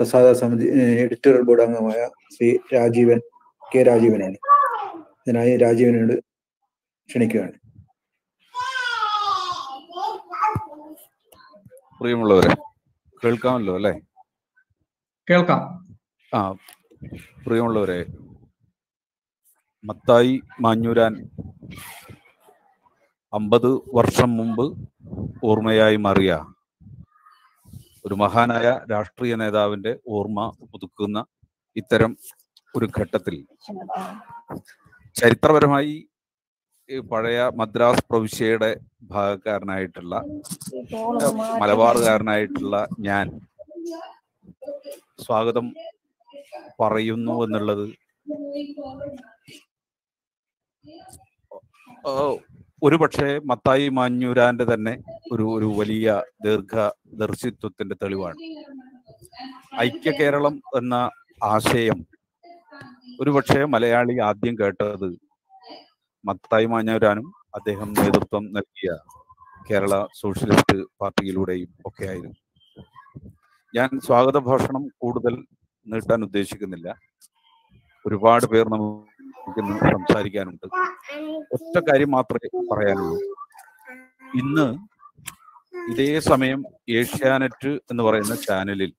പ്രസാദ സമിതി editor board അംഗമായ ശ്രീ രാജീവൻ കെ രാജീവനാണ് ഇതിനായി രാജീവനോട് ക്ഷണിക്കുകയാണ് പ്രിയമുള്ളവരെ കേൾക്കാമല്ലോ അല്ലേ കേൾക്കാം ആ പ്രിയമുള്ളവരെ മത്തായി മാഞ്ഞൂരാൻ അമ്പത് വർഷം മുമ്പ് ഓർമ്മയായി മാറിയ ഒരു മഹാനായ രാഷ്ട്രീയ നേതാവിന്റെ ഓർമ്മ പുതുക്കുന്ന ഇത്തരം ഒരു ഘട്ടത്തിൽ ചരിത്രപരമായി ഈ പഴയ മദ്രാസ് പ്രവിശ്യയുടെ ഭാഗക്കാരനായിട്ടുള്ള മലബാറുകാരനായിട്ടുള്ള ഞാൻ സ്വാഗതം പറയുന്നു എന്നുള്ളത് ആ, ഒരു പക്ഷേ മത്തായി മാഞ്ഞൂരാന്റെ തന്നെ ഒരു ഒരു വലിയ ദീർഘദർശിത്വത്തിന്റെ തെളിവാണ് ഐക്യ കേരളം എന്ന ആശയം ഒരുപക്ഷെ മലയാളി ആദ്യം കേട്ടത് മത്തായി മാഞ്ഞൂരാനും അദ്ദേഹം നേതൃത്വം നൽകിയ കേരള സോഷ്യലിസ്റ്റ് പാർട്ടിയിലൂടെയും ഒക്കെ ആയിരുന്നു ഞാൻ സ്വാഗത ഭാഷണം കൂടുതൽ നീട്ടാൻ ഉദ്ദേശിക്കുന്നില്ല ഒരുപാട് പേർ നമുക്ക് ഇന്ന് സംസാരിക്കാനുണ്ട് ഒറ്റ കാര്യം മാത്രമേ പറയാനുള്ളൂ ഇന്ന് ഇതേ സമയം ഏഷ്യാനെറ്റ് എന്ന് പറയുന്ന ചാനലിൽ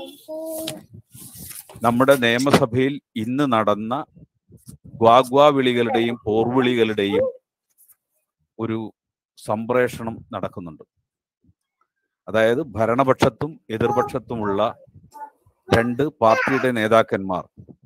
നമ്മുടെ നിയമസഭയിൽ ഇന്ന് നടന്ന ഗ്വാഗ്വാ വിളികളുടെയും പോർവിളികളുടെയും ഒരു സംപ്രേഷണം നടക്കുന്നുണ്ട് അതായത് ഭരണപക്ഷത്തും എതിർപക്ഷത്തുമുള്ള രണ്ട് പാർട്ടിയുടെ നേതാക്കന്മാർ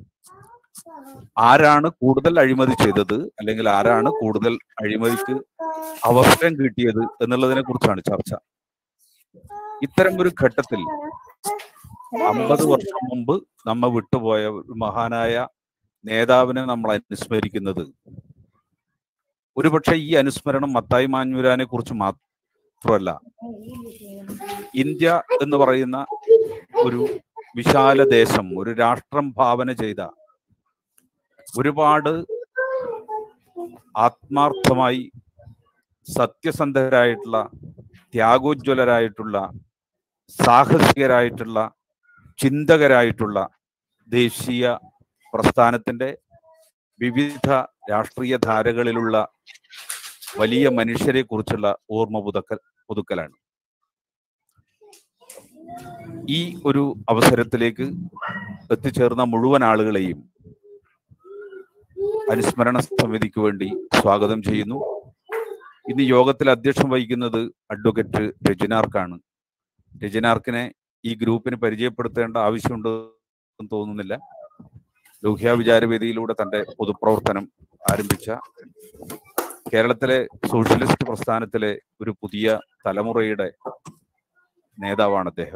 ആരാണ് കൂടുതൽ അഴിമതി ചെയ്തത് അല്ലെങ്കിൽ ആരാണ് കൂടുതൽ അഴിമതിക്ക് അവസരം കിട്ടിയത് എന്നുള്ളതിനെ കുറിച്ചാണ് ചർച്ച ഇത്തരം ഒരു ഘട്ടത്തിൽ അമ്പത് വർഷം മുമ്പ് നമ്മ വിട്ടുപോയ ഒരു മഹാനായ നേതാവിനെ നമ്മൾ അനുസ്മരിക്കുന്നത് ഒരുപക്ഷെ ഈ അനുസ്മരണം മത്തായി മാഞ്ഞൂരാനെ കുറിച്ച് മാത്രമല്ല ഇന്ത്യ എന്ന് പറയുന്ന ഒരു വിശാല ദേശം ഒരു രാഷ്ട്രം ഭാവന ചെയ്ത ഒരുപാട് ആത്മാർത്ഥമായി സത്യസന്ധരായിട്ടുള്ള ത്യാഗോജ്വലരായിട്ടുള്ള സാഹസികരായിട്ടുള്ള ചിന്തകരായിട്ടുള്ള ദേശീയ പ്രസ്ഥാനത്തിന്റെ വിവിധ രാഷ്ട്രീയ ധാരകളിലുള്ള വലിയ മനുഷ്യരെ കുറിച്ചുള്ള ഓർമ്മ പുതുക്കൽ പുതുക്കലാണ് ഈ ഒരു അവസരത്തിലേക്ക് എത്തിച്ചേർന്ന മുഴുവൻ ആളുകളെയും അനുസ്മരണ സമിതിക്ക് വേണ്ടി സ്വാഗതം ചെയ്യുന്നു ഇന്ന് യോഗത്തിൽ അധ്യക്ഷം വഹിക്കുന്നത് അഡ്വക്കേറ്റ് രജനാർക്കാണ് രജനാർക്കിനെ ഈ ഗ്രൂപ്പിന് പരിചയപ്പെടുത്തേണ്ട ആവശ്യമുണ്ട് എന്ന് തോന്നുന്നില്ല ലോഹ്യ വിചാരവേദിയിലൂടെ തന്റെ പൊതുപ്രവർത്തനം ആരംഭിച്ച കേരളത്തിലെ സോഷ്യലിസ്റ്റ് പ്രസ്ഥാനത്തിലെ ഒരു പുതിയ തലമുറയുടെ നേതാവാണ് അദ്ദേഹം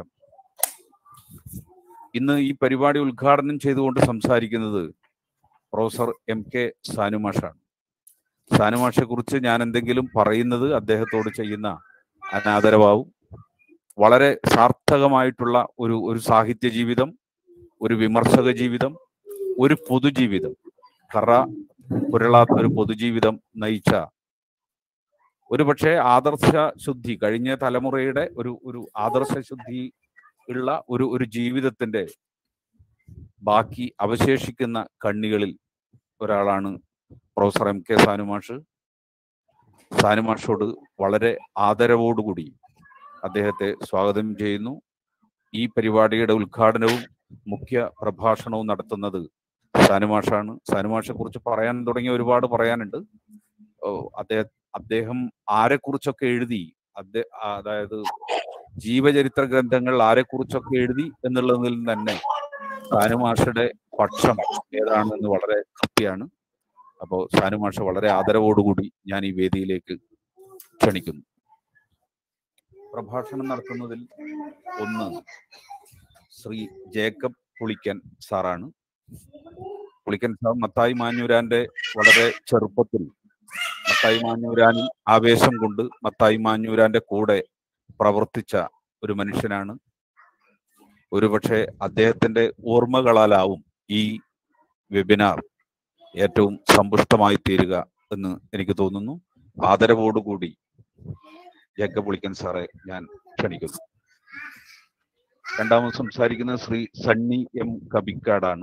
ഇന്ന് ഈ പരിപാടി ഉദ്ഘാടനം ചെയ്തുകൊണ്ട് സംസാരിക്കുന്നത് പ്രൊഫസർ എം കെ സാനുമാഷാണ് സാനുമാഷെ കുറിച്ച് ഞാൻ എന്തെങ്കിലും പറയുന്നത് അദ്ദേഹത്തോട് ചെയ്യുന്ന അനാദരവാവും വളരെ സാർത്ഥകമായിട്ടുള്ള ഒരു ഒരു സാഹിത്യ ജീവിതം ഒരു വിമർശക ജീവിതം ഒരു പൊതുജീവിതം കറ പുരളാത്ത ഒരു പൊതുജീവിതം നയിച്ച ഒരു പക്ഷേ ആദർശ ശുദ്ധി കഴിഞ്ഞ തലമുറയുടെ ഒരു ഒരു ആദർശ ശുദ്ധി ഉള്ള ഒരു ഒരു ജീവിതത്തിന്റെ ബാക്കി അവശേഷിക്കുന്ന കണ്ണികളിൽ ഒരാളാണ് പ്രൊഫസർ എം കെ സാനുമാഷ് സാനുമാഷോട് വളരെ ആദരവോടുകൂടി അദ്ദേഹത്തെ സ്വാഗതം ചെയ്യുന്നു ഈ പരിപാടിയുടെ ഉദ്ഘാടനവും മുഖ്യ പ്രഭാഷണവും നടത്തുന്നത് സാനുമാഷാണ് സാനുമാഷെ കുറിച്ച് പറയാൻ തുടങ്ങിയ ഒരുപാട് പറയാനുണ്ട് ഓ, അദ്ദേഹം അദ്ദേഹം ആരെക്കുറിച്ചൊക്കെ എഴുതി അദ്ദേഹ അതായത് ജീവചരിത്ര ഗ്രന്ഥങ്ങൾ ആരെക്കുറിച്ചൊക്കെ എഴുതി എന്നുള്ളതിൽ തന്നെ സാനുമാഷയുടെ പക്ഷം ഏതാണെന്ന് വളരെ കൃത്യമാണ് അപ്പോൾ സാനുമാഷ വളരെ ആദരവോടുകൂടി ഞാൻ ഈ വേദിയിലേക്ക് ക്ഷണിക്കുന്നു പ്രഭാഷണം നടത്തുന്നതിൽ ഒന്ന് ശ്രീ ജേക്കബ് പുളിക്കൻ സാറാണ് പുളിക്കൻ സാർ മത്തായി മാഞ്ഞൂരാന്റെ വളരെ ചെറുപ്പത്തിൽ മത്തായി മാഞ്ഞൂരാനിൽ ആവേശം കൊണ്ട് മത്തായി മാഞ്ഞൂരാന്റെ കൂടെ പ്രവർത്തിച്ച ഒരു മനുഷ്യനാണ് ഒരുപക്ഷെ അദ്ദേഹത്തിന്റെ ഓർമ്മകളാലാവും ഈ വെബിനാർ ഏറ്റവും സമ്പുഷ്ടമായി തീരുക എന്ന് എനിക്ക് തോന്നുന്നു ആദരവോടുകൂടി ജേക്കബ് പുളിക്കൻ സാറെ ഞാൻ ക്ഷണിക്കുന്നു രണ്ടാമത് സംസാരിക്കുന്നത് ശ്രീ സണ്ണി എം കബിക്കാടാണ്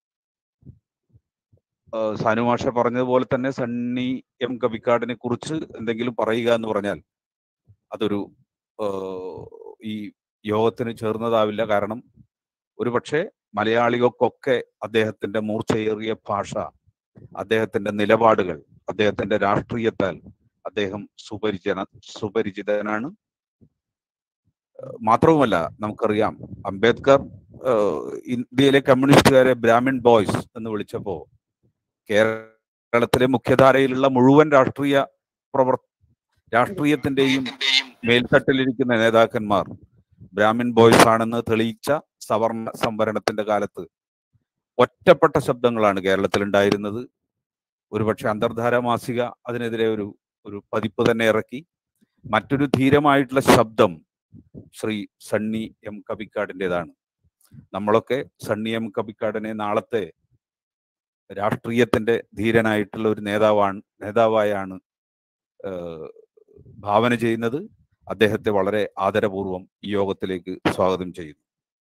ഏഹ് സാനു മാഷ പറഞ്ഞതുപോലെ തന്നെ സണ്ണി എം കബിക്കാടിനെ കുറിച്ച് എന്തെങ്കിലും പറയുക എന്ന് പറഞ്ഞാൽ അതൊരു ഏഹ് ഈ യോഗത്തിന് ചേർന്നതാവില്ല കാരണം ഒരുപക്ഷെ മലയാളികൾക്കൊക്കെ അദ്ദേഹത്തിന്റെ മൂർച്ചയേറിയ ഭാഷ അദ്ദേഹത്തിന്റെ നിലപാടുകൾ അദ്ദേഹത്തിന്റെ രാഷ്ട്രീയത്താൽ അദ്ദേഹം സുപരിചിത സുപരിചിതനാണ് ഏഹ് മാത്രവുമല്ല നമുക്കറിയാം അംബേദ്കർ ഏഹ് ഇന്ത്യയിലെ കമ്മ്യൂണിസ്റ്റുകാരെ ബ്രാഹ്മിൺ ബോയ്സ് എന്ന് വിളിച്ചപ്പോ കേരളത്തിലെ മുഖ്യധാരയിലുള്ള മുഴുവൻ രാഷ്ട്രീയ പ്രവർ രാഷ്ട്രീയത്തിന്റെയും മേൽത്തട്ടിലിരിക്കുന്ന നേതാക്കന്മാർ ബ്രാഹ്മിൺ ബോയ്സ് ആണെന്ന് തെളിയിച്ച സവർണ സംവരണത്തിന്റെ കാലത്ത് ഒറ്റപ്പെട്ട ശബ്ദങ്ങളാണ് കേരളത്തിൽ ഉണ്ടായിരുന്നത് ഒരുപക്ഷെ അന്തർധാര മാസിക അതിനെതിരെ ഒരു ഒരു പതിപ്പ് തന്നെ ഇറക്കി മറ്റൊരു ധീരമായിട്ടുള്ള ശബ്ദം ശ്രീ സണ്ണി എം കബിക്കാടിൻ്റെതാണ് നമ്മളൊക്കെ സണ്ണി എം കബിക്കാടിനെ നാളത്തെ രാഷ്ട്രീയത്തിന്റെ ധീരനായിട്ടുള്ള ഒരു നേതാവാണ് നേതാവായാണ് ഏഹ്, ഭാവന ചെയ്യുന്നത് അദ്ദേഹത്തെ വളരെ ആദരപൂർവം ഈ യോഗത്തിലേക്ക് സ്വാഗതം ചെയ്യുന്നു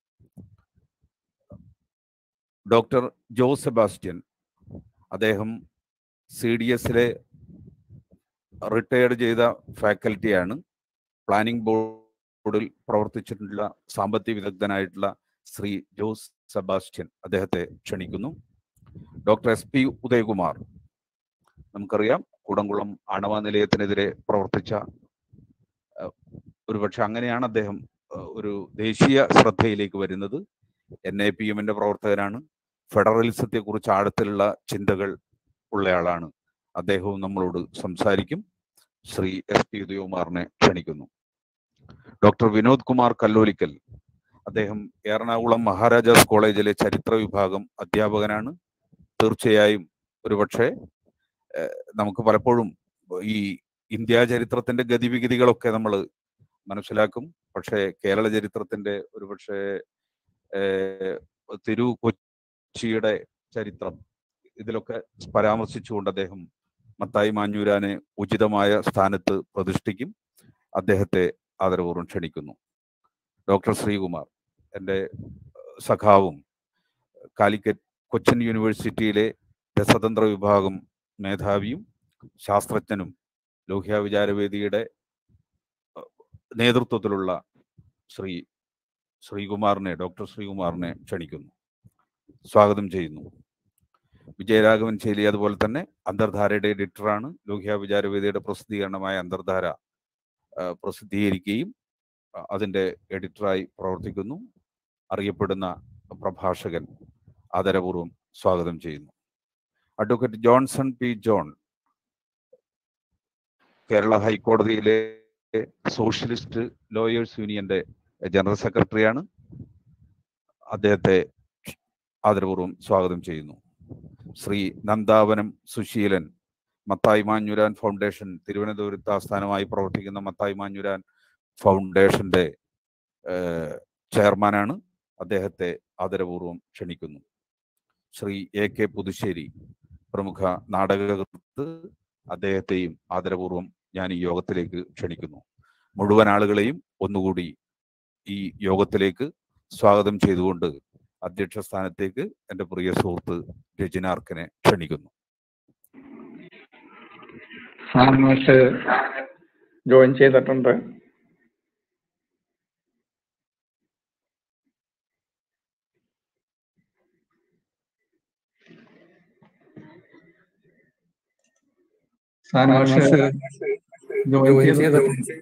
ഡോക്ടർ ജോ സെബാസ്റ്റ്യൻ അദ്ദേഹം സി ഡി എസിലെ റിട്ടയർഡ് ചെയ്ത ഫാക്കൽറ്റിയാണ് പ്ലാനിംഗ് ബോർഡിൽ പ്രവർത്തിച്ചിട്ടുള്ള സാമ്പത്തിക വിദഗ്ധനായിട്ടുള്ള ശ്രീ ജോസ് സെബാസ്റ്റ്യൻ അദ്ദേഹത്തെ ക്ഷണിക്കുന്നു ഡോക്ടർ എസ് പി ഉദയകുമാർ നമുക്കറിയാം കൂടംകുളം ആണവ നിലയത്തിനെതിരെ പ്രവർത്തിച്ച ഏഹ്, ഒരുപക്ഷെ അങ്ങനെയാണ് അദ്ദേഹം ഏഹ്, ഒരു ദേശീയ ശ്രദ്ധയിലേക്ക് വരുന്നത് എൻ ഐ പി എമ്മിന്റെ പ്രവർത്തകനാണ് ഫെഡറലിസത്തെ കുറിച്ച് ആഴത്തിലുള്ള ചിന്തകൾ ഉള്ളയാളാണ് അദ്ദേഹവും നമ്മളോട് സംസാരിക്കും ശ്രീ എസ് പി ഉദയകുമാറിനെ ക്ഷണിക്കുന്നു ഡോക്ടർ വിനോദ് കുമാർ കല്ലോലിക്കൽ അദ്ദേഹം എറണാകുളം മഹാരാജാസ് കോളേജിലെ ചരിത്ര വിഭാഗം അധ്യാപകനാണ് തീർച്ചയായും ഒരുപക്ഷെ ഏഹ്, നമുക്ക് പലപ്പോഴും ഈ ഇന്ത്യ ചരിത്രത്തിന്റെ ഗതിവിഗതികളൊക്കെ നമ്മൾ മനസ്സിലാക്കും പക്ഷേ കേരള ചരിത്രത്തിന്റെ ഒരുപക്ഷെ ഏഹ്, തിരു കൊച്ചിയുടെ ചരിത്രം ഇതിലൊക്കെ പരാമർശിച്ചുകൊണ്ട് അദ്ദേഹം മത്തായി മാഞ്ഞൂരാനെ ഉചിതമായ സ്ഥാനത്ത് പ്രതിഷ്ഠിക്കും അദ്ദേഹത്തെ ആദരപൂർവ്വം ക്ഷണിക്കുന്നു ഡോക്ടർ ശ്രീകുമാർ എൻ്റെ സഖാവും കാലിക്കറ്റ് കൊച്ചിൻ യൂണിവേഴ്സിറ്റിയിലെ രസതന്ത്ര വിഭാഗം മേധാവിയും ശാസ്ത്രജ്ഞനും ലോഹ്യ വിചാരവേദിയുടെ അഹ്, നേതൃത്വത്തിലുള്ള ശ്രീ ശ്രീകുമാറിനെ ഡോക്ടർ ശ്രീകുമാറിനെ ക്ഷണിക്കുന്നു സ്വാഗതം ചെയ്യുന്നു വിജയരാഘവൻ ശൈലി അതുപോലെ തന്നെ അന്തർധാരയുടെ എഡിറ്ററാണ് ലോഹ്യ വിചാരവേദിയുടെ പ്രസിദ്ധീകരണമായ അന്തർധാര ആ, പ്രസിദ്ധീകരിക്കുകയും ആ, അതിൻ്റെ എഡിറ്ററായി പ്രവർത്തിക്കുന്നു അറിയപ്പെടുന്ന പ്രഭാഷകൻ ആദരപൂർവ്വം സ്വാഗതം ചെയ്യുന്നു അഡ്വക്കേറ്റ് ജോൺസൺ പി ജോൺ കേരള ഹൈക്കോടതിയിലെ സോഷ്യലിസ്റ്റ് ലോയേഴ്സ് യൂണിയന്റെ ജനറൽ സെക്രട്ടറിയാണ് അദ്ദേഹത്തെ ആദരപൂർവ്വം സ്വാഗതം ചെയ്യുന്നു ശ്രീ നന്ദാവനം സുശീലൻ മത്തായി മാഞ്ഞുരാൻ ഫൗണ്ടേഷൻ തിരുവനന്തപുരത്ത് ആസ്ഥാനമായി പ്രവർത്തിക്കുന്ന മത്തായി മാഞ്ഞുരാൻ ഫൗണ്ടേഷന്റെ ഏഹ്, ചെയർമാനാണ് അദ്ദേഹത്തെ ആദരപൂർവ്വം ക്ഷണിക്കുന്നു ശ്രീ എ കെ പുതുശ്ശേരി പ്രമുഖ നാടകകൃത്ത് അദ്ദേഹത്തെയും ആദരപൂർവ്വം ഞാൻ ഈ യോഗത്തിലേക്ക് ക്ഷണിക്കുന്നു മുഴുവൻ ആളുകളെയും ഒന്നുകൂടി ഈ യോഗത്തിലേക്ക് സ്വാഗതം ചെയ്തുകൊണ്ട് അധ്യക്ഷ സ്ഥാനത്തേക്ക് എൻ്റെ പ്രിയ സുഹൃത്ത് രജനാർക്കനെ ക്ഷണിക്കുന്നു സാം മാഷ് ജോയിൻ ചെയ്തിട്ടുണ്ട് സാം മാഷ് ജോയിൻ ചെയ്തിട്ടുണ്ട്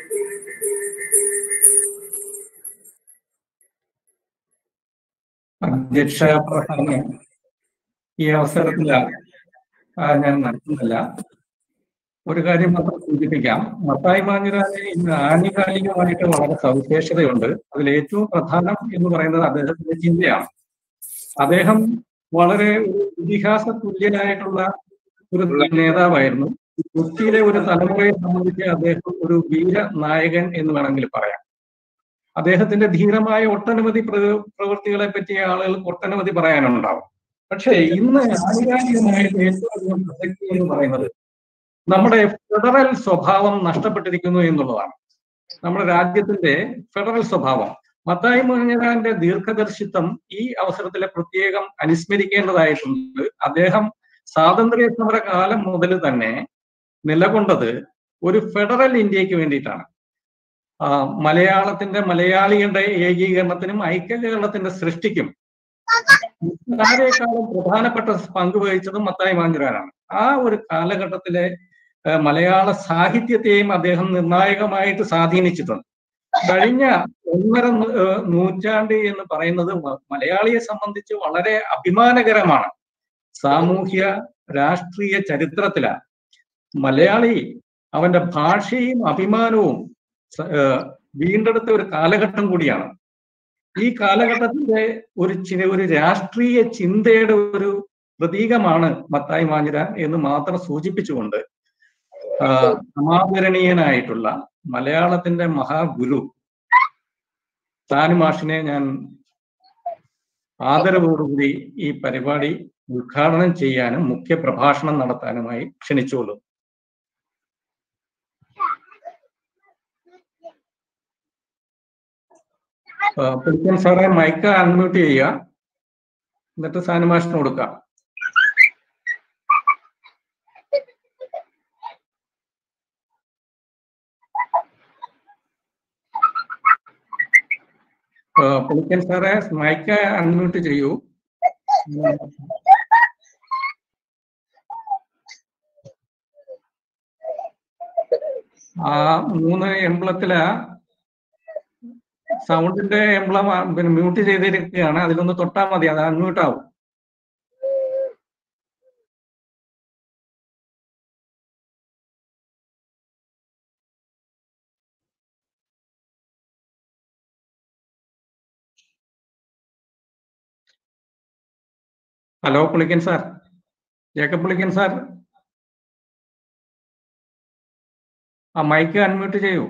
അധ്യക്ഷ പ്രസംഗം ഈ അവസരത്തിൽ ആ, ഞാൻ നടത്തുന്നില്ല ഒരു കാര്യം മാത്രം സൂചിപ്പിക്കാം മത്തായി മാഞ്ഞുരാനെ ഇന്ന് ആനുകാലികമായിട്ട് വളരെ സവിശേഷതയുണ്ട് അതിൽ ഏറ്റവും പ്രധാനം എന്ന് പറയുന്നത് അദ്ദേഹത്തിന്റെ ചിന്തയാണ് അദ്ദേഹം വളരെ ഒരു ഇതിഹാസ തുല്യനായിട്ടുള്ള ഒരു നേതാവായിരുന്നു കൊച്ചിയിലെ ഒരു തലമുറയെ സംബന്ധിച്ച് അദ്ദേഹം ഒരു വീര നായകൻ എന്ന് വേണമെങ്കിൽ പറയാം അദ്ദേഹത്തിന്റെ ധീരമായ ഒട്ടനവധി പ്ര- പ്രവൃത്തികളെ പറ്റി ആളുകൾക്ക് ഒട്ടനവധി പറയാനുണ്ടാവും പക്ഷേ ഇന്ന് ആനുകാലികമായിട്ട് ഏറ്റവും അധികം പ്രസക്തി എന്ന് പറയുന്നത് നമ്മുടെ ഫെഡറൽ സ്വഭാവം നഷ്ടപ്പെട്ടിരിക്കുന്നു എന്നുള്ളതാണ് നമ്മുടെ രാജ്യത്തിന്റെ ഫെഡറൽ സ്വഭാവം മത്തായി മുഹമ്മദാന്റെ ദീർഘദർശിത്വം ഈ അവസരത്തിൽ പ്രത്യേകം അനുസ്മരിക്കേണ്ടതായിട്ടുണ്ട് അദ്ദേഹം സ്വാതന്ത്ര്യ സമര കാലം മുതൽ തന്നെ നിലകൊണ്ടത് ഒരു ഫെഡറൽ ഇന്ത്യക്ക് വേണ്ടിയിട്ടാണ് ആ, മലയാളത്തിന്റെ മലയാളികളുടെ ഏകീകരണത്തിനും ഐക്യ കേരളത്തിന്റെ സൃഷ്ടിക്കും ആരെക്കാളും പ്രധാനപ്പെട്ട പങ്ക് വഹിച്ചത് മത്തായി മാഞ്ചുരാനാണ് ആ ഒരു കാലഘട്ടത്തിലെ ആ, മലയാള സാഹിത്യത്തെയും അദ്ദേഹം നിർണായകമായിട്ട് സ്വാധീനിച്ചിട്ടുണ്ട് കഴിഞ്ഞ ഒന്നര നൂ- ഏ, നൂറ്റാണ്ട് എന്ന് പറയുന്നത് മ- മലയാളിയെ സംബന്ധിച്ച് വളരെ അഭിമാനകരമാണ് സാമൂഹ്യ രാഷ്ട്രീയ ചരിത്രത്തിലാണ് മലയാളി അവന്റെ ഭാഷയും അഭിമാനവും സ- ഏ, വീണ്ടെടുത്ത ഒരു കാലഘട്ടം കൂടിയാണ് ഈ കാലഘട്ടത്തിന്റെ ഒരു ചി- ഒരു രാഷ്ട്രീയ ചിന്തയുടെ ഒരു പ്രതീകമാണ് മത്തായി മാഞ്ഞിരാൻ എന്ന് മാത്രം സൂചിപ്പിച്ചുകൊണ്ട് ആ, സമാദരണീയനായിട്ടുള്ള മലയാളത്തിന്റെ മഹാഗുരു താനുമാഷിനെ ഞാൻ ആദരവോടുകൂടി ഈ പരിപാടി ഉദ്ഘാടനം ചെയ്യാനും മുഖ്യ പ്രഭാഷണം നടത്താനുമായി ക്ഷണിച്ചുകൊള്ളുന്നു ആ, പുളിക്കൻ സാറെ മൈക്ക് അൺമ്യൂട്ട് ചെയ്യുക എന്നിട്ട് സാനുമാഷിന് കൊടുക്കാം ആ, പുളിക്കൻ സാറെ മൈക്ക് അൺമ്യൂട്ട് ചെയ്യൂ ആ മൂന്ന് എംബ്ലത്തില് സൗണ്ടിന്റെ എംബ്ലം പിന്നെ മ്യൂട്ട് ചെയ്തിരിക്കുകയാണ് അതിലൊന്ന് തൊട്ടാൽ മതി അത് അൺമ്യൂട്ട് ആവും hello Pulikkan sir Jacob Pulikkan sir ആ മൈക്ക് അൺമ്യൂട്ട് ചെയ്യൂ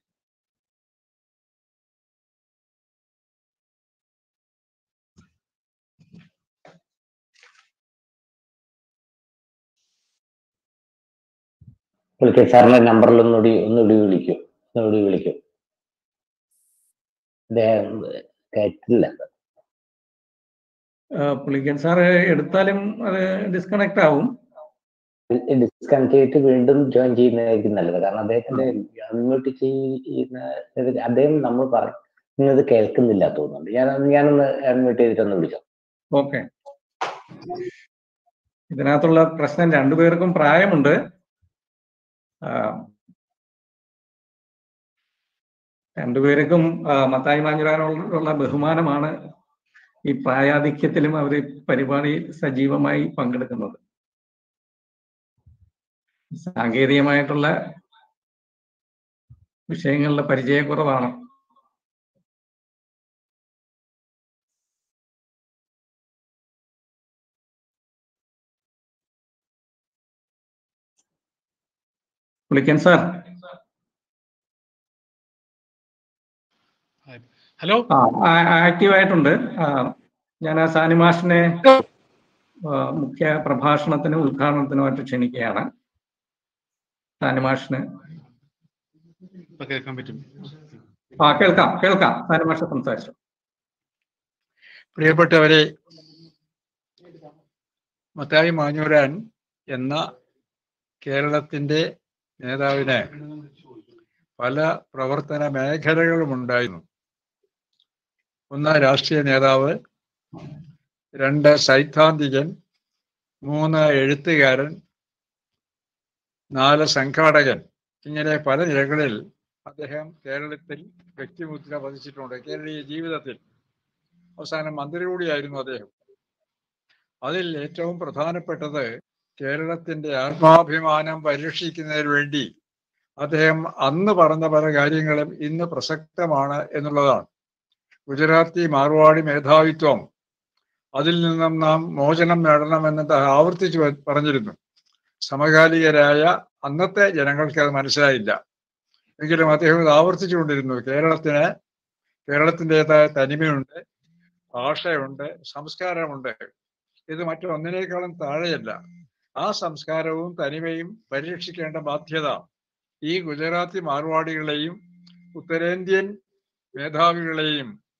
വിളിക്കാം സാറിന്റെ നമ്പറിൽ ഒന്നുകൂടി ഒന്നുകൂടി വിളിക്കും ഒന്നുകൂടി വിളിക്കും അദ്ദേഹം കയറ്റില്ല ആ, പുളിക്കൻ സാർ എടുത്താലും അത് ഡിസ്കണക്ട് ആവും ഡിസ്കണക്ട് ചെയ്തിട്ട് വീണ്ടും ജോയിൻ ചെയ്യുന്നതായിരിക്കും നല്ലത് കാരണം അദ്ദേഹത്തിന്റെ അൺമ്യൂട്ട് ചെയ്യുന്ന ഇത് അദ്ദേഹം നമ്മൾ പറയുന്നത് കേൾക്കുന്നില്ല തോന്നുന്നുണ്ട് ഞാൻ ഞാനൊന്ന് അൺമ്യൂട്ട് ചെയ്തിട്ടൊന്ന് വിളിക്കാം ഓക്കെ ഇതിനകത്തുള്ള പ്രശ്നം രണ്ടുപേർക്കും പ്രായമുണ്ട് ആ, രണ്ടുപേർക്കും ആ, മത്തായി മാഞ്ഞുരാനുള്ള ബഹുമാനമാണ് ഈ പ്രായാധിക്യത്തിലും അവർ പരിപാടി സജീവമായി പങ്കെടുക്കുന്നത് സാങ്കേതികമായിട്ടുള്ള വിഷയങ്ങളിലെ പരിചയക്കുറവാണ് വിളിക്കാൻ സാർ ഹലോ ആ ആക്റ്റീവ് ആയിട്ടുണ്ട് ആ, ഞാൻ ആ സാനിമാഷിനെ ആ, മുഖ്യ പ്രഭാഷണത്തിനും ഉദ്ഘാടനത്തിനുമായിട്ട് ക്ഷണിക്കുകയാണ് സാനിമാഷിന് ഇപ്പൊ കേൾക്കാൻ പറ്റും ആ കേൾക്കാം കേൾക്കാം സാനിമാഷ സംസാരിച്ചു പ്രിയപ്പെട്ടവരെ മത്തായി മാഞ്ഞൂരാൻ എന്ന കേരളത്തിന്റെ നേതാവിന് പല പ്രവർത്തന മേഖലകളും ഉണ്ടായിരുന്നു ഒന്ന് രാഷ്ട്രീയ നേതാവ് രണ്ട് സൈദ്ധാന്തികൻ മൂന്ന് എഴുത്തുകാരൻ നാല് സംഘാടകൻ ഇങ്ങനെ പല നിലകളിൽ അദ്ദേഹം കേരളത്തിൽ വ്യക്തിമുദ്ര പതിച്ചിട്ടുണ്ട് കേരളീയ ജീവിതത്തിൽ അവസാനം മന്ത്രി കൂടിയായിരുന്നു അദ്ദേഹം അതിൽ ഏറ്റവും പ്രധാനപ്പെട്ടത് കേരളത്തിന്റെ ആത്മാഭിമാനം പരിരക്ഷിക്കുന്നതിന് വേണ്ടി അദ്ദേഹം അന്ന് പറഞ്ഞ പല കാര്യങ്ങളും ഇന്ന് പ്രസക്തമാണ് എന്നുള്ളതാണ് ഗുജറാത്തി മാർവാടി മേധാവിത്വം അതിൽ നിന്നും നാം മോചനം നേടണമെന്ന് അദ്ദേഹം ആവർത്തിച്ച് പ- പറഞ്ഞിരുന്നു സമകാലികരായ അന്നത്തെ ജനങ്ങൾക്ക് അത് മനസ്സിലായില്ല എങ്കിലും അദ്ദേഹം ഇത് ആവർത്തിച്ചുകൊണ്ടിരുന്നു കേരളത്തിന് കേരളത്തിൻ്റെതായ തനിമയുണ്ട് ഭാഷയുണ്ട് സംസ്കാരമുണ്ട് ഇത് മറ്റൊന്നിനേക്കാളും താഴെയല്ല ആ സംസ്കാരവും തനിമയും പരിരക്ഷിക്കേണ്ട ബാധ്യത ഈ ഗുജറാത്തി മാർവാടികളെയും ഉത്തരേന്ത്യൻ മേധാവികളെയും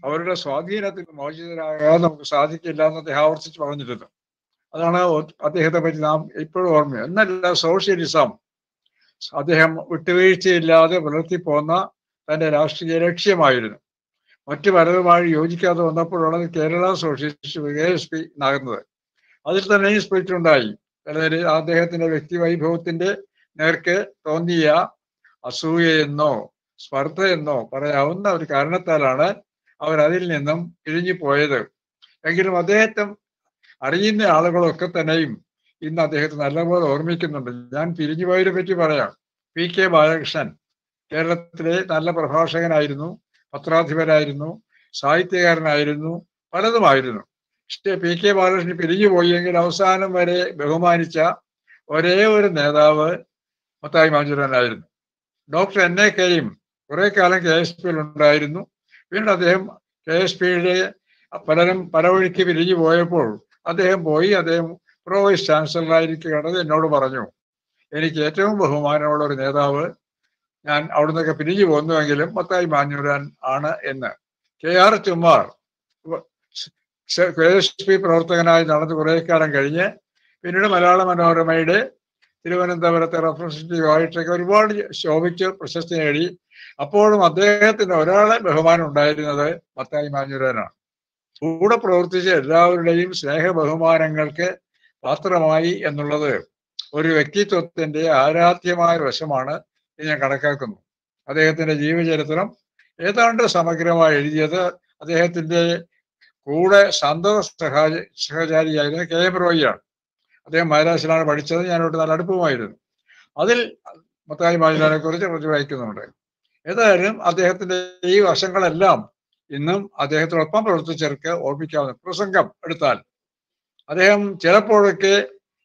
അവരുടെ സ്വാധീനത്തിൽ മോചിതരാകാൻ നമുക്ക് സാധിക്കില്ല എന്ന് അദ്ദേഹം ആവർത്തിച്ച് പറഞ്ഞിരുന്നു അതാണ് ഒ- അദ്ദേഹത്തെ പറ്റി നാം ഇപ്പോഴും ഓർമ്മ എന്നല്ല സോഷ്യലിസം അദ്ദേഹം വിട്ടുവീഴ്ചയില്ലാതെ പുലർത്തിപ്പോന്ന തന്റെ രാഷ്ട്രീയ ലക്ഷ്യമായിരുന്നു മറ്റു പലതുമായി യോജിക്കാതെ വന്നപ്പോഴാണ് Kerala socialist K S P ആകുന്നത് അതിൽ തന്നെ ഈ സ്പിരിറ്റ് ഉണ്ടായി അതായത് അദ്ദേഹത്തിന്റെ വ്യക്തി വൈഭവത്തിന്റെ നേർക്ക് തോന്നിയ അസൂയയെന്നോ സ്പർദ്ധയെന്നോ പറയാവുന്ന ഒരു കാരണത്താലാണ് അവർ അതിൽ നിന്നും പിരിഞ്ഞു പോയത് എങ്കിലും അദ്ദേഹത്തെ അറിയുന്ന ആളുകളൊക്കെ തന്നെയും ഇന്ന് അദ്ദേഹത്തെ നല്ലപോലെ ഓർമ്മിക്കുന്നുണ്ട് ഞാൻ പിരിഞ്ഞുപോയതിനെ പറ്റി പറയാം പി കെ ബാലകൃഷ്ണൻ കേരളത്തിലെ നല്ല പ്രഭാഷകനായിരുന്നു പത്രാധിപരായിരുന്നു സാഹിത്യകാരനായിരുന്നു പലതുമായിരുന്നു പക്ഷേ പി കെ ബാലകൃഷ്ണൻ പിരിഞ്ഞു പോയെങ്കിൽ അവസാനം വരെ ബഹുമാനിച്ച ഒരേ ഒരു നേതാവ് മത്തായി മാഞ്ചുരനായിരുന്നു ഡോക്ടർ എൻ എ കെയും കുറെ കാലം കെ എസ് പിയിൽ ഉണ്ടായിരുന്നു വീണ്ടും അദ്ദേഹം കെ എസ് പിയുടെ പലരും പല വഴിക്ക് പിരിഞ്ഞു പോയപ്പോൾ അദ്ദേഹം പോയി അദ്ദേഹം പ്രോ വൈസ് ചാൻസലറായിരിക്കുകയാണത് എന്നോട് പറഞ്ഞു എനിക്ക് ഏറ്റവും ബഹുമാനമുള്ള ഒരു നേതാവ് ഞാൻ അവിടുന്നൊക്കെ പിരിഞ്ഞു പോന്നുവെങ്കിലും മത്തായി മാഞ്ഞൂരാൻ ആണ് എന്ന് K R Chummar K S P പ്രവർത്തകനായി നടന്ന് കുറെ കാലം കഴിഞ്ഞ് പിന്നീട് മലയാള മനോരമയുടെ തിരുവനന്തപുരത്തെ റെപ്രസെന്റേറ്റീവ് ആയിട്ടൊക്കെ ഒരുപാട് ശോഭിച്ച് പ്രശസ്തി നേടി അപ്പോഴും അദ്ദേഹത്തിന് ഒരാളെ ബഹുമാനം ഉണ്ടായിരുന്നത് മത്തായി മാഞ്ഞൂരാനാണ് കൂടെ പ്രവർത്തിച്ച എല്ലാവരുടെയും സ്നേഹ ബഹുമാനങ്ങൾക്ക് പാത്രമായി എന്നുള്ളത് ഒരു വ്യക്തിത്വത്തിന്റെ ആരാധ്യമായ വശമാണ് ഇത് ഞാൻ കണക്കാക്കുന്നു അദ്ദേഹത്തിന്റെ ജീവചരിത്രം ഏതാണ്ട് സമഗ്രമായി എഴുതിയത് അദ്ദേഹത്തിന്റെ കൂടെ സന്തത സഹാ സഹചാരിയായിരുന്ന കെ എം റോയിയാണ് അദ്ദേഹം മഹാരാഷ്ട്രയിലാണ് പഠിച്ചത് ഞാനോട്ട് നല്ല അടുപ്പമായിരുന്നു അതിൽ മത്തായി മാജിനെ കുറിച്ച് കുറച്ച് വായിക്കുന്നുണ്ട് ഏതായാലും അദ്ദേഹത്തിന്റെ ഈ വശങ്ങളെല്ലാം ഇന്നും അദ്ദേഹത്തോടൊപ്പം പ്രവർത്തിച്ചവർക്ക് ഓർമ്മിക്കാവുന്ന പ്രസംഗം എടുത്താൽ അദ്ദേഹം ചിലപ്പോഴൊക്കെ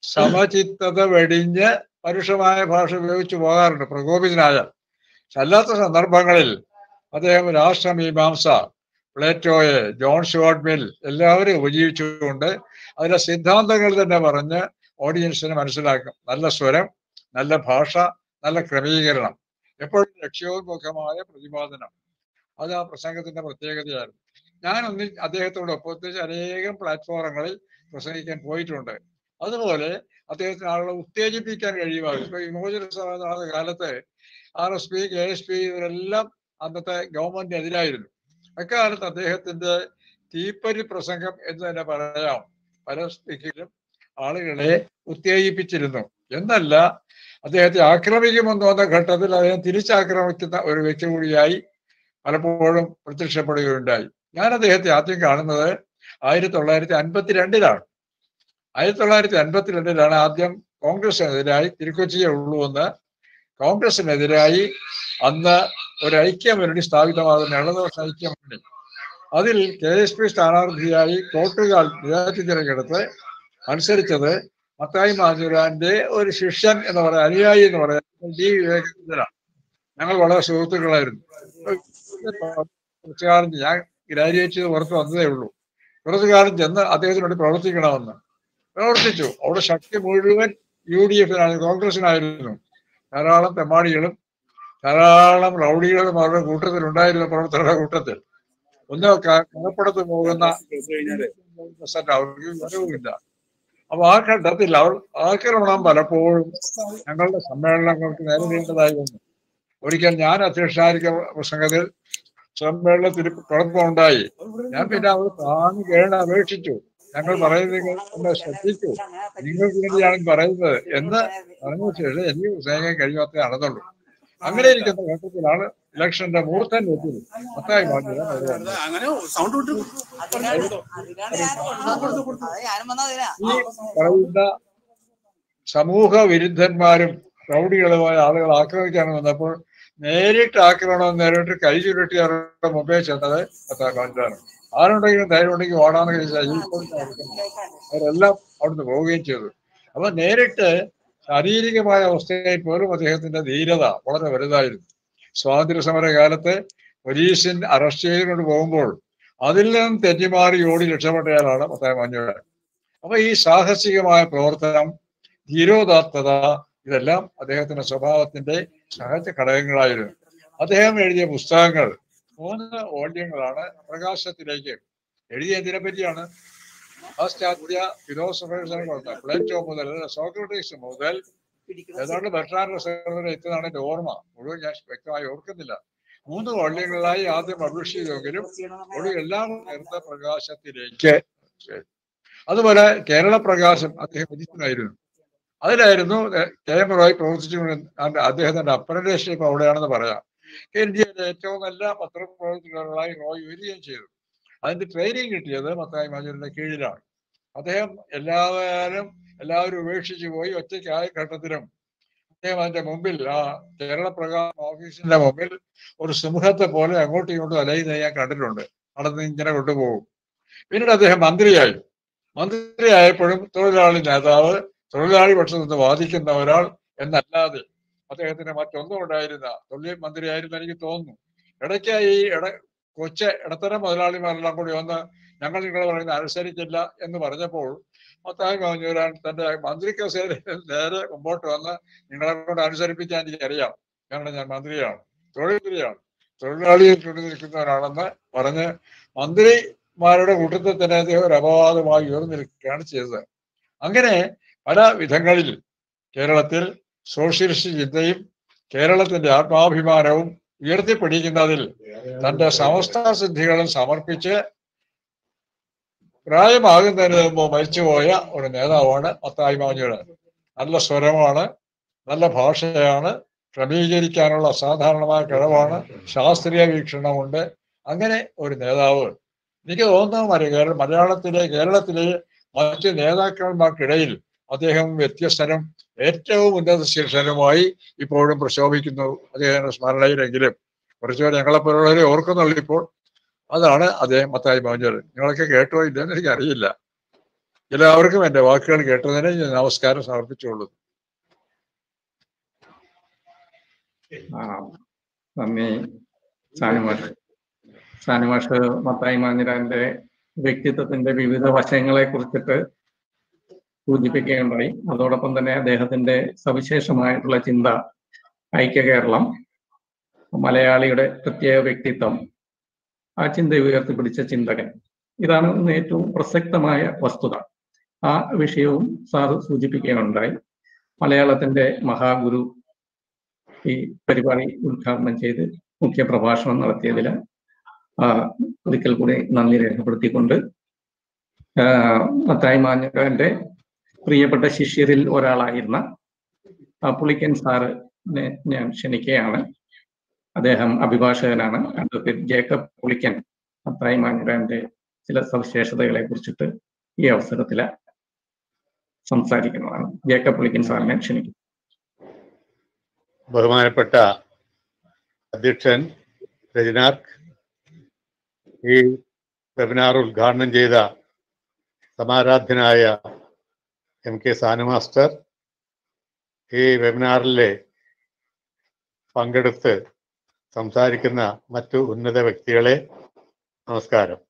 സമചിത്തത വെടിഞ്ഞ് പരുഷമായ ഭാഷ ഉപയോഗിച്ച് പോകാറുണ്ട് പ്രകോപിതനായാൽ അല്ലാത്ത സന്ദർഭങ്ങളിൽ അദ്ദേഹം രാഷ്ട്രമീമാംസ പ്ലേറ്റോയെ ജോൺ ഷുവാർട്ട് മിൽ എല്ലാവരും ഉപജീവിച്ചുകൊണ്ട് അതിലെ സിദ്ധാന്തങ്ങൾ തന്നെ പറഞ്ഞ് ഓഡിയൻസിന് മനസ്സിലാക്കും നല്ല സ്വരം നല്ല ഭാഷ നല്ല ക്രമീകരണം എപ്പോഴും ലക്ഷ്യോന്മുഖമായ പ്രതിപാദനം അത് ആ പ്രസംഗത്തിന്റെ പ്രത്യേകതയായിരുന്നു ഞാൻ ഒന്നിൽ അദ്ദേഹത്തോട് ഒപ്പത്തിച്ച് അനേകം പ്ലാറ്റ്ഫോറങ്ങളിൽ പ്രസംഗിക്കാൻ പോയിട്ടുണ്ട് അതുപോലെ അദ്ദേഹത്തിന് ആളുകളെ ഉത്തേജിപ്പിക്കാൻ കഴിയുമാകും ഇപ്പൊ വിമോചന സഭ നടന്ന കാലത്ത് R S P K S P ഇവരെല്ലാം അന്നത്തെ ഗവൺമെന്റിനെതിരായിരുന്നു അക്കാലത്ത് അദ്ദേഹത്തിന്റെ തീപ്പരി പ്രസംഗം എന്ന് തന്നെ പറയാം പല സ്പീക്കിലും ആളുകളെ ഉത്തേജിപ്പിച്ചിരുന്നു എന്നല്ല അദ്ദേഹത്തെ ആക്രമിക്കുമെന്ന് തോന്നുന്ന ഘട്ടത്തിൽ അദ്ദേഹം തിരിച്ചാക്രമിക്കുന്ന ഒരു വ്യക്തി കൂടിയായി പലപ്പോഴും പ്രത്യക്ഷപ്പെടുകയുണ്ടായി ഞാൻ അദ്ദേഹത്തെ ആദ്യം കാണുന്നത് ആയിരത്തി തൊള്ളായിരത്തി അൻപത്തിരണ്ടിലാണ് ആയിരത്തി തൊള്ളായിരത്തി അൻപത്തിരണ്ടിലാണ് ആദ്യം കോൺഗ്രസിനെതിരായി തിരുക്കൊച്ചിയെ ഉള്ളൂ എന്ന് കോൺഗ്രസിനെതിരായി അന്ന് ഒരു ഐക്യമുന്നണി സ്ഥാപിതമാകുന്ന ഇടതുപക്ഷ ഐക്യമുന്നണി അതിൽ കെ എസ് പി സ്ഥാനാർത്ഥിയായി കോട്ടുകാൽ നിരാറ്റി തിരഞ്ഞെടുത്ത് മത്സരിച്ചത് മത്തായി മാഞ്ഞുരാന്റെ ഒരു ശിഷ്യൻ എന്ന് പറയാം അനുയായി എന്ന് പറയാം ഡി വിവേകാനന്ദനാണ് ഞങ്ങൾ വളരെ സുഹൃത്തുക്കളായിരുന്നു കുറച്ചു കാലം ഞാൻ ഗ്രാജുവേറ്റ് ചെയ്ത് പുറത്ത് വന്നതേ ഉള്ളൂ കുറച്ചു കാലം ചെന്ന് അദ്ദേഹത്തിന് വേണ്ടി പ്രവർത്തിക്കണമെന്ന് പ്രവർത്തിച്ചു അവിടെ ശക്തി മുഴുവൻ യു ഡി എഫിനാണ് കോൺഗ്രസിനായിരുന്നു ധാരാളം തെമ്മാടികളും ധാരാളം റൗഡികളും അവരുടെ കൂട്ടത്തിൽ ഉണ്ടായിരുന്ന പ്രവർത്തകരുടെ കൂട്ടത്തിൽ ഒന്ന് കടപ്പുറത്ത് പോകുന്ന അവർക്ക് വരവുമില്ല അപ്പൊ ആ ഘട്ടത്തിൽ അവൾ ആക്രമണം പലപ്പോഴും ഞങ്ങളുടെ സമ്മേളനങ്ങൾക്ക് നേരിടേണ്ടതായി വന്നു ഒരിക്കൽ ഞാൻ അധ്യക്ഷനായിരിക്കുന്ന പ്രസംഗത്തിൽ സമ്മേളനത്തിൽ കുഴപ്പമുണ്ടായി ഞാൻ പിന്നെ അവർ താങ്ങി കേണ അപേക്ഷിച്ചു ഞങ്ങൾ പറയുന്നത് ഒന്ന് ശ്രദ്ധിച്ചു നിങ്ങൾക്ക് വേണ്ടിയാണ് പറയുന്നത് എന്ന് പറഞ്ഞ ശേഷം എനിക്ക് പ്രസംഗം കഴിയാത്ത നടന്നുള്ളൂ അങ്ങനെ ഇരിക്കുന്ന ഘട്ടത്തിലാണ് ഇലക്ഷന്റെ മൂർത്തൻ എത്തി മത്തായി മാറ്റിയത് അങ്ങനെ സൗണ്ട് വിട്ട് ഈ പറയുന്ന സമൂഹ വിരുദ്ധന്മാരും റൗഡികളുമായ ആളുകൾ ആക്രമിക്കാൻ വന്നപ്പോൾ നേരിട്ട് ആക്രമണം നേരിട്ട് കൈ ചുരുട്ടി അവരുടെ മുമ്പേ ചെന്നത് മത്തായി ആരുണ്ടെങ്കിലും ധൈര്യം ഉണ്ടെങ്കിൽ ഓടാന്ന് കഴിച്ചാൽ അവരെല്ലാം അവിടുന്ന് പോവുകയും ചെയ്തു അപ്പൊ നേരിട്ട് ശാരീരികമായ അവസ്ഥയിൽ പോലും അദ്ദേഹത്തിന്റെ ധീരത വളരെ വലുതായിരുന്നു സ്വാതന്ത്ര്യ സമര കാലത്ത് പോലീസിൻ അറസ്റ്റ് ചെയ്തുകൊണ്ട് പോകുമ്പോൾ അതിൽ നിന്നും തെറ്റിമാറി ഓടി രക്ഷപ്പെട്ടയാളാണ് മത്തായ മഞ്ഞുകാരൻ അപ്പൊ ഈ സാഹസികമായ പ്രവർത്തനം ധീരോദാത്തത ഇതെല്ലാം അദ്ദേഹത്തിന്റെ സ്വഭാവത്തിന്റെ സഹജ ഘടകങ്ങളായിരുന്നു അദ്ദേഹം എഴുതിയ പുസ്തകങ്ങൾ മൂന്ന് വോള്യങ്ങളാണ് പ്രകാശത്തിലേക്ക് എഴുതിയതിനെ പറ്റിയാണ് പാശ്ചാത്യ ഫിലോസഫേഴ്സിനെ കൊണ്ട് പ്ലേറ്റോ മുതൽ സോക്രട്ടീസ് മുതൽ ഏതാണ്ട് ബെർട്രാൻ റസൽ വരെ എത്തുന്നതാണ് എന്റെ ഓർമ്മ മുഴുവൻ ഞാൻ വ്യക്തമായി ഓർക്കുന്നില്ല മൂന്ന് വോള്യങ്ങളായി ആദ്യം പബ്ലിഷ് ചെയ്തെങ്കിലും ഒടുവിൽ എല്ലാം ചേർത്ത പ്രകാശത്തിലേക്ക് അതുപോലെ കേരള പ്രകാശം അദ്ദേഹം വിധിച്ചതായിരുന്നു അതിലായിരുന്നു കെ എം റോയ് പ്രവർത്തിച്ചുകൊണ്ട് അദ്ദേഹത്തിന്റെ അപ്രന്റേഷിപ്പ് അവിടെയാണെന്ന് പറയാം ഇന്ത്യയിലെ ഏറ്റവും നല്ല പത്രപ്രവർത്തകர்களായി റോയ് വരികയും ചെയ്തു അതിന്റെ ട്രെയിനിങ് കിട്ടിയത് മത്തായി മാജൂരിന്റെ കീഴിലാണ് അദ്ദേഹം എല്ലാവരും എല്ലാവരും ഉപേക്ഷിച്ചു പോയി ഒറ്റയ്ക്കായ ഘട്ടത്തിലും അദ്ദേഹം അതിന്റെ മുമ്പിൽ ആ കേരള പ്രകാശം ഓഫീസിന്റെ മുമ്പിൽ ഒരു സിംഹത്തെ പോലെ അങ്ങോട്ടും ഇങ്ങോട്ടും അലയുന്നത് ഞാൻ കണ്ടിട്ടുണ്ട് നടന്ന് ഇങ്ങനെ കൊണ്ടുപോകും പിന്നീട് അദ്ദേഹം മന്ത്രിയായി മന്ത്രിയായപ്പോഴും തൊഴിലാളി നേതാവ് തൊഴിലാളി പക്ഷത്ത് നിന്ന് വാദിക്കുന്ന ഒരാൾ എന്നല്ലാതെ അദ്ദേഹത്തിന് മറ്റൊന്നും ഉണ്ടായിരുന്ന തൊഴിൽ മന്ത്രിയായിരുന്നു എനിക്ക് തോന്നുന്നു ഇടയ്ക്ക് ഈ ഇട കൊച്ച ഇടത്തരം മുതലാളിമാരെല്ലാം കൂടി വന്ന് ഞങ്ങൾ നിങ്ങൾ പറയുന്നത് അനുസരിക്കില്ല എന്ന് പറഞ്ഞപ്പോൾ മത്തായി മാഞ്ഞൂരാൻ തന്റെ മന്ത്രി കസേരയിൽ നേരെ മുമ്പോട്ട് വന്ന് നിങ്ങളെ കൊണ്ട് അനുസരിപ്പിക്കാൻ എനിക്കറിയാം കാരണം ഞാൻ മന്ത്രിയാണ് തൊഴിൽമന്ത്രിയാണ് തൊഴിലാളിയെ ചുണ്ടി നിൽക്കുന്നവരാണെന്ന് പറഞ്ഞ് മന്ത്രിമാരുടെ കൂട്ടത്തിൽ തന്നെ അദ്ദേഹം ഒരു അപവാദമായി ഉയർന്നു നിൽക്കുകയാണ് ചെയ്തത് അങ്ങനെ പല വിധങ്ങളിൽ കേരളത്തിൽ സോഷ്യലിസ്റ്റ് ചിന്തയും കേരളത്തിന്റെ ആത്മാഭിമാനവും ഉയർത്തിപ്പിടിക്കുന്നതിൽ തന്റെ സമസ്ത സിദ്ധികളും സമർപ്പിച്ച് പ്രായമാകുന്നതിന് മുമ്പ് മരിച്ചുപോയ ഒരു നേതാവാണ് മത്തായി മാഞ്ഞൂര് നല്ല സ്വരമാണ് നല്ല ഭാഷയാണ് ക്രമീകരിക്കാനുള്ള അസാധാരണമായ കഴിവാണ് ശാസ്ത്രീയ വീക്ഷണമുണ്ട് അങ്ങനെ ഒരു നേതാവ് എനിക്ക് തോന്നുന്നു മലയാളത്തിലെ കേരളത്തിലെ മറ്റ് നേതാക്കന്മാർക്കിടയിൽ അദ്ദേഹം വ്യത്യസ്തനും ഏറ്റവും ഉന്നത ശീർഷനുമായി ഇപ്പോഴും പ്രശോഭിക്കുന്നു അദ്ദേഹത്തിന്റെ സ്മരണയിലെങ്കിലും കുറച്ചുപേർ ഞങ്ങളെപ്പോലുള്ളവരെ ഓർക്കുന്നുള്ളൂ ഇപ്പോൾ അതാണ് അദ്ദേഹം മത്തായി മാഞ്ഞത് നിങ്ങളൊക്കെ കേട്ടോ ഇല്ലെന്ന് എനിക്കറിയില്ല എല്ലാവർക്കും എൻ്റെ വാക്കുകൾ കേട്ടതിന് ഞാൻ നമസ്കാരം സമർപ്പിച്ചുകൊള്ളുന്നു ആ നന്ദി സാനുമാഷ് സാനുമാഷ് മത്തായി മാഞ്ഞിരാന്റെ വ്യക്തിത്വത്തിന്റെ വിവിധ വശങ്ങളെ കുറിച്ചിട്ട് സൂചിപ്പിക്കുകയുണ്ടായി അതോടൊപ്പം തന്നെ അദ്ദേഹത്തിന്റെ സവിശേഷമായിട്ടുള്ള ചിന്ത ഐക്യ കേരളം മലയാളിയുടെ പ്രത്യേക വ്യക്തിത്വം ആ ചിന്ത ഉയർത്തിപ്പിടിച്ച ചിന്തകൻ ഇതാണ് ഇന്ന് ഏറ്റവും പ്രസക്തമായ വസ്തുത ആ വിഷയവും സാറ് സൂചിപ്പിക്കുകയുണ്ടായി മലയാളത്തിന്റെ മഹാഗുരു ഈ പരിപാടി ഉദ്ഘാടനം ചെയ്ത് മുഖ്യ പ്രഭാഷണം നടത്തിയതിൽ ഒരിക്കൽ കൂടി നന്ദി രേഖപ്പെടുത്തിക്കൊണ്ട് മത്തായി മാഞ്ഞക്കാരന്റെ പ്രിയപ്പെട്ട ശിഷ്യരിൽ ഒരാളായിരുന്ന പുളിക്കൻ സാറിനെ ഞാൻ ക്ഷണിക്കുകയാണ് അദ്ദേഹം അഭിഭാഷകനാണ് അഡ്വക്കേറ്റ് ജേക്കബ് പുളിക്കൻ മത്തായി മാഞ്ഞക്കാരന്റെ ചില സവിശേഷതകളെ കുറിച്ചിട്ട് ഈ അവസരത്തിൽ സംസാരിക്കുന്നതാണ് ജേക്കബ് പുളിക്കൻ സാറിനെ ക്ഷണിക്കും ബഹുമാനപ്പെട്ട അധ്യക്ഷൻ രജനാർക്ക് ഈ വെബിനാർ ഉദ്ഘാടനം ചെയ്ത സമാരാധ്യനായ എം കെ സാനു മാസ്റ്റർ ഈ വെബിനാറിലെ പങ്കെടുത്ത് സംസാരിക്കുന്ന മറ്റു ഉന്നത വ്യക്തികളെ നമസ്കാരം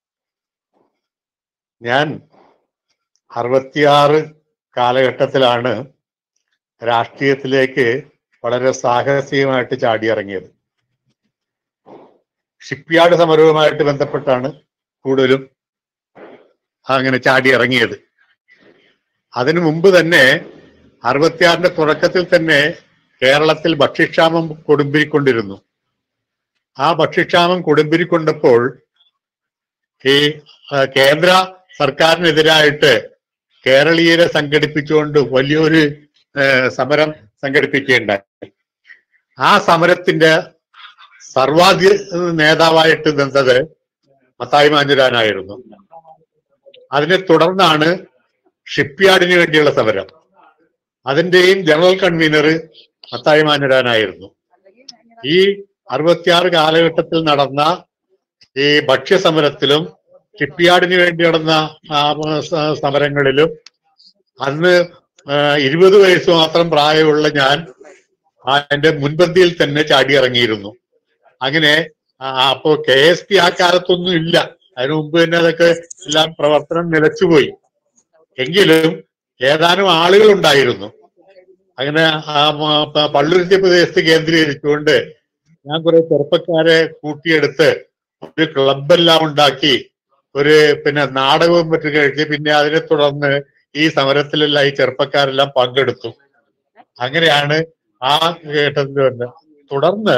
ഞാൻ അറുപത്തിയാറ് കാലഘട്ടത്തിലാണ് രാഷ്ട്രീയത്തിലേക്ക് വളരെ സാഹസികമായിട്ട് ചാടിയിറങ്ങിയത് ഷിപ്പ്യാർഡ് സമരവുമായിട്ട് ബന്ധപ്പെട്ടാണ് കൂടുതലും അങ്ങനെ ചാടിയിറങ്ങിയത് അതിനു മുമ്പ് തന്നെ അറുപത്തിയാറിന്റെ തുടക്കത്തിൽ തന്നെ കേരളത്തിൽ ഭക്ഷ്യക്ഷാമം കൊടുമ്പിരിക്കൊണ്ടിരുന്നു ആ ഭക്ഷ്യക്ഷാമം കൊടുമ്പിരിക്കൊണ്ടപ്പോൾ ഈ കേന്ദ്ര സർക്കാരിനെതിരായിട്ട് കേരളീയരെ സംഘടിപ്പിച്ചുകൊണ്ട് വലിയൊരു സമരം സംഘടിപ്പിക്കുകയുണ്ടായി ആ സമരത്തിന്റെ സർവാധി നേതാവായിട്ട് നിന്നത് മത്തായി മാഞ്ഞുരാനായിരുന്നു അതിനെ തുടർന്നാണ് ഷിപ്പ്യാർഡിന് വേണ്ടിയുള്ള സമരം അതിന്റെയും ജനറൽ കൺവീനർ മത്തായി മാഞ്ഞുരാനായിരുന്നു ഈ അറുപത്തിയാറ് കാലഘട്ടത്തിൽ നടന്ന ഈ ഭക്ഷ്യസമരത്തിലും ഷിപ്പ്യാർഡിന് വേണ്ടി നടന്ന സമരങ്ങളിലും അന്ന് ഇരുപത് വയസ്സ് മാത്രം പ്രായമുള്ള ഞാൻ എന്റെ മുൻപന്തിയിൽ തന്നെ ചാടിയിറങ്ങിയിരുന്നു അങ്ങനെ അപ്പോ കെ എസ് പി ആ കാലത്തൊന്നും ഇല്ല അതിനു മുമ്പ് തന്നെ അതൊക്കെ എല്ലാം പ്രവർത്തനം നിലച്ചുപോയി എങ്കിലും ഏതാനും ആളുകൾ ഉണ്ടായിരുന്നു അങ്ങനെ പള്ളുരുത്തി പ്രദേശത്ത് കേന്ദ്രീകരിച്ചുകൊണ്ട് ഞാൻ കുറെ ചെറുപ്പക്കാരെ കൂട്ടിയെടുത്ത് ഒരു ക്ലബെല്ലാം ഉണ്ടാക്കി ഒരു പിന്നെ നാടകവും മറ്റും കഴിച്ച് പിന്നെ അതിനെ തുടർന്ന് ഈ സമരത്തിലെല്ലാം ഈ ചെറുപ്പക്കാരെല്ലാം പങ്കെടുത്തു അങ്ങനെയാണ് ആ ഘട്ടത്തിൽ വന്നത് തുടർന്ന്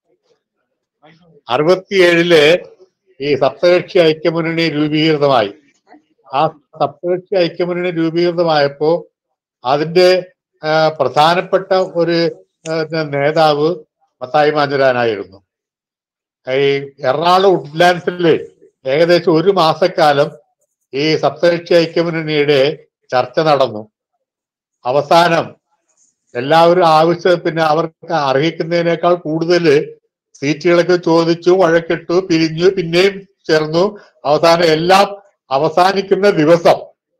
അറുപത്തിയേഴില് ഈ സപ്തകക്ഷി ഐക്യമുന്നണി രൂപീകൃതമായി ആ സപ്തകക്ഷി ഐക്യമുന്നണി രൂപീകൃതമായപ്പോ അതിന്റെ ആ, പ്രധാനപ്പെട്ട ഒരു ആ, നേതാവ് മത്തായി മാഞ്ഞുരാനായിരുന്നു ഈ എറണാകുളം ഉഡ്ലാൻഡ്സില് ഏകദേശം ഒരു മാസക്കാലം ഈ സപ്തകക്ഷി ഐക്യമുന്നണിയുടെ ചർച്ച നടന്നു അവസാനം എല്ലാവരും ആവശ്യം പിന്നെ അവർക്ക് അർഹിക്കുന്നതിനേക്കാൾ കൂടുതൽ സീറ്റുകളൊക്കെ ചോദിച്ചു വഴക്കിട്ടു പിരിഞ്ഞു പിന്നെയും ചേർന്നു അവസാനം എല്ലാം അവസാനിക്കുന്ന ദിവസം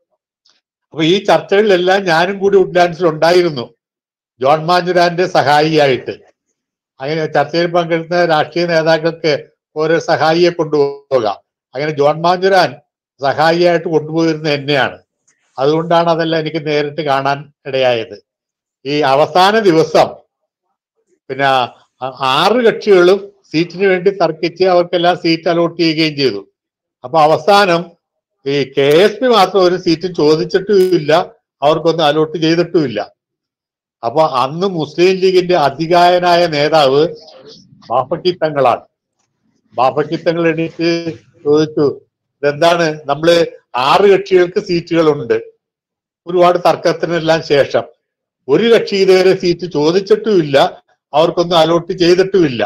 അപ്പൊ ഈ ചർച്ചകളിലെല്ലാം ഞാനും കൂടി ഉഡ്ലാൻഡ്സിൽ ഉണ്ടായിരുന്നു ജോൺ മാഞ്ചുരാന്റെ സഹായിയായിട്ട് അങ്ങനെ ചർച്ചയിൽ പങ്കെടുത്ത രാഷ്ട്രീയ നേതാക്കൾക്ക് ഓരോ സഹായിയെ കൊണ്ടുപോകാം അങ്ങനെ ജോൺ മാഞ്ചുരാൻ സഹായിയായിട്ട് കൊണ്ടുപോയിരുന്ന എന്നെയാണ് അതുകൊണ്ടാണ് അതെല്ലാം എനിക്ക് നേരിട്ട് കാണാൻ ഇടയായത് ഈ അവസാന ദിവസം പിന്നെ ആ- ആറ് കക്ഷികളും സീറ്റിന് വേണ്ടി തർക്കിച്ച് അവർക്കെല്ലാം സീറ്റ് അലോട്ട് ചെയ്യുകയും ചെയ്തു അപ്പൊ അവസാനം ഈ കെ എസ് പി മാത്രം ഒരു സീറ്റ് ചോദിച്ചിട്ടുമില്ല അവർക്കൊന്നും അലോട്ട് ചെയ്തിട്ടുമില്ല അപ്പൊ അന്ന് മുസ്ലിം ലീഗിന്റെ അധികായനായ നേതാവ് ബാഫക്കി തങ്ങളാണ് ബാഫക്കി തങ്ങൾ എണീറ്റ് ചോദിച്ചു ഇതെന്താണ് നമ്മള് ആറ് കക്ഷികൾക്ക് സീറ്റുകളുണ്ട് ഒരുപാട് തർക്കത്തിനെല്ലാം ശേഷം ഒരു കക്ഷി ഇതുവരെ സീറ്റ് ചോദിച്ചിട്ടുമില്ല അവർക്കൊന്നും അലോട്ട് ചെയ്തിട്ടുമില്ല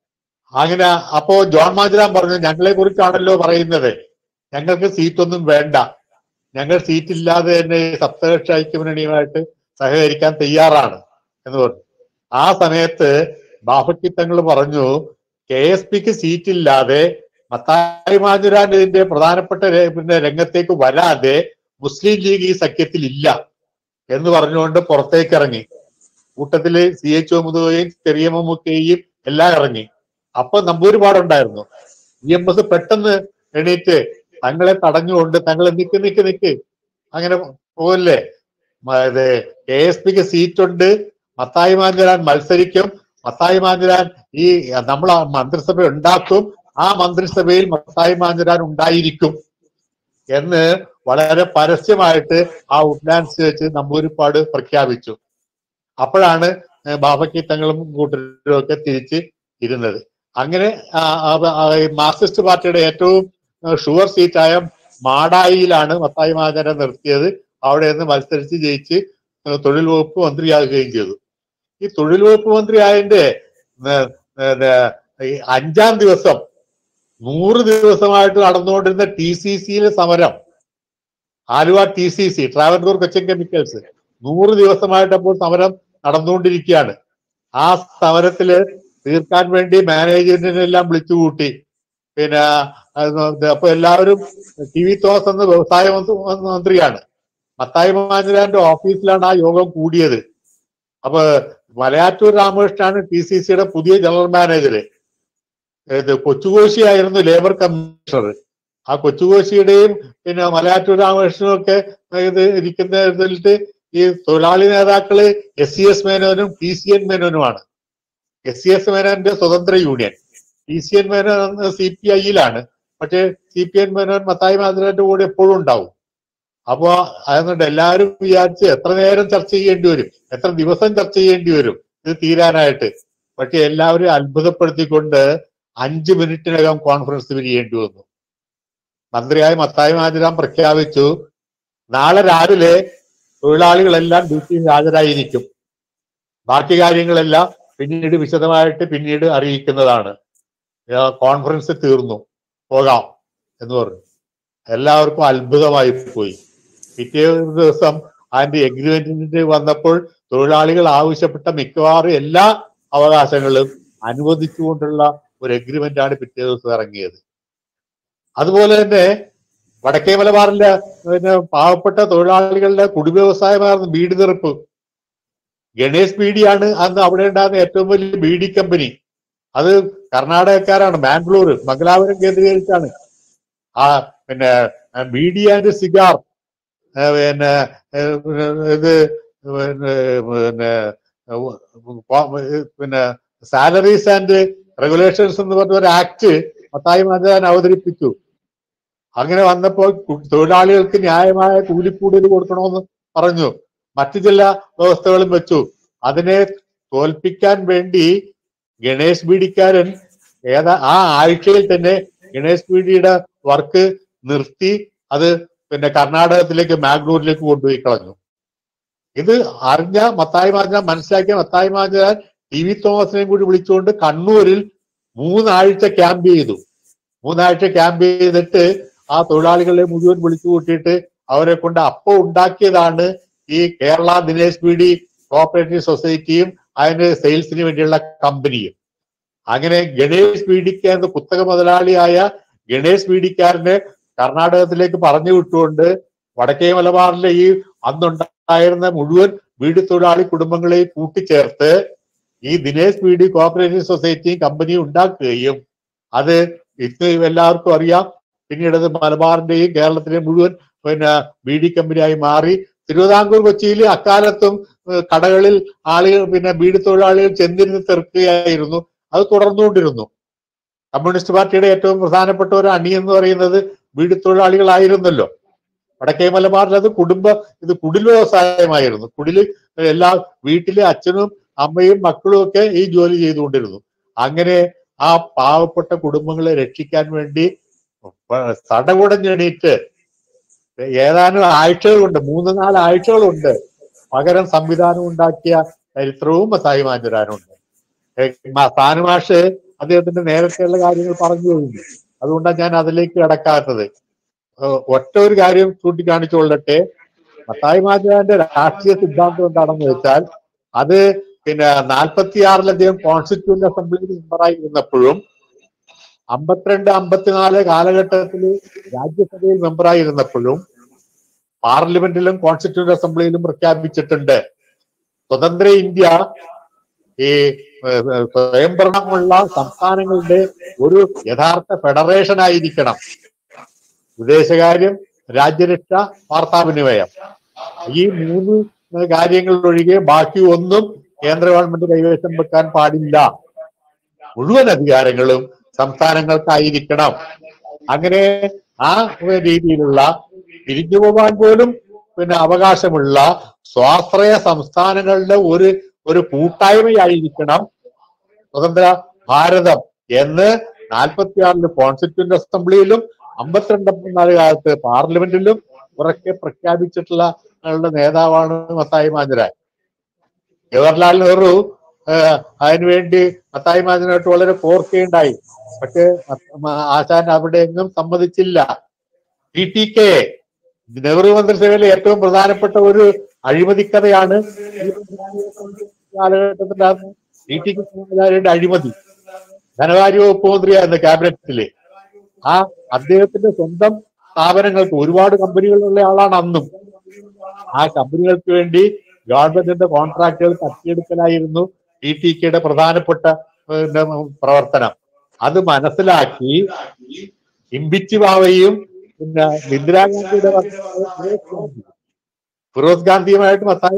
അങ്ങനെ അപ്പോ ജോൺ മാജുരാൻ പറഞ്ഞു ഞങ്ങളെ കുറിച്ചാണല്ലോ പറയുന്നത് ഞങ്ങൾക്ക് സീറ്റൊന്നും വേണ്ട ഞങ്ങൾ സീറ്റ് ഇല്ലാതെ തന്നെ ഈ സപ്തകക്ഷ ഐക്യമുന്നണിയുമായിട്ട് സഹകരിക്കാൻ തയ്യാറാണ് എന്ന് പറഞ്ഞു ആ സമയത്ത് ബാഫക്കി തങ്ങൾ പറഞ്ഞു കെ എസ് പിക്ക് സീറ്റ് ഇല്ലാതെ മത്തായി മാജുരാൻ ഇതിന്റെ പ്രധാനപ്പെട്ട ര- പിന്നെ രംഗത്തേക്ക് വരാതെ മുസ്ലിം ലീഗ് ഈ സഖ്യത്തിൽ ഇല്ല എന്ന് പറഞ്ഞുകൊണ്ട് പുറത്തേക്ക് ഇറങ്ങി കൂട്ടത്തില് സി എച്ച് മുതുകയും ചെറിയ മമ്മൂക്കയും എല്ലാം ഇറങ്ങി അപ്പൊ നമ്പൂരിപാടുണ്ടായിരുന്നു ഇ എം എസ് പെട്ടെന്ന് എണീറ്റ് തങ്ങളെ തടഞ്ഞുകൊണ്ട് തങ്ങളെ നിക്ക് നിക്ക് നിക്ക് അങ്ങനെ പോകല്ലേ മ- ഇത് കെ എസ് പിക്ക് സീറ്റുണ്ട് മത്തായി മാഞ്ചുരാൻ മത്സരിക്കും മത്തായി മാഞ്ചുരാൻ ഈ നമ്മൾ ആ മന്ത്രിസഭ ഉണ്ടാക്കും ആ മന്ത്രിസഭയിൽ മത്തായി മാഞ്ചുരാൻ ഉണ്ടായിരിക്കും എന്ന് വളരെ പരസ്യമായിട്ട് ആ ഉഡ്ലാൻഡ്സ് വെച്ച് നമ്പൂരിപ്പാട് പ്രഖ്യാപിച്ചു അപ്പോഴാണ് ഏഹ് ബാബയ്ക്ക് തങ്ങളും കൂട്ടരും ഒക്കെ തിരിച്ച് ഇരുന്നത് അങ്ങനെ ആ, ആ, ആ, ഈ മാർക്സിസ്റ്റ് പാർട്ടിയുടെ ഏറ്റവും ഷുവർ സീറ്റായ മാടായിയിലാണ് മത്തായി മാജനെ നിർത്തിയത് അവിടെ നിന്ന് മത്സരിച്ച് ജയിച്ച് ഏഹ് തൊഴിൽ വകുപ്പ് മന്ത്രിയാകുകയും ചെയ്തു ഈ തൊഴിൽ വകുപ്പ് മന്ത്രിയായതിന്റെ ഏഹ്, ഏഹ്, ഈ അഞ്ചാം ദിവസം നൂറ് ദിവസമായിട്ട് നടന്നുകൊണ്ടിരുന്ന ടി സി സിയിലെ സമരം Aluva T C C Travancore Cochin chemicals നൂറ് ദിവസമായിട്ട് അപ്പോൾ സമരം നടന്നുകൊണ്ടിരിക്കുകയാണ് ആ സമരത്തില് തീർക്കാൻ വേണ്ടി മാനേജ്മെന്റിനെല്ലാം വിളിച്ചുകൂട്ടി പിന്നെ അത് അപ്പൊ എല്ലാവരും ടി വി തോമസ് എന്ന വ്യവസായ മന്ത്രി- മന്ത്രിയാണ് മത്തായി മാഞ്ഞുരാന്റെ ഓഫീസിലാണ് ആ യോഗം കൂടിയത് അപ്പൊ മലയാറ്റൂർ രാമകൃഷ്ണനാണ് ടി സി സിയുടെ പുതിയ ജനറൽ മാനേജർ ഇത് കൊച്ചുകോശിയായിരുന്നു ലേബർ കമ്മീഷണർ ആ കൊച്ചുകോശിയുടെയും പിന്നെ മലയാറ്റൂർ രാമകൃഷ്ണനും ഒക്കെ ഇത് ഇരിക്കുന്ന ഇതിലിട്ട് ഈ തൊഴിലാളി നേതാക്കള് എസ് സി എസ് മേനോനും ടി സി എൻ മേനോനുമാണ് എസ് സി എസ് മേനോന്റെ സ്വതന്ത്ര union T C N Menon C P ഐയിലാണ് പക്ഷേ C P N Menon Mathai മാതിരാന്റെ കൂടെ എപ്പോഴും ഉണ്ടാവും അപ്പോ അതുകൊണ്ട് എല്ലാവരും വിചാരിച്ച് എത്ര നേരം ചർച്ച ചെയ്യേണ്ടി വരും എത്ര ദിവസം ചർച്ച ചെയ്യേണ്ടി വരും ഇത് തീരാനായിട്ട് പക്ഷെ എല്ലാവരും അത്ഭുതപ്പെടുത്തിക്കൊണ്ട് അഞ്ച് മിനിറ്റിനകം കോൺഫറൻസ് പിരിയേണ്ടി വന്നു മന്ത്രിയായ മത്തായി മാതിരാൻ പ്രഖ്യാപിച്ചു നാളെ രാവിലെ തൊഴിലാളികളെല്ലാം ഡ്യൂട്ടിയിൽ ഹാജരായിരിക്കും ബാക്കി കാര്യങ്ങളെല്ലാം പിന്നീട് വിശദമായിട്ട് പിന്നീട് അറിയിക്കുന്നതാണ് ഏർ കോൺഫറൻസ് തീർന്നു പോകാം എന്ന് പറഞ്ഞു എല്ലാവർക്കും അത്ഭുതമായി പോയി പിറ്റേ ദിവസം അതിന്റെ എഗ്രിമെന്റിന് വന്നപ്പോൾ തൊഴിലാളികൾ ആവശ്യപ്പെട്ട മിക്കവാറും എല്ലാ അവകാശങ്ങളും അനുവദിച്ചുകൊണ്ടുള്ള ഒരു എഗ്രിമെന്റ് ആണ് പിറ്റേ ദിവസം ഇറങ്ങിയത് അതുപോലെ തന്നെ വടക്കേ മലബാറിലെ പിന്നെ പാവപ്പെട്ട തൊഴിലാളികളുടെ കുടിവ്യവസായമായിരുന്നു ബീഡി നിറപ്പ് ഗണേഷ് ബീഡിയാണ് അന്ന് അവിടെ ഉണ്ടായിരുന്ന ഏറ്റവും വലിയ ബീഡി കമ്പനി അത് കർണാടകക്കാരാണ് ബാംഗ്ലൂർ മംഗലാപുരം കേന്ദ്രീകരിച്ചാണ് ആ പിന്നെ ബീഡി ആൻഡ് സിഗാർ പിന്നെ ഏഹ്, ഇത് പിന്നെ പിന്നെ ഉ- ഉ- പിന്നെ സാലറീസ് ആൻഡ് റെഗുലേഷൻസ് എന്ന് പറഞ്ഞ ഒരു ആക്ട് മത്തായി മാതാൻ അവതരിപ്പിച്ചു അങ്ങനെ വന്നപ്പോൾ കു- തൊഴിലാളികൾക്ക് ന്യായമായ കൂലിക്കൂടുതൽ കൊടുക്കണമെന്ന് പറഞ്ഞു മറ്റു ചില വ്യവസ്ഥകളും വെച്ചു അതിനെ തോൽപ്പിക്കാൻ വേണ്ടി ഗണേഷ് ബീഡിക്കാരൻ ഏതാ ആ ആഴ്ചയിൽ തന്നെ ഗണേഷ് ബീഡിയുടെ വർക്ക് നിർത്തി അത് പിന്നെ കർണാടകത്തിലേക്ക് മാഗ്ലൂരിലേക്ക് കൊണ്ടുപോയി കളഞ്ഞു ഇത് അറിഞ്ഞ മത്തായി മാജാൻ മനസ്സിലാക്കിയ മത്തായി മാജാൻ ടി വി തോമസിനെയും കൂടി വിളിച്ചുകൊണ്ട് കണ്ണൂരിൽ മൂന്നാഴ്ച ക്യാമ്പ് ചെയ്തു മൂന്നാഴ്ച ക്യാമ്പ് ചെയ്തിട്ട് ആ തൊഴിലാളികളെ മുഴുവൻ വിളിച്ചു കൂട്ടിയിട്ട് അവരെ കൊണ്ട് അപ്പോൾ ഉണ്ടാക്കിയതാണ് ഈ കേരള ദിനേശ് ബീഡി കോപ്പറേറ്റീവ് സൊസൈറ്റിയും അതിന് സെയിൽസിന് വേണ്ടിയുള്ള കമ്പനിയും അങ്ങനെ ഗണേഷ് ബീഡിക്ക് എന്ന കുത്തക മുതലാളിയായ ഗണേഷ് ബീഡിക്കാരനെ കർണാടകത്തിലേക്ക് പറഞ്ഞു വിട്ടുകൊണ്ട് വടക്കേ മലബാറിലെ ഈ അന്നുണ്ടായിരുന്ന മുഴുവൻ വീട് തൊഴിലാളി കുടുംബങ്ങളെയും കൂട്ടിച്ചേർത്ത് ഈ ദിനേശ് ബീഡി കോപ്പറേറ്റീവ് സൊസൈറ്റിയും കമ്പനിയും ഉണ്ടാക്കുകയും അത് ഇന്ന് എല്ലാവർക്കും അറിയാം പിന്നീട് അത് മലബാറിന്റെയും കേരളത്തിലെയും മുഴുവൻ പിന്നെ ബീഡി കമ്പനിയായി മാറി തിരുവിതാംകൂർ കൊച്ചിയിൽ അക്കാലത്തും ഏഹ് കടകളിൽ ആളുകൾ പിന്നെ ബീഡി തൊഴിലാളികൾ ചെന്നിരുന്ന് തെറുക്കുകയായിരുന്നു അത് തുടർന്നുകൊണ്ടിരുന്നു കമ്മ്യൂണിസ്റ്റ് പാർട്ടിയുടെ ഏറ്റവും പ്രധാനപ്പെട്ട ഒരു അണി എന്ന് പറയുന്നത് ബീഡി തൊഴിലാളികളായിരുന്നല്ലോ വടക്കേ മലബാറിൽ അത് കുടുംബ ഇത് കുടിൽ വ്യവസായമായിരുന്നു കുടില് എല്ലാ വീട്ടിലെ അച്ഛനും അമ്മയും മക്കളും ഒക്കെ ഈ ജോലി ചെയ്തുകൊണ്ടിരുന്നു അങ്ങനെ ആ പാവപ്പെട്ട കുടുംബങ്ങളെ രക്ഷിക്കാൻ വേണ്ടി പ- സടകുടഞ്ഞെണീറ്റ് ഏതാനും ആഴ്ചകളുണ്ട് മൂന്ന് നാല് ആഴ്ചകളുണ്ട് പകരം സംവിധാനം ഉണ്ടാക്കിയ ചരിത്രവും മസായി മാഞ്ചുരാനുണ്ട് സാനുമാഷ് അദ്ദേഹത്തിന്റെ നേരത്തെയുള്ള കാര്യങ്ങൾ പറഞ്ഞു കഴിഞ്ഞു അതുകൊണ്ടാണ് ഞാൻ അതിലേക്ക് കടക്കാത്തത് ഏഹ് ഒറ്റ ഒരു കാര്യം ചൂണ്ടിക്കാണിച്ചുകൊള്ളട്ടെ മത്തായി മാജാന്റെ രാഷ്ട്രീയ സിദ്ധാന്തം എന്താണെന്ന് വെച്ചാൽ അത് പിന്നെ നാൽപ്പത്തിയാറിൽ അദ്ദേഹം കോൺസ്റ്റിറ്റ്യൂന്റ് അസംബ്ലിയിൽ മെമ്പറായി ഇരുന്നപ്പോഴും അമ്പത്തിരണ്ട് അമ്പത്തിനാല് കാലഘട്ടത്തിൽ രാജ്യസഭയിൽ മെമ്പറായി ഇരുന്നപ്പോഴും പാർലമെന്റിലും കോൺസ്റ്റിറ്റ്യൂന്റ് അസംബ്ലിയിലും പ്രഖ്യാപിച്ചിട്ടുണ്ട് സ്വതന്ത്ര ഇന്ത്യ ഈ ഏഹ്, ഏഹ്, സ്വയംഭരണമുള്ള സംസ്ഥാനങ്ങളുടെ ഒരു യഥാർത്ഥ ഫെഡറേഷൻ ആയിരിക്കണം വിദേശകാര്യം രാജ്യരക്ഷ വാർത്താവിനിമയം ഈ മൂന്ന് കാര്യങ്ങൾ ഒഴികെ ബാക്കി ഒന്നും കേന്ദ്ര ഗവൺമെന്റ് കൈവശം വെക്കാൻ പാടില്ല മുഴുവൻ അധികാരങ്ങളും സംസ്ഥാനങ്ങൾക്കായിരിക്കണം അങ്ങനെ ആ രീതിയിലുള്ള പിരിഞ്ഞു പോകാൻ പോലും പിന്നെ അവകാശമുള്ള സ്വാശ്രയ സംസ്ഥാനങ്ങളുടെ ഒരു ഒരു കൂട്ടായ്മയായിരിക്കണം സ്വതന്ത്ര ഭാരതം എന്ന് നാൽപ്പത്തിയാറില് കോൺസ്റ്റിറ്റ്യൂന്റ് അസംബ്ലിയിലും അമ്പത്തിരണ്ട് അമ്പത്തിനാല് കാലത്ത് പാർലമെന്റിലും ഉറക്കെ പ്രഖ്യാപിച്ചിട്ടുള്ള ആളുടെ നേതാവാണ് മത്തായി മാഞ്ചരാൻ ജവഹർലാൽ നെഹ്റു ഏഹ്, അതിനുവേണ്ടി മത്തായി മാഞ്ചനായിട്ട് വളരെ കോർക്കയുണ്ടായി പക്ഷെ ആശാൻ അവിടെ എങ്ങും സമ്മതിച്ചില്ല ടി ടി കെ നെഹ്റു മന്ത്രിസഭയിലെ ഏറ്റവും പ്രധാനപ്പെട്ട ഒരു അഴിമതിക്കഥയാണ് ഈ കാലഘട്ടത്തിലാണ് ടി ടി കെ അഴിമതി ധനകാര്യ വകുപ്പ് മന്ത്രിയായിരുന്നു ക്യാബിനറ്റില് ആ അദ്ദേഹത്തിന്റെ സ്വന്തം സ്ഥാപനങ്ങൾക്ക് ഒരുപാട് കമ്പനികളുള്ള ആളാണ് അന്നും ആ കമ്പനികൾക്ക് വേണ്ടി ഗവൺമെന്റിന്റെ കോൺട്രാക്ടുകൾ തട്ടിയെടുക്കലായിരുന്നു ടി ടി കെയുടെ പ്രധാനപ്പെട്ട പിന്നെ, പ്രവർത്തനം അത് മനസ്സിലാക്കി ഇമ്പിച്ചി ബാവയും പിന്നെ ഇന്ദിരാഗാന്ധിയുടെ ഭർത്താവ് ഫിറോസ് ഗാന്ധിയുമായിട്ട് മത്തായി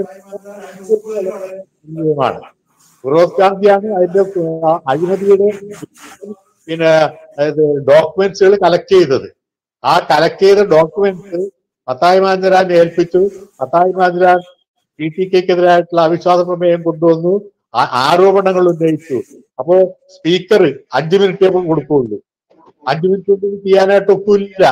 ാണ് ഫിറോസ് ഗാന്ധിയാണ് അതിന്റെ ആ, അഴിമതിയുടെ പിന്നെ ഡോക്യുമെന്റ്സുകൾ കളക്ട് ചെയ്തത് ആ കളക്ട് ചെയ്ത ഡോക്യുമെന്റ്സ് മത്തായി മാഞ്ചരാൻ ഏൽപ്പിച്ചു മത്തായി മാഞ്ചരാൻ ടി ടി കെക്കെതിരായിട്ടുള്ള അവിശ്വാസ പ്രമേയം കൊണ്ടുവന്നു ആ- ആരോപണങ്ങൾ ഉന്നയിച്ചു അപ്പോ സ്പീക്കർ അഞ്ചു മിനിറ്റേ കൊടുക്കുള്ളൂ അഞ്ചു മിനിറ്റ് കൊണ്ട് ഇത് ചെയ്യാനായിട്ട് ഒക്കില്ല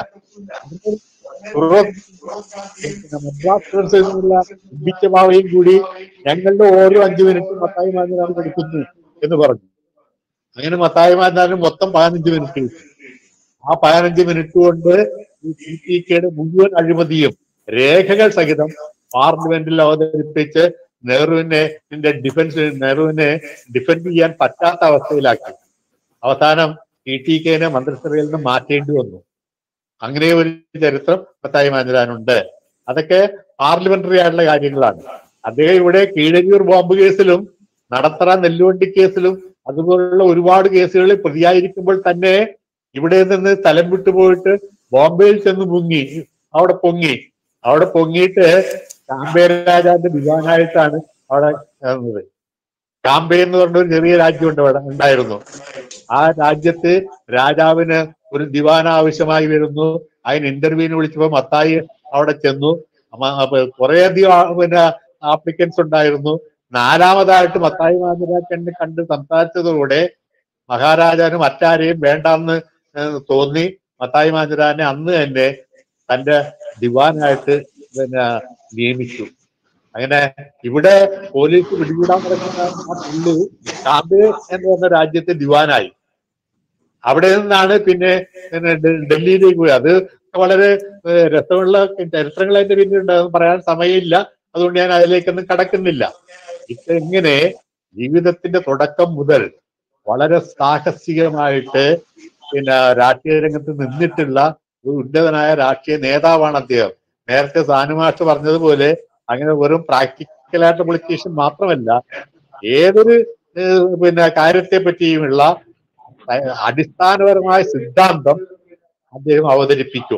മദ്രാസ് കോൺസിൽ നിന്നുള്ള ഇമ്പിച്ചമാവയും കൂടി ഞങ്ങളുടെ ഓരോ അഞ്ചു മിനിറ്റും മത്തായി മാഞ്ചരാൻ കൊടുക്കുന്നു എന്ന് പറഞ്ഞു അങ്ങനെ മത്തായി മാഞ്ചാനും മൊത്തം പതിനഞ്ച് മിനിറ്റ് കിട്ടി. ആ പതിനഞ്ച് മിനിറ്റ് കൊണ്ട് ഈ ടി ടി കെയുടെ മുഴുവൻ അഴിമതിയും രേഖകൾ സഹിതം പാർലമെന്റിൽ അവതരിപ്പിച്ച് നെഹ്റുവിനെ ഡിഫൻസ് നെഹ്റുവിനെ ഡിഫെൻഡ് ചെയ്യാൻ പറ്റാത്ത അവസ്ഥയിലാക്കി അവസാനം ടി ടി കെനെ മന്ത്രിസഭയിൽ നിന്ന് മാറ്റേണ്ടി വന്നു അങ്ങനെ ഒരു ചരിത്രം മത്തായി മാഞ്ചരാനുണ്ട് അതൊക്കെ പാർലമെന്ററി ആയിട്ടുള്ള കാര്യങ്ങളാണ് അദ്ദേഹം ഇവിടെ കീഴരിയൂർ ബോംബ് കേസിലും നടത്തറ നെല്ലുവണ്ടി കേസിലും അതുപോലുള്ള ഒരുപാട് കേസുകളിൽ പ്രതിയായിരിക്കുമ്പോൾ തന്നെ ഇവിടെ നിന്ന് സ്ഥലം വിട്ടുപോയിട്ട് ബോംബെയിൽ ചെന്ന് മുങ്ങി അവിടെ പൊങ്ങി അവിടെ പൊങ്ങിയിട്ട് ചാമ്പേര രാജാന്റെ ദിവാനായിട്ടാണ് അവിടെ നടന്നത് കാമ്പേ എന്ന് പറഞ്ഞ ഒരു ചെറിയ രാജ്യം ഉണ്ട് അവിടെ ഉണ്ടായിരുന്നു ആ രാജ്യത്ത് രാജാവിന് ഒരു ദിവാന ആവശ്യമായി വരുന്നു അതിന് ഇന്റർവ്യൂവിന് വിളിച്ചപ്പോ മത്തായി അവിടെ ചെന്നു അമ്മ- അപ്പൊ കുറേയധികം ആ- പിന്നെ ആപ്ലിക്കൻസ് ഉണ്ടായിരുന്നു നാലാമതായിട്ട് മത്തായി മാതിരാക്കന്നെ കണ്ട് സംസാരിച്ചതോടെ മഹാരാജാവിന് മറ്റാരെയും വേണ്ടെന്ന് ഏഹ് തോന്നി മത്തായി മാതിരാനെ അന്ന് തന്നെ തന്റെ ദിവാനായിട്ട് പിന്നെ നിയമിച്ചു അങ്ങനെ ഇവിടെ പോലീസ് പിടികൂടാൻ നടക്കുന്ന ആ പുള്ളി കാമ്പേ എന്ന് പറഞ്ഞ രാജ്യത്തെ ദിവാനായി അവിടെ നിന്നാണ് പിന്നെ പിന്നെ ഡെ- ഡൽഹിയിലേക്ക് പോയി അത് വളരെ ഏഹ് രസമുള്ള ചരിത്രങ്ങളായിട്ട് പിന്നീട് അത് പറയാൻ സമയമില്ല അതുകൊണ്ട് ഞാൻ അതിലേക്കൊന്നും കടക്കുന്നില്ല ഇപ്പൊ ഇങ്ങനെ ജീവിതത്തിന്റെ തുടക്കം മുതൽ വളരെ സാഹസികമായിട്ട് പിന്നെ രാഷ്ട്രീയ രംഗത്ത് നിന്നിട്ടുള്ള ഒരു ഉന്നതനായ രാഷ്ട്രീയ നേതാവാണ് അദ്ദേഹം നേരത്തെ സാനുമാഷ് പറഞ്ഞതുപോലെ അങ്ങനെ വെറും പ്രാക്ടിക്കലായിട്ട് പൊളിറ്റീഷ്യൻ മാത്രമല്ല ഏതൊരു ഏഹ്, പിന്നെ കാര്യത്തെ പറ്റിയുമുള്ള അഹ് അടിസ്ഥാനപരമായ സിദ്ധാന്തം അദ്ദേഹം അവതരിപ്പിക്കും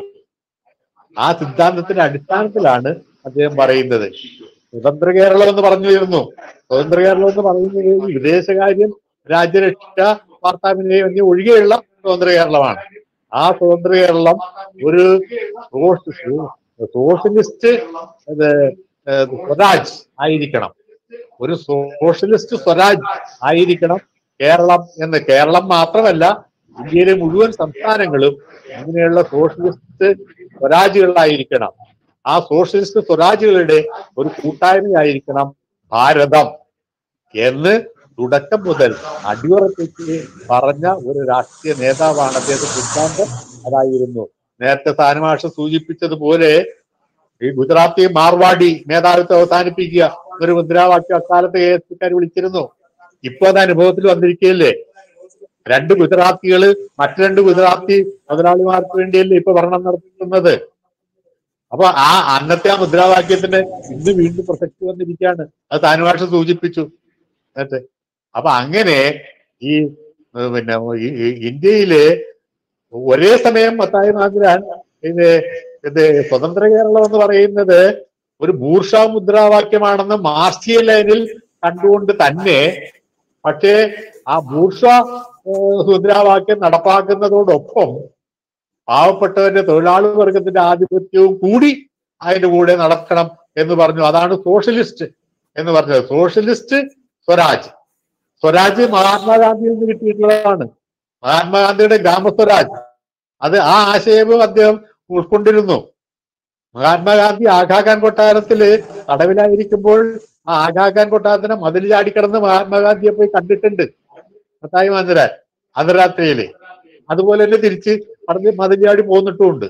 ആ സിദ്ധാന്തത്തിന്റെ അടിസ്ഥാനത്തിലാണ് അദ്ദേഹം പറയുന്നത് സ്വതന്ത്ര കേരളം എന്ന് പറഞ്ഞു വരുന്നു സ്വതന്ത്ര കേരളം എന്ന് പറയുന്നത് ഈ വിദേശകാര്യം രാജ്യരക്ഷ വാർത്താവിനിമയം എന്നീ ഒഴികെയുള്ള സ്വതന്ത്ര കേരളമാണ് ആ സ്വതന്ത്ര കേരളം ഒരു സോഷ്യ- സോഷ്യലിസ്റ്റ് ഇത് ഏഹ് സ്വരാജ് ആയിരിക്കണം ഒരു സോഷ്യലിസ്റ്റ് സ്വരാജ് ആയിരിക്കണം കേരളം എന്ന് കേരളം മാത്രമല്ല ഇന്ത്യയിലെ മുഴുവൻ സംസ്ഥാനങ്ങളും ഇങ്ങനെയുള്ള സോഷ്യലിസ്റ്റ് സ്വരാജുകളായിരിക്കണം ആ സോഷ്യലിസ്റ്റ് സ്വരാജുകളുടെ ഒരു കൂട്ടായ്മയായിരിക്കണം ഭാരതം എന്ന് തുടക്കം മുതൽ അടിയുറപ്പിച്ച് പറഞ്ഞ ഒരു രാഷ്ട്രീയ നേതാവാണ് അദ്ദേഹത്തിന്റെ സിദ്ധാന്തം അതായിരുന്നു നേരത്തെ സ്ഥാനമാഷ സൂചിപ്പിച്ചതുപോലെ ഈ ഗുജറാത്തി മാർവാടി മേധാവിത്വം അവസാനിപ്പിക്കുക എന്നൊരു മുദ്രാവാക്യം അക്കാലത്ത് എ എസ് പിക്കാർ വിളിച്ചിരുന്നു ഇപ്പൊ അത് അനുഭവത്തിൽ വന്നിരിക്കുകയല്ലേ രണ്ട് ഗുജറാത്തികള് മറ്റു രണ്ട് ഗുജറാത്തി മുതലാളിമാർക്ക് വേണ്ടിയല്ലേ ഇപ്പൊ ഭരണം നടത്തുന്നത് അപ്പൊ ആ അന്നത്തെ ആ മുദ്രാവാക്യത്തിന് ഇന്ന് വീണ്ടും പ്രസക്തി വന്നിരിക്കുകയാണ് അത് താനുഭാഷ സൂചിപ്പിച്ചു നേരത്തെ അപ്പൊ അങ്ങനെ ഈ ഏഹ് പിന്നെ ഈ- ഈ ഇന്ത്യയില് ഒരേ സമയം മത്തായി മാതിരാൻ ഇത് ഇത് സ്വതന്ത്ര കേരളം എന്ന് പറയുന്നത് ഒരു ബൂർഷ മുദ്രാവാക്യമാണെന്ന് മാർക്സിയ ലൈനിൽ കണ്ടുകൊണ്ട് തന്നെ പക്ഷേ ആ ബൂർഷ ഏഹ്, മുദ്രാവാക്യം നടപ്പാക്കുന്നതോടൊപ്പം പാവപ്പെട്ടവന്റെ തൊഴിലാളി വർഗത്തിന്റെ ആധിപത്യവും കൂടി അതിന്റെ കൂടെ നടക്കണം എന്ന് പറഞ്ഞു അതാണ് സോഷ്യലിസ്റ്റ് എന്ന് പറഞ്ഞത് സോഷ്യലിസ്റ്റ് സ്വരാജ് സ്വരാജ് മഹാത്മാഗാന്ധിയിൽ നിന്ന് കിട്ടിയിട്ടുള്ളതാണ് മഹാത്മാഗാന്ധിയുടെ ഗ്രാമസ്വരാജ് അത് ആ ആശയവും അദ്ദേഹം ഉൾക്കൊണ്ടിരുന്നു മഹാത്മാഗാന്ധി ആഘാഖാൻ കൊട്ടാരത്തില് തടവിലായിരിക്കുമ്പോൾ ആ ആഘാഖാൻ കൊട്ടാരത്തിന് മതിൽ ചാടിക്കിടന്ന് മഹാത്മാഗാന്ധിയെ പോയി കണ്ടിട്ടുണ്ട് മത്തായി മാന്തരാൻ അർദ്ധരാത്രിയില് അതുപോലെ തന്നെ തിരിച്ച് പറഞ്ഞ് മതിൽ ചാടി പോന്നിട്ടുമുണ്ട്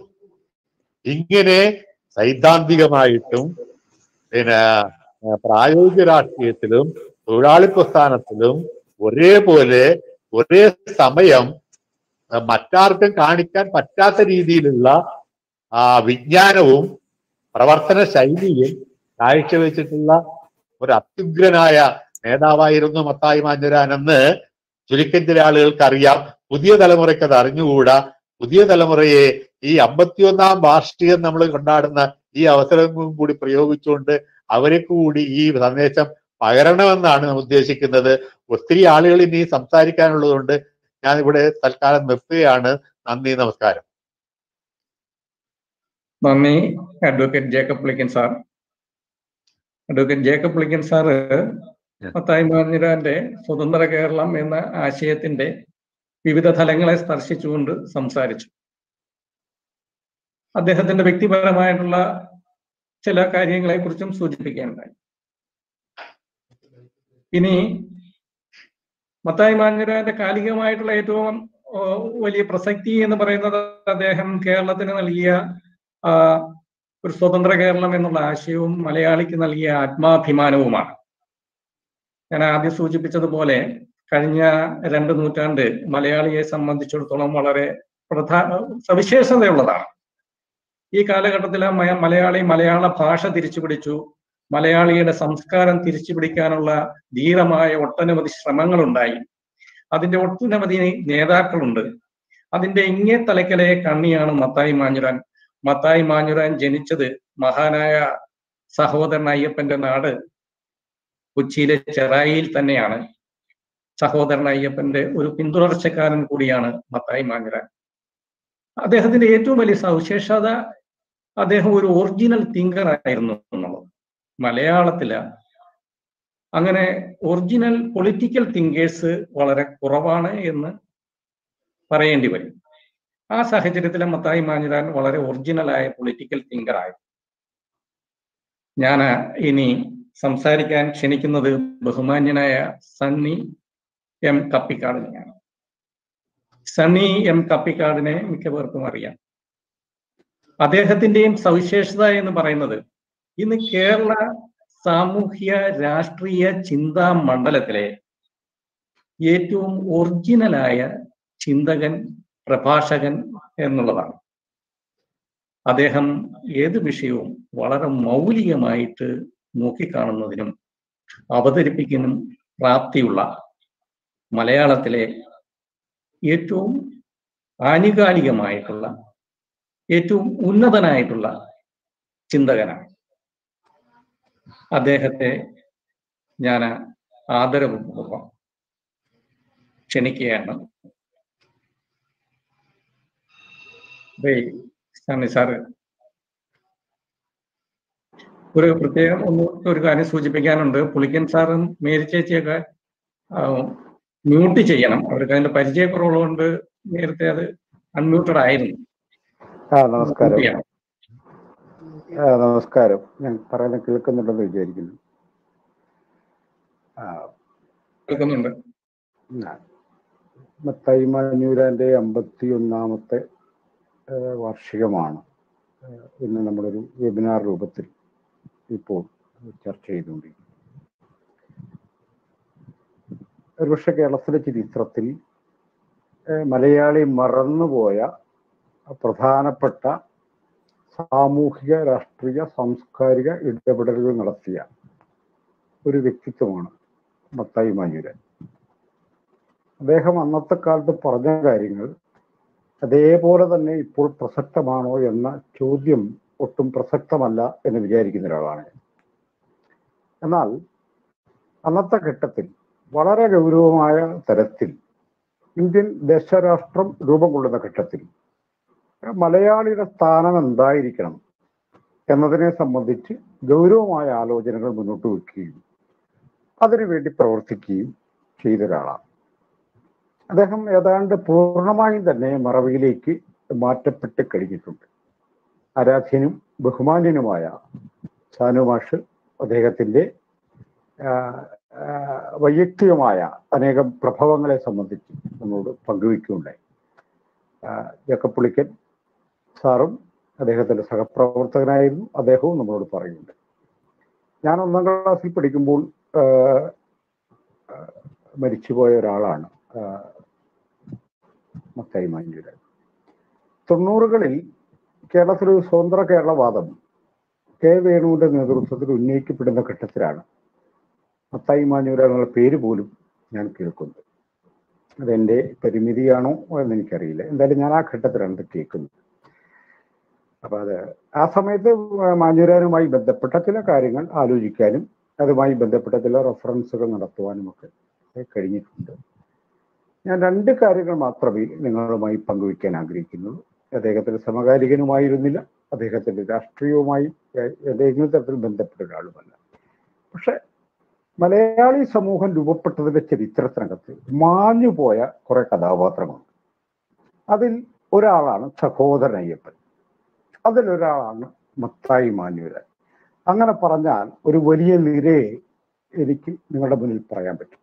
ഇങ്ങനെ സൈദ്ധാന്തികമായിട്ടും പിന്നെ ആ, പ്രായോഗിക രാഷ്ട്രീയത്തിലും തൊഴിലാളി പ്രസ്ഥാനത്തിലും ഒരേപോലെ ഒരേ സമയം ആ, മറ്റാർക്കും കാണിക്കാൻ പറ്റാത്ത രീതിയിലുള്ള ആ വിജ്ഞാനവും പ്രവർത്തന ശൈലിയും കാഴ്ചവെച്ചിട്ടുള്ള ഒരു അത്യുഗ്രനായ നേതാവായിരുന്നു മത്തായി മാഞ്ഞുരാനെന്ന് ചുരുക്കം ചില ആളുകൾക്ക് അറിയാം പുതിയ തലമുറയ്ക്ക് അത് അറിഞ്ഞുകൂടാ പുതിയ തലമുറയെ ഈ അമ്പത്തിയൊന്നാം വാർഷികം നമ്മൾ കൊണ്ടാടുന്ന ഈ അവസരം കൂടി പ്രയോഗിച്ചുകൊണ്ട് അവരെ കൂടി ഈ സന്ദേശം പകരണമെന്നാണ് നമ്മൾ ഉദ്ദേശിക്കുന്നത് ഒത്തിരി ആളുകൾ ഇനി സംസാരിക്കാനുള്ളതുകൊണ്ട് ഞാൻ ഇവിടെ തൽക്കാലം നിർത്തുകയാണ് നന്ദി നമസ്കാരം നന്ദി advocate Jacob Pulikkan sir advocate Jacob Pulikkan sir Mathai മാഞ്ഞിരാന്റെ സ്വതന്ത്ര കേരളം എന്ന ആശയത്തിന്റെ വിവിധ തലങ്ങളെ സ്പർശിച്ചുകൊണ്ട് സംസാരിച്ചു അദ്ദേഹത്തിന്റെ വ്യക്തിപരമായിട്ടുള്ള ചില കാര്യങ്ങളെ കുറിച്ചും സൂചിപ്പിക്കേണ്ടായി ഇനി മത്തായി മാഞ്ഞിരാന്റെ കാലികമായിട്ടുള്ള ഏറ്റവും ഓ, വലിയ പ്രസക്തി എന്ന് പറയുന്നത് അദ്ദേഹം കേരളത്തിന് നൽകിയ ആ, ഒരു സ്വതന്ത്ര കേരളം എന്നുള്ള ആശയവും മലയാളിക്ക് നൽകിയ ആത്മാഭിമാനവുമാണ് ഞാൻ ആദ്യം സൂചിപ്പിച്ചതുപോലെ കഴിഞ്ഞ രണ്ട് നൂറ്റാണ്ട് മലയാളിയെ സംബന്ധിച്ചിടത്തോളം വളരെ പ്രധാന സവിശേഷതയുള്ളതാണ് ഈ കാലഘട്ടത്തിൽ ആ മയ- മലയാളി മലയാള ഭാഷ തിരിച്ചുപിടിച്ചു മലയാളിയുടെ സംസ്കാരം തിരിച്ചുപിടിക്കാനുള്ള ധീരമായ ഒട്ടനവധി ശ്രമങ്ങളുണ്ടായി അതിന്റെ ഒട്ടനവധി നേതാക്കളുണ്ട് അതിന്റെ ഇങ്ങേ തലക്കലെ കണ്ണിയാണ് മത്തായി മാഞ്ഞുരാൻ മത്തായി മാഞ്ഞുരാൻ ജനിച്ചത് മഹാനായ സഹോദരൻ അയ്യപ്പന്റെ നാട് കൊച്ചിയിലെ ചെറായിയിൽ തന്നെയാണ് സഹോദരൻ അയ്യപ്പന്റെ ഒരു പിന്തുടർച്ചക്കാരൻ കൂടിയാണ് മത്തായി മാഞ്ഞിരാൻ അദ്ദേഹത്തിന്റെ ഏറ്റവും വലിയ സവിശേഷത അദ്ദേഹം ഒരു ഒറിജിനൽ തിങ്കർ ആയിരുന്നു എന്നുള്ളത് മലയാളത്തില് അങ്ങനെ ഒറിജിനൽ പൊളിറ്റിക്കൽ തിങ്കേഴ്സ് വളരെ കുറവാണ് എന്ന് പറയേണ്ടി വരും ആ സാഹചര്യത്തിൽ മത്തായി മാഞ്ഞിരാൻ വളരെ ഒറിജിനലായ പൊളിറ്റിക്കൽ തിങ്കർ ആയി ഞാൻ ഇനി സംസാരിക്കാൻ ക്ഷണിക്കുന്നത് ബഹുമാന്യനായ സണ്ണി എം കപ്പിക്കാടിനെയാണ് സണ്ണി എം കപ്പിക്കാടിനെ മിക്കവർക്കും അറിയാം അദ്ദേഹത്തിന്റെയും സവിശേഷത എന്ന് പറയുന്നത് ഇന്ന് കേരള സാമൂഹ്യ രാഷ്ട്രീയ ചിന്താ മണ്ഡലത്തിലെ ഏറ്റവും ഒറിജിനലായ ചിന്തകൻ പ്രഭാഷകൻ എന്നുള്ളതാണ് അദ്ദേഹം ഏത് വിഷയവും വളരെ മൗലികമായിട്ട് നോക്കിക്കാണുന്നതിനും അവതരിപ്പിക്കാനും പ്രാപ്തിയുള്ള മലയാളത്തിലെ ഏറ്റവും ആനുകാലികമായിട്ടുള്ള ഏറ്റവും ഉന്നതനായിട്ടുള്ള ചിന്തകനാണ് അദ്ദേഹത്തെ ഞാൻ ആദരപൂർവ്വം ക്ഷണിക്കുകയാണ് സണ്ണി സാറ് ഒരു പ്രത്യേകം ഒന്ന് ഒരു കാര്യം സൂചിപ്പിക്കാനുണ്ട് പുളിക്കൻ സാറും മേരി ചേച്ചിയൊക്കെ മ്യൂട്ട് ചെയ്യണം അവർക്ക് അതിന്റെ പരിചയക്കുറവുള്ളതുകൊണ്ട് നേരത്തെ അത് അൺമ്യൂട്ടഡ് ആയിരുന്നു ആ നമസ്കാരം ആ നമസ്കാരം ഞാൻ പറയുന്നത് കേൾക്കുന്നുണ്ടെന്ന് വിചാരിക്കുന്നു ആ കേൾക്കുന്നുണ്ട് മത്തായി മാഞ്ഞൂരാന്റെ അമ്പത്തി ഒന്നാമത്തെ വാർഷികമാണ് ഇന്ന് നമ്മളൊരു വെബിനാർ രൂപത്തിൽ ഇപ്പോൾ ചർച്ച ചെയ്തുകൊണ്ടിരിക്കുന്നത് ഒരുപക്ഷെ കേരളത്തിലെ ചരിത്രത്തിൽ മലയാളി മറന്നുപോയ പ്രധാനപ്പെട്ട സാമൂഹിക രാഷ്ട്രീയ സാംസ്കാരിക ഇടപെടലുകൾ നടത്തിയ ഒരു വ്യക്തിത്വമാണ് മത്തായി മാഞ്ഞൂരൻ അദ്ദേഹം അന്നത്തെ കാലത്ത് പറഞ്ഞ കാര്യങ്ങൾ അതേപോലെ തന്നെ ഇപ്പോൾ പ്രസക്തമാണോ എന്ന ചോദ്യം ഒട്ടും പ്രസക്തമല്ല എന്ന് വിചാരിക്കുന്ന ഒരാളാണ് എന്നാൽ അന്നത്തെ ഘട്ടത്തിൽ വളരെ ഗൗരവമായ തരത്തിൽ ഇന്ത്യൻ ദേശരാഷ്ട്രം രൂപം കൊള്ളുന്ന ഘട്ടത്തിൽ മലയാളിയുടെ സ്ഥാനം എന്തായിരിക്കണം എന്നതിനെ സംബന്ധിച്ച് ഗൗരവമായ ആലോചനകൾ മുന്നോട്ട് വയ്ക്കുകയും അതിനുവേണ്ടി പ്രവർത്തിക്കുകയും ചെയ്ത ഒരാളാണ് അദ്ദേഹം ഏതാണ്ട് പൂർണ്ണമായും തന്നെ മറവിയിലേക്ക് മാറ്റപ്പെട്ട് കഴിഞ്ഞിട്ടുണ്ട് ആരാധ്യനും ബഹുമാന്യനുമായ സാനുമാഷ് അദ്ദേഹത്തിൻ്റെ വൈയക്തികമായ അനേകം പ്രഭവങ്ങളെ സംബന്ധിച്ച് നമ്മളോട് പങ്കുവയ്ക്കുകയുണ്ടായി ജക്കപ്പുളിക്കൻ സാറും അദ്ദേഹത്തിൻ്റെ സഹപ്രവർത്തകനായിരുന്നു അദ്ദേഹവും നമ്മളോട് പറയുന്നുണ്ട് ഞാൻ ഒന്നാം ക്ലാസ്സിൽ പഠിക്കുമ്പോൾ മരിച്ചുപോയ ഒരാളാണ് മത്തായി മാഞ്ഞൂരൻ തൊണ്ണൂറുകളിൽ കേരളത്തിലൊരു സ്വതന്ത്ര കേരളവാദം കെ വേണുവിന്റെ നേതൃത്വത്തിൽ ഉന്നയിക്കപ്പെടുന്ന ഘട്ടത്തിലാണ് മത്തായി മാഞ്ഞൂര എന്നുള്ള പേര് പോലും ഞാൻ കേൾക്കുന്നത് അതെന്റെ പരിമിതിയാണോ എന്ന് എനിക്കറിയില്ല എന്തായാലും ഞാൻ ആ ഘട്ടത്തിലാണ് ഇത് കേൾക്കുന്നത് അപ്പൊ അത് ആ സമയത്ത് മാഞ്ഞൂരാനുമായി ബന്ധപ്പെട്ട ചില കാര്യങ്ങൾ ആലോചിക്കാനും അതുമായി ബന്ധപ്പെട്ട ചില റെഫറൻസുകൾ നടത്തുവാനും ഒക്കെ കഴിഞ്ഞിട്ടുണ്ട് ഞാൻ രണ്ട് കാര്യങ്ങൾ മാത്രമേ നിങ്ങളുമായി പങ്കുവയ്ക്കാൻ ആഗ്രഹിക്കുന്നുള്ളൂ അദ്ദേഹത്തിന്റെ സമകാലികനുമായിരുന്നില്ല അദ്ദേഹത്തിന്റെ രാഷ്ട്രീയവുമായി ഏതെങ്കിലും തരത്തിൽ ബന്ധപ്പെട്ട ഒരാളുമല്ല പക്ഷെ മലയാളി സമൂഹം രൂപപ്പെട്ടതിന്റെ ചരിത്രത്തിനകത്ത് മാഞ്ഞുപോയ കുറെ കഥാപാത്രങ്ങളുണ്ട് അതിൽ ഒരാളാണ് സഹോദരൻ അയ്യപ്പൻ അതിലൊരാളാണ് മത്തായി മാഞ്ഞൂരൻ അങ്ങനെ പറഞ്ഞാൽ ഒരു വലിയ നിരയെ എനിക്ക് നിങ്ങളുടെ മുന്നിൽ പറയാൻ പറ്റും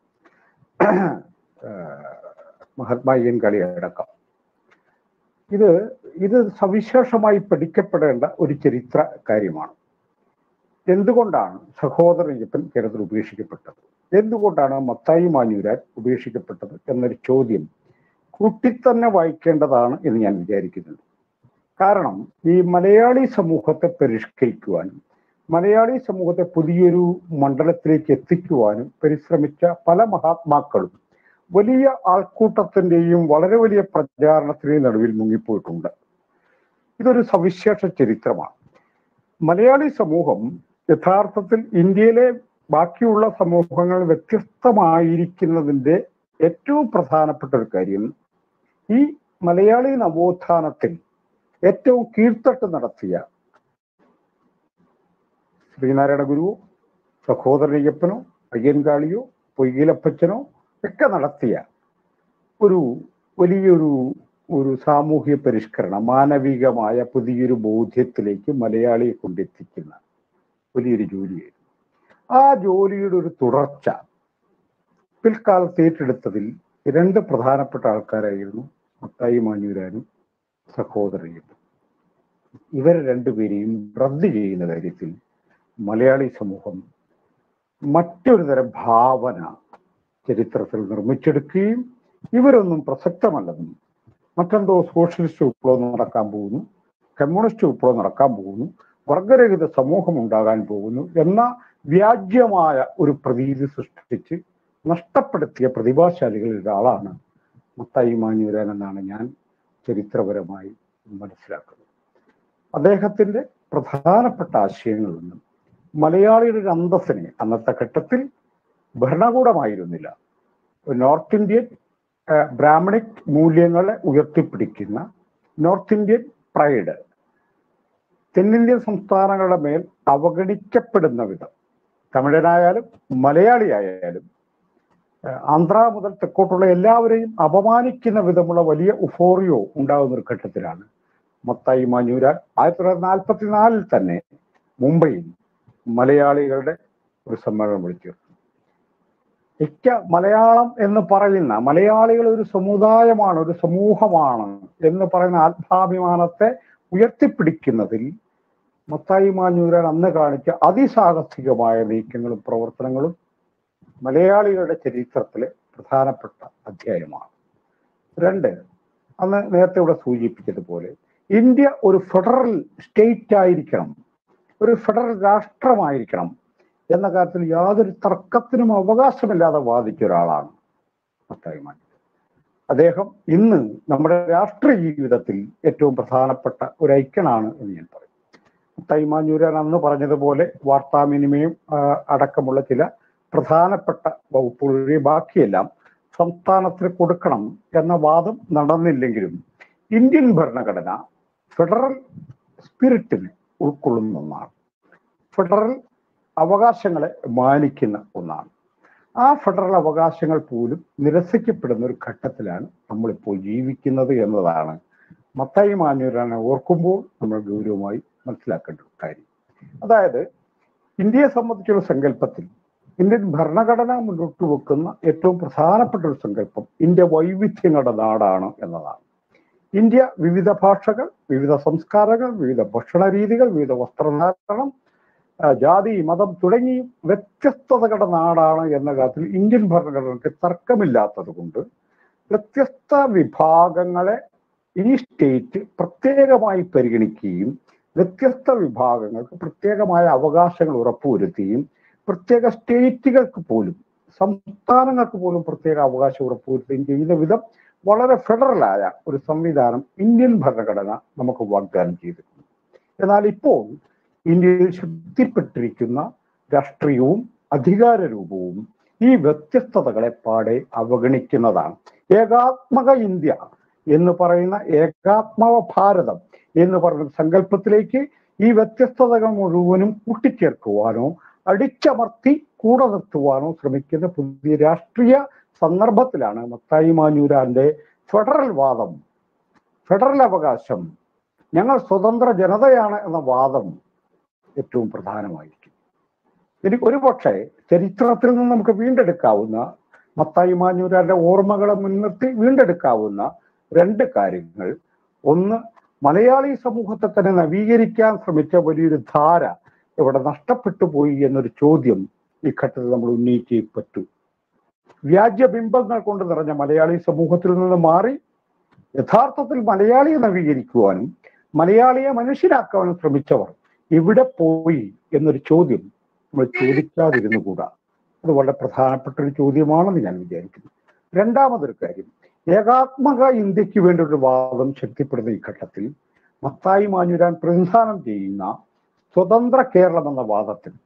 മഹാത്മായ്യൻ കളി അടക്കം ഇത് ഇത് സവിശേഷമായി പഠിക്കപ്പെടേണ്ട ഒരു ചരിത്ര കാര്യമാണ് എന്തുകൊണ്ടാണ് സഹോദരയ്യപ്പൻ കേരളത്തിൽ ഉപേക്ഷിക്കപ്പെട്ടത് എന്തുകൊണ്ടാണ് മത്തായി മാഞ്ഞൂരാൻ ഉപേക്ഷിക്കപ്പെട്ടത് എന്നൊരു ചോദ്യം കൂട്ടിത്തന്നെ വായിക്കേണ്ടതാണ് എന്ന് ഞാൻ വിചാരിക്കുന്നുണ്ട് കാരണം ഈ മലയാളി സമൂഹത്തെ പരിഷ്കരിക്കുവാനും മലയാളി സമൂഹത്തെ പുതിയൊരു മണ്ഡലത്തിലേക്ക് എത്തിക്കുവാനും പരിശ്രമിച്ച പല മഹാത്മാക്കളും വലിയ ആൾക്കൂട്ടത്തിന്റെയും വളരെ വലിയ പ്രചാരണത്തിന്റെയും നടുവിൽ മുങ്ങിപ്പോയിട്ടുണ്ട് ഇതൊരു സവിശേഷ ചരിത്രമാണ് മലയാളി സമൂഹം യഥാർത്ഥത്തിൽ ഇന്ത്യയിലെ ബാക്കിയുള്ള സമൂഹങ്ങൾ വ്യത്യസ്തമായിരിക്കുന്നതിന്റെ ഏറ്റവും പ്രധാനപ്പെട്ട ഒരു കാര്യം ഈ മലയാളി നവോത്ഥാനത്തിൽ ഏറ്റവും കീഴ്ത്തട്ട് നടത്തിയ ശ്രീനാരായണ ഗുരുവോ സഹോദരയ്യപ്പനോ അയ്യൻകാളിയോ പൊയ്യിലപ്പച്ചനോ ഒക്കെ നടത്തിയ ഒരു വലിയൊരു ഒരു സാമൂഹ്യ പരിഷ്കരണം മാനവികമായ പുതിയൊരു ബോധ്യത്തിലേക്ക് മലയാളിയെ കൊണ്ടെത്തിക്കുന്ന വലിയൊരു ജോലിയായിരുന്നു ആ ജോലിയുടെ ഒരു തുടർച്ച പിൽക്കാലത്ത് ഏറ്റെടുത്തതിൽ രണ്ട് പ്രധാനപ്പെട്ട ആൾക്കാരായിരുന്നു മുത്തായി മാഞ്ഞൂരാനും സഹോദരയ്യപ്പൻ ഇവർ രണ്ടുപേരെയും റദ്ദ് ചെയ്യുന്ന കാര്യത്തിൽ മലയാളി സമൂഹം മറ്റൊരു തരം ഭാവന ചരിത്രത്തിൽ നിർമ്മിച്ചെടുക്കുകയും ഇവരൊന്നും പ്രസക്തമല്ലെന്നും മറ്റെന്തോ സോഷ്യലിസ്റ്റ് വിപ്ലവം നടക്കാൻ പോകുന്നു കമ്മ്യൂണിസ്റ്റ് വിപ്ലവം നടക്കാൻ പോകുന്നു വർഗരഹിത സമൂഹം ഉണ്ടാകാൻ പോകുന്നു എന്ന വ്യാജ്യമായ ഒരു പ്രതീതി സൃഷ്ടിച്ച് നഷ്ടപ്പെടുത്തിയ പ്രതിഭാശാലികളിൽ ഒരാളാണ് മുത്തായി മാഞ്ഞൂരാൻ എന്നാണ് ഞാൻ ചരിത്രപരമായി മനസ്സിലാക്കുന്നത് അദ്ദേഹത്തിന്റെ പ്രധാനപ്പെട്ട ആശയങ്ങളൊന്നും മലയാളിയുടെ ഒരു അന്തസ്സിനെ അന്നത്തെ ഘട്ടത്തിൽ ഭരണകൂടമായിരുന്നില്ല നോർത്ത് ഇന്ത്യൻ ബ്രാഹ്മണിക് മൂല്യങ്ങളെ ഉയർത്തിപ്പിടിക്കുന്ന നോർത്ത് ഇന്ത്യൻ പ്രൈഡ് തെന്നിന്ത്യൻ സംസ്ഥാനങ്ങളുടെ മേൽ അവഗണിക്കപ്പെടുന്ന വിധം തമിഴനായാലും മലയാളിയായാലും ആന്ധ്ര മുതൽ തെക്കോട്ടുള്ള എല്ലാവരെയും അപമാനിക്കുന്ന വിധമുള്ള വലിയ ഉഫോറിയോ ഉണ്ടാകുന്ന ഒരു ഘട്ടത്തിലാണ് മത്തായി മാഞ്ഞൂരാൻ ആയിരത്തി തൊള്ളായിരത്തി നാൽപ്പത്തിനാലിൽ തന്നെ മുംബൈയിൽ മലയാളികളുടെ ഒരു സമ്മേളനം വിളിച്ചു മിക്ക മലയാളം എന്ന് പറയുന്ന മലയാളികൾ ഒരു സമുദായമാണ് ഒരു സമൂഹമാണ് എന്ന് പറയുന്ന ആത്മാഭിമാനത്തെ ഉയർത്തിപ്പിടിക്കുന്നതിൽ മത്തായി മാഞ്ഞൂരാൻ അന്ന് കാണിച്ച അതിസാഹസികമായ നീക്കങ്ങളും പ്രവർത്തനങ്ങളും മലയാളികളുടെ ചരിത്രത്തിലെ പ്രധാനപ്പെട്ട അധ്യായമാണ് രണ്ട് അന്ന് നേരത്തെ ഇവിടെ സൂചിപ്പിച്ചതുപോലെ ഇന്ത്യ ഒരു ഫെഡറൽ സ്റ്റേറ്റ് ആയിരിക്കണം ഒരു ഫെഡറൽ രാഷ്ട്രമായിരിക്കണം എന്ന കാര്യത്തിൽ യാതൊരു തർക്കത്തിനും അവകാശമില്ലാതെ വാദിച്ച ഒരാളാണ് മത്തായി മാഞ്ഞൂർ അദ്ദേഹം ഇന്ന് നമ്മുടെ രാഷ്ട്രീയ ജീവിതത്തിൽ ഏറ്റവും പ്രധാനപ്പെട്ട ഒരു ഐക്യനാണ് എന്ന് ഞാൻ പറയും മത്തായി മാഞ്ഞൂരാൻ അന്ന് പറഞ്ഞതുപോലെ വാർത്താവിനിമയം അടക്കമുള്ള ചില പ്രധാനപ്പെട്ട വകുപ്പുകളിലെ ബാക്കിയെല്ലാം സംസ്ഥാനത്തിന് കൊടുക്കണം എന്ന വാദം നടന്നില്ലെങ്കിലും ഇന്ത്യൻ ഭരണഘടന ഫെഡറൽ സ്പിരിറ്റിനെ ഉൾക്കൊള്ളുന്ന ഒന്നാണ് ഫെഡറൽ അവകാശങ്ങളെ മാനിക്കുന്ന ഒന്നാണ് ആ ഫെഡറൽ അവകാശങ്ങൾ പോലും നിരസിക്കപ്പെടുന്ന ഒരു ഘട്ടത്തിലാണ് നമ്മളിപ്പോൾ ജീവിക്കുന്നത് എന്നതാണ് മത്തായി മാഞ്ഞൂരാനെ ഓർക്കുമ്പോൾ നമ്മൾ ഗൗരവമായി മനസ്സിലാക്കേണ്ട ഒരു കാര്യം അതായത് ഇന്ത്യയെ സംബന്ധിച്ചുള്ള സങ്കല്പത്തിൽ ഇന്ത്യൻ ഭരണഘടന മുന്നോട്ട് വെക്കുന്ന ഏറ്റവും പ്രധാനപ്പെട്ട ഒരു സങ്കല്പം ഇന്ത്യ വൈവിധ്യങ്ങളുടെ നാടാണ് എന്നതാണ് ഇന്ത്യ വിവിധ ഭാഷകൾ വിവിധ സംസ്കാരങ്ങൾ വിവിധ ഭക്ഷണ രീതികൾ വിവിധ വസ്ത്രധാരണം ജാതി മതം തുടങ്ങി വ്യത്യസ്തതകളുടെ നാടാണ് എന്ന കാര്യത്തിൽ ഇന്ത്യൻ ഭരണഘടനയ്ക്ക് തർക്കമില്ലാത്തത് കൊണ്ട് വ്യത്യസ്ത വിഭാഗങ്ങളെ ഈ സ്റ്റേറ്റ് പ്രത്യേകമായി പരിഗണിക്കുകയും വ്യത്യസ്ത വിഭാഗങ്ങൾക്ക് പ്രത്യേകമായ അവകാശങ്ങൾ ഉറപ്പുവരുത്തുകയും പ്രത്യേക സ്റ്റേറ്റുകൾക്ക് പോലും സംസ്ഥാനങ്ങൾക്ക് പോലും പ്രത്യേക അവകാശം ഉറപ്പുവരുത്തുകയും ചെയ്യുന്ന വിധം വളരെ ഫെഡറലായ ഒരു സംവിധാനം ഇന്ത്യൻ ഭരണഘടന നമുക്ക് വാഗ്ദാനം ചെയ്തിട്ടുണ്ട് എന്നാൽ ഇപ്പോൾ ഇന്ത്യയിൽ ശക്തിപ്പെട്ടിരിക്കുന്ന രാഷ്ട്രീയവും അധികാര രൂപവും ഈ വ്യത്യസ്തതകളെ പാടെ അവഗണിക്കുന്നതാണ് ഏകാത്മക ഇന്ത്യ എന്ന് പറയുന്ന ഏകാത്മക ഭാരതം എന്ന് പറയുന്ന സങ്കല്പത്തിലേക്ക് ഈ വ്യത്യസ്തതകൾ മുഴുവനും കൂട്ടിച്ചേർക്കുവാനോ അടിച്ചമർത്തി കൂടെ നിർത്തുവാനോ ശ്രമിക്കുന്ന പുതിയ രാഷ്ട്രീയ സന്ദർഭത്തിലാണ് മത്തായി മാഞ്ഞൂരാന്റെ ഫെഡറൽ വാദം ഫെഡറൽ അവകാശം ഞങ്ങൾ സ്വതന്ത്ര ജനതയാണ് എന്ന വാദം ഏറ്റവും പ്രധാനമായിരിക്കും എനിക്ക് ഒരുപക്ഷെ ചരിത്രത്തിൽ നിന്ന് നമുക്ക് വീണ്ടെടുക്കാവുന്ന മത്തായി മാഞ്ഞൂരാന്റെ ഓർമ്മകളെ മുൻനിർത്തി വീണ്ടെടുക്കാവുന്ന രണ്ട് കാര്യങ്ങൾ ഒന്ന് മലയാളി സമൂഹത്തെ തന്നെ നവീകരിക്കാൻ ശ്രമിച്ച വലിയൊരു ധാര ഇവിടെ നഷ്ടപ്പെട്ടു പോയി എന്നൊരു ചോദ്യം ഈ ഘട്ടത്തിൽ നമ്മൾ ഉന്നയിച്ചേ പറ്റൂ വ്യാജബിംബങ്ങൾ കൊണ്ട് നിറഞ്ഞ മലയാളി സമൂഹത്തിൽ നിന്ന് മാറി യഥാർത്ഥത്തിൽ മലയാളിയെ നവീകരിക്കുവാനും മലയാളിയെ മനുഷ്യരാക്കാനും ശ്രമിച്ചവർ എവിടെ പോയി എന്നൊരു ചോദ്യം നമ്മൾ ചോദിക്കാതിരുന്നു കൂടാ അത് വളരെ പ്രധാനപ്പെട്ട ഒരു ചോദ്യമാണെന്ന് ഞാൻ വിചാരിക്കുന്നു രണ്ടാമതൊരു കാര്യം ഏകാത്മക ഇന്ത്യക്ക് വേണ്ടി ഒരു വാദം ശക്തിപ്പെടുന്ന ഈ ഘട്ടത്തിൽ മത്തായി മാഞ്ഞുരാൻ പ്രതിനിധാനം ചെയ്യുന്ന സ്വതന്ത്ര കേരളം എന്ന വാദത്തിൽ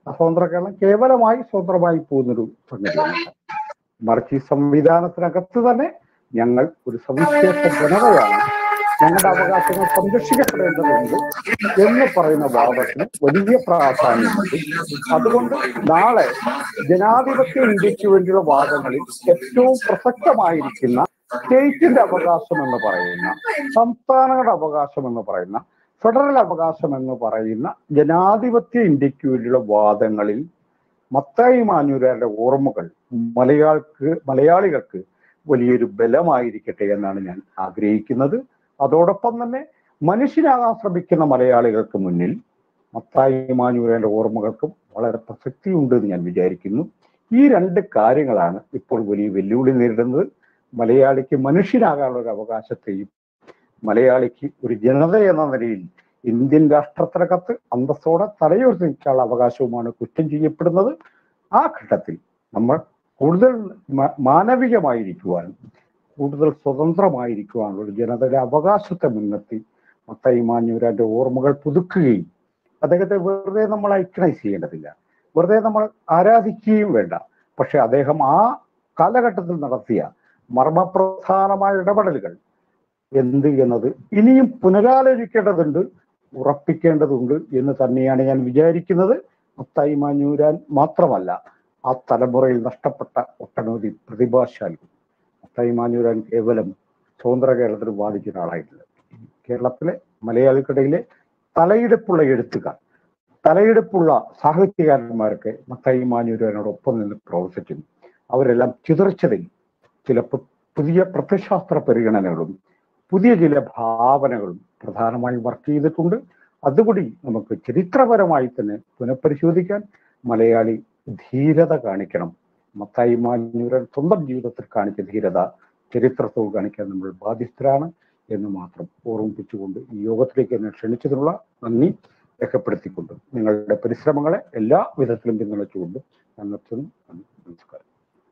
സ്വതന്ത്ര കേരളം കേവലമായി സ്വതന്ത്രമായി പോകുന്നൊരു സംഗതിയല്ല മറിച്ച് ഈ സംവിധാനത്തിനകത്ത് തന്നെ ഞങ്ങൾ ഒരു സവിശേഷ ജനതയാണ് ഞങ്ങളുടെ അവകാശങ്ങൾ സംരക്ഷിക്കപ്പെടേണ്ടതുണ്ട് എന്ന് പറയുന്ന വാദത്തിന് വലിയ പ്രാധാന്യമുണ്ട് അതുകൊണ്ട് നാളെ ജനാധിപത്യ ഇന്ത്യക്ക് വേണ്ടിയുള്ള വാദങ്ങളിൽ ഏറ്റവും പ്രസക്തമായിരിക്കുന്ന സ്റ്റേറ്റിന്റെ അവകാശം എന്ന് പറയുന്ന സംസ്ഥാനങ്ങളുടെ അവകാശം എന്ന് പറയുന്ന ഫെഡറൽ അവകാശം എന്ന് പറയുന്ന ജനാധിപത്യ ഇന്ത്യക്ക് വേണ്ടിയുള്ള വാദങ്ങളിൽ മത്തായി മാഞ്ഞൂരാരുടെ ഓർമ്മകൾ മലയാൾക്ക് മലയാളികൾക്ക് വലിയൊരു ബലമായിരിക്കട്ടെ എന്നാണ് ഞാൻ ആഗ്രഹിക്കുന്നത് അതോടൊപ്പം തന്നെ മനുഷ്യനാകാൻ ശ്രമിക്കുന്ന മലയാളികൾക്ക് മുന്നിൽ മത്തായി മാഞ്ഞൂരന്റെ ഓർമ്മകൾക്കും വളരെ പ്രസക്തിയുണ്ട് എന്ന് ഞാൻ വിചാരിക്കുന്നു ഈ രണ്ട് കാര്യങ്ങളാണ് ഇപ്പോൾ വലിയ വെല്ലുവിളി നേരിടുന്നത് മലയാളിക്ക് മനുഷ്യനാകാനുള്ള ഒരു അവകാശത്തെയും മലയാളിക്ക് ഒരു ജനത എന്ന നിലയിൽ ഇന്ത്യൻ രാഷ്ട്രത്തിനകത്ത് അന്തസ്സോടെ തലയുയർത്തി നിൽക്കാനുള്ള അവകാശവുമാണ് കുറ്റം ചെയ്യപ്പെടുന്നത് ആ ഘട്ടത്തിൽ നമ്മൾ കൂടുതൽ മ- മാനവികമായിരിക്കുവാനും കൂടുതൽ സ്വതന്ത്രമായിരിക്കുവാനുള്ള ഒരു ജനതയുടെ അവകാശത്തെ മുൻനിർത്തി മത്തായി മാഞ്ഞൂരാന്റെ ഓർമ്മകൾ പുതുക്കുകയും അദ്ദേഹത്തെ വെറുതെ നമ്മൾ ഐക്കണൈസ് ചെയ്യേണ്ടതില്ല വെറുതെ നമ്മൾ ആരാധിക്കുകയും വേണ്ട പക്ഷെ അദ്ദേഹം ആ കാലഘട്ടത്തിൽ നടത്തിയ മർമ്മപ്രധാനമായ ഇടപെടലുകൾ എന്ത് എന്നത് ഇനിയും പുനരാലോചിക്കേണ്ടതുണ്ട് ഉറപ്പിക്കേണ്ടതുണ്ട് എന്ന് തന്നെയാണ് ഞാൻ വിചാരിക്കുന്നത് മുത്തായി മാഞ്ഞൂരാൻ മാത്രമല്ല ആ തലമുറയിൽ നഷ്ടപ്പെട്ട ഒട്ടനവധി പ്രതിഭാശാലികൾ മുത്തായി മാഞ്ഞൂരാൻ കേവലം സ്വതന്ത്ര കേരളത്തിൽ ബാധിച്ച ഒരാളായിട്ടില്ല കേരളത്തിലെ മലയാളിക്കിടയിലെ തലയെടുപ്പുള്ള എഴുത്തുകാർ തലയെടുപ്പുള്ള സാഹിത്യകാരന്മാരൊക്കെ മത്തായി മാഞ്ഞൂരാനോടൊപ്പം നിന്ന് പ്രവർത്തിച്ചിരുന്നു അവരെല്ലാം ചിതറിച്ചതിൽ ചില പു- പുതിയ പ്രത്യശാസ്ത്ര പരിഗണനകളും പുതിയ ചില ഭാവനകളും പ്രധാനമായി വർക്ക് ചെയ്തിട്ടുണ്ട് അതുകൂടി നമുക്ക് ചരിത്രപരമായി തന്നെ പുനഃപരിശോധിക്കാൻ മലയാളി ധീരത കാണിക്കണം മത്തായി മാഞ്ഞൂരൻ സ്വന്തം ജീവിതത്തിൽ കാണിച്ച ധീരത ചരിത്രത്തോട് കാണിക്കാൻ നമ്മൾ ബാധ്യസ്ഥരാണ് എന്ന് മാത്രം ഓർമ്മിപ്പിച്ചുകൊണ്ട് ഈ യോഗത്തിലേക്ക് എന്നെ ക്ഷണിച്ചതിനുള്ള നന്ദി രേഖപ്പെടുത്തിക്കൊണ്ട് നിങ്ങളുടെ പരിശ്രമങ്ങളെ എല്ലാ വിധത്തിലും പിന്തുണച്ചുകൊണ്ട് ഞാൻ നിർത്തുന്നു നന്ദി നമസ്കാരം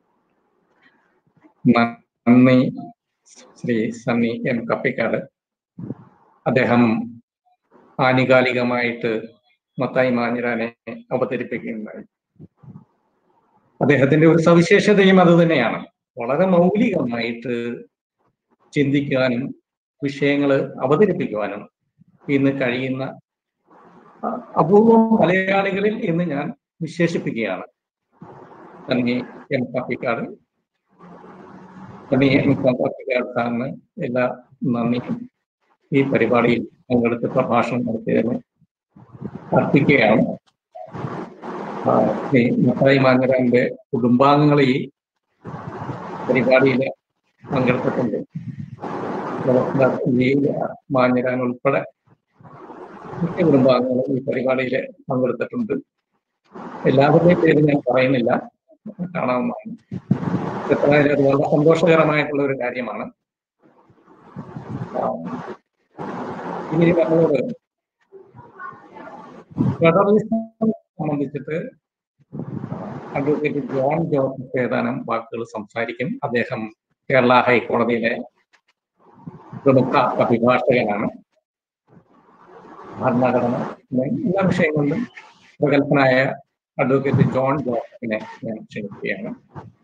നന്ദി ശ്രീ സണ്ണി എം കപ്പിക്കാട് അദ്ദേഹം ആനുകാലികമായിട്ട് മത്തായി മാഞ്ഞിരാനെ അവതരിപ്പിക്കുകയുണ്ടായി അദ്ദേഹത്തിന്റെ ഒരു സവിശേഷതയും അത് തന്നെയാണ് വളരെ മൗലികമായിട്ട് ചിന്തിക്കാനും വിഷയങ്ങൾ അവതരിപ്പിക്കുവാനും ഇന്ന് കഴിയുന്ന അ- അപൂർവം മലയാളികളിൽ ഇന്ന് ഞാൻ വിശേഷിപ്പിക്കുകയാണ് നന്ദി എം കപ്പിക്കാട് നന്ദി എം കപ്പിക്കാട് സാറിന് എല്ലാ നന്ദിയും ഈ പരിപാടിയിൽ പങ്കെടുത്ത് പ്രഭാഷണം നടത്തിയതിന് അർപ്പിക്കുകയാണ് ആ, ശ്രീ മത്തായി മാഞ്ഞരാന്റെ കുടുംബാംഗങ്ങൾ ഈ പരിപാടിയിൽ പങ്കെടുത്തിട്ടുണ്ട് ഡോക്ടർ ജി മാഞ്ഞരാൻ ഉൾപ്പെടെ മിക്ക കുടുംബാംഗങ്ങളും ഈ പരിപാടിയിൽ പങ്കെടുത്തിട്ടുണ്ട് എല്ലാവരുടെയും പേര് ഞാൻ പറയുന്നില്ല കാണാവുന്നതാണ് എത്രയായാലും അത് വളരെ സന്തോഷകരമായിട്ടുള്ള ഒരു കാര്യമാണ് ആ, ഇനി നമ്മളോട് ഫെഡറലിസം സംബന്ധിച്ചിട്ട് അഡ്വക്കേറ്റ് ജോൺ ജോസഫ് ഏതാനും വാക്കുകൾ സംസാരിക്കും അദ്ദേഹം കേരള ഹൈക്കോടതിയിലെ പ്രമുഖ അഭിഭാഷകനാണ് ഭരണഘടന പിന്നെ എല്ലാ വിഷയങ്ങളിലും പ്രഗത്ഭനായ അഡ്വക്കേറ്റ് ജോൺ ജോസഫിനെ ഞാൻ ക്ഷണിക്കുകയാണ്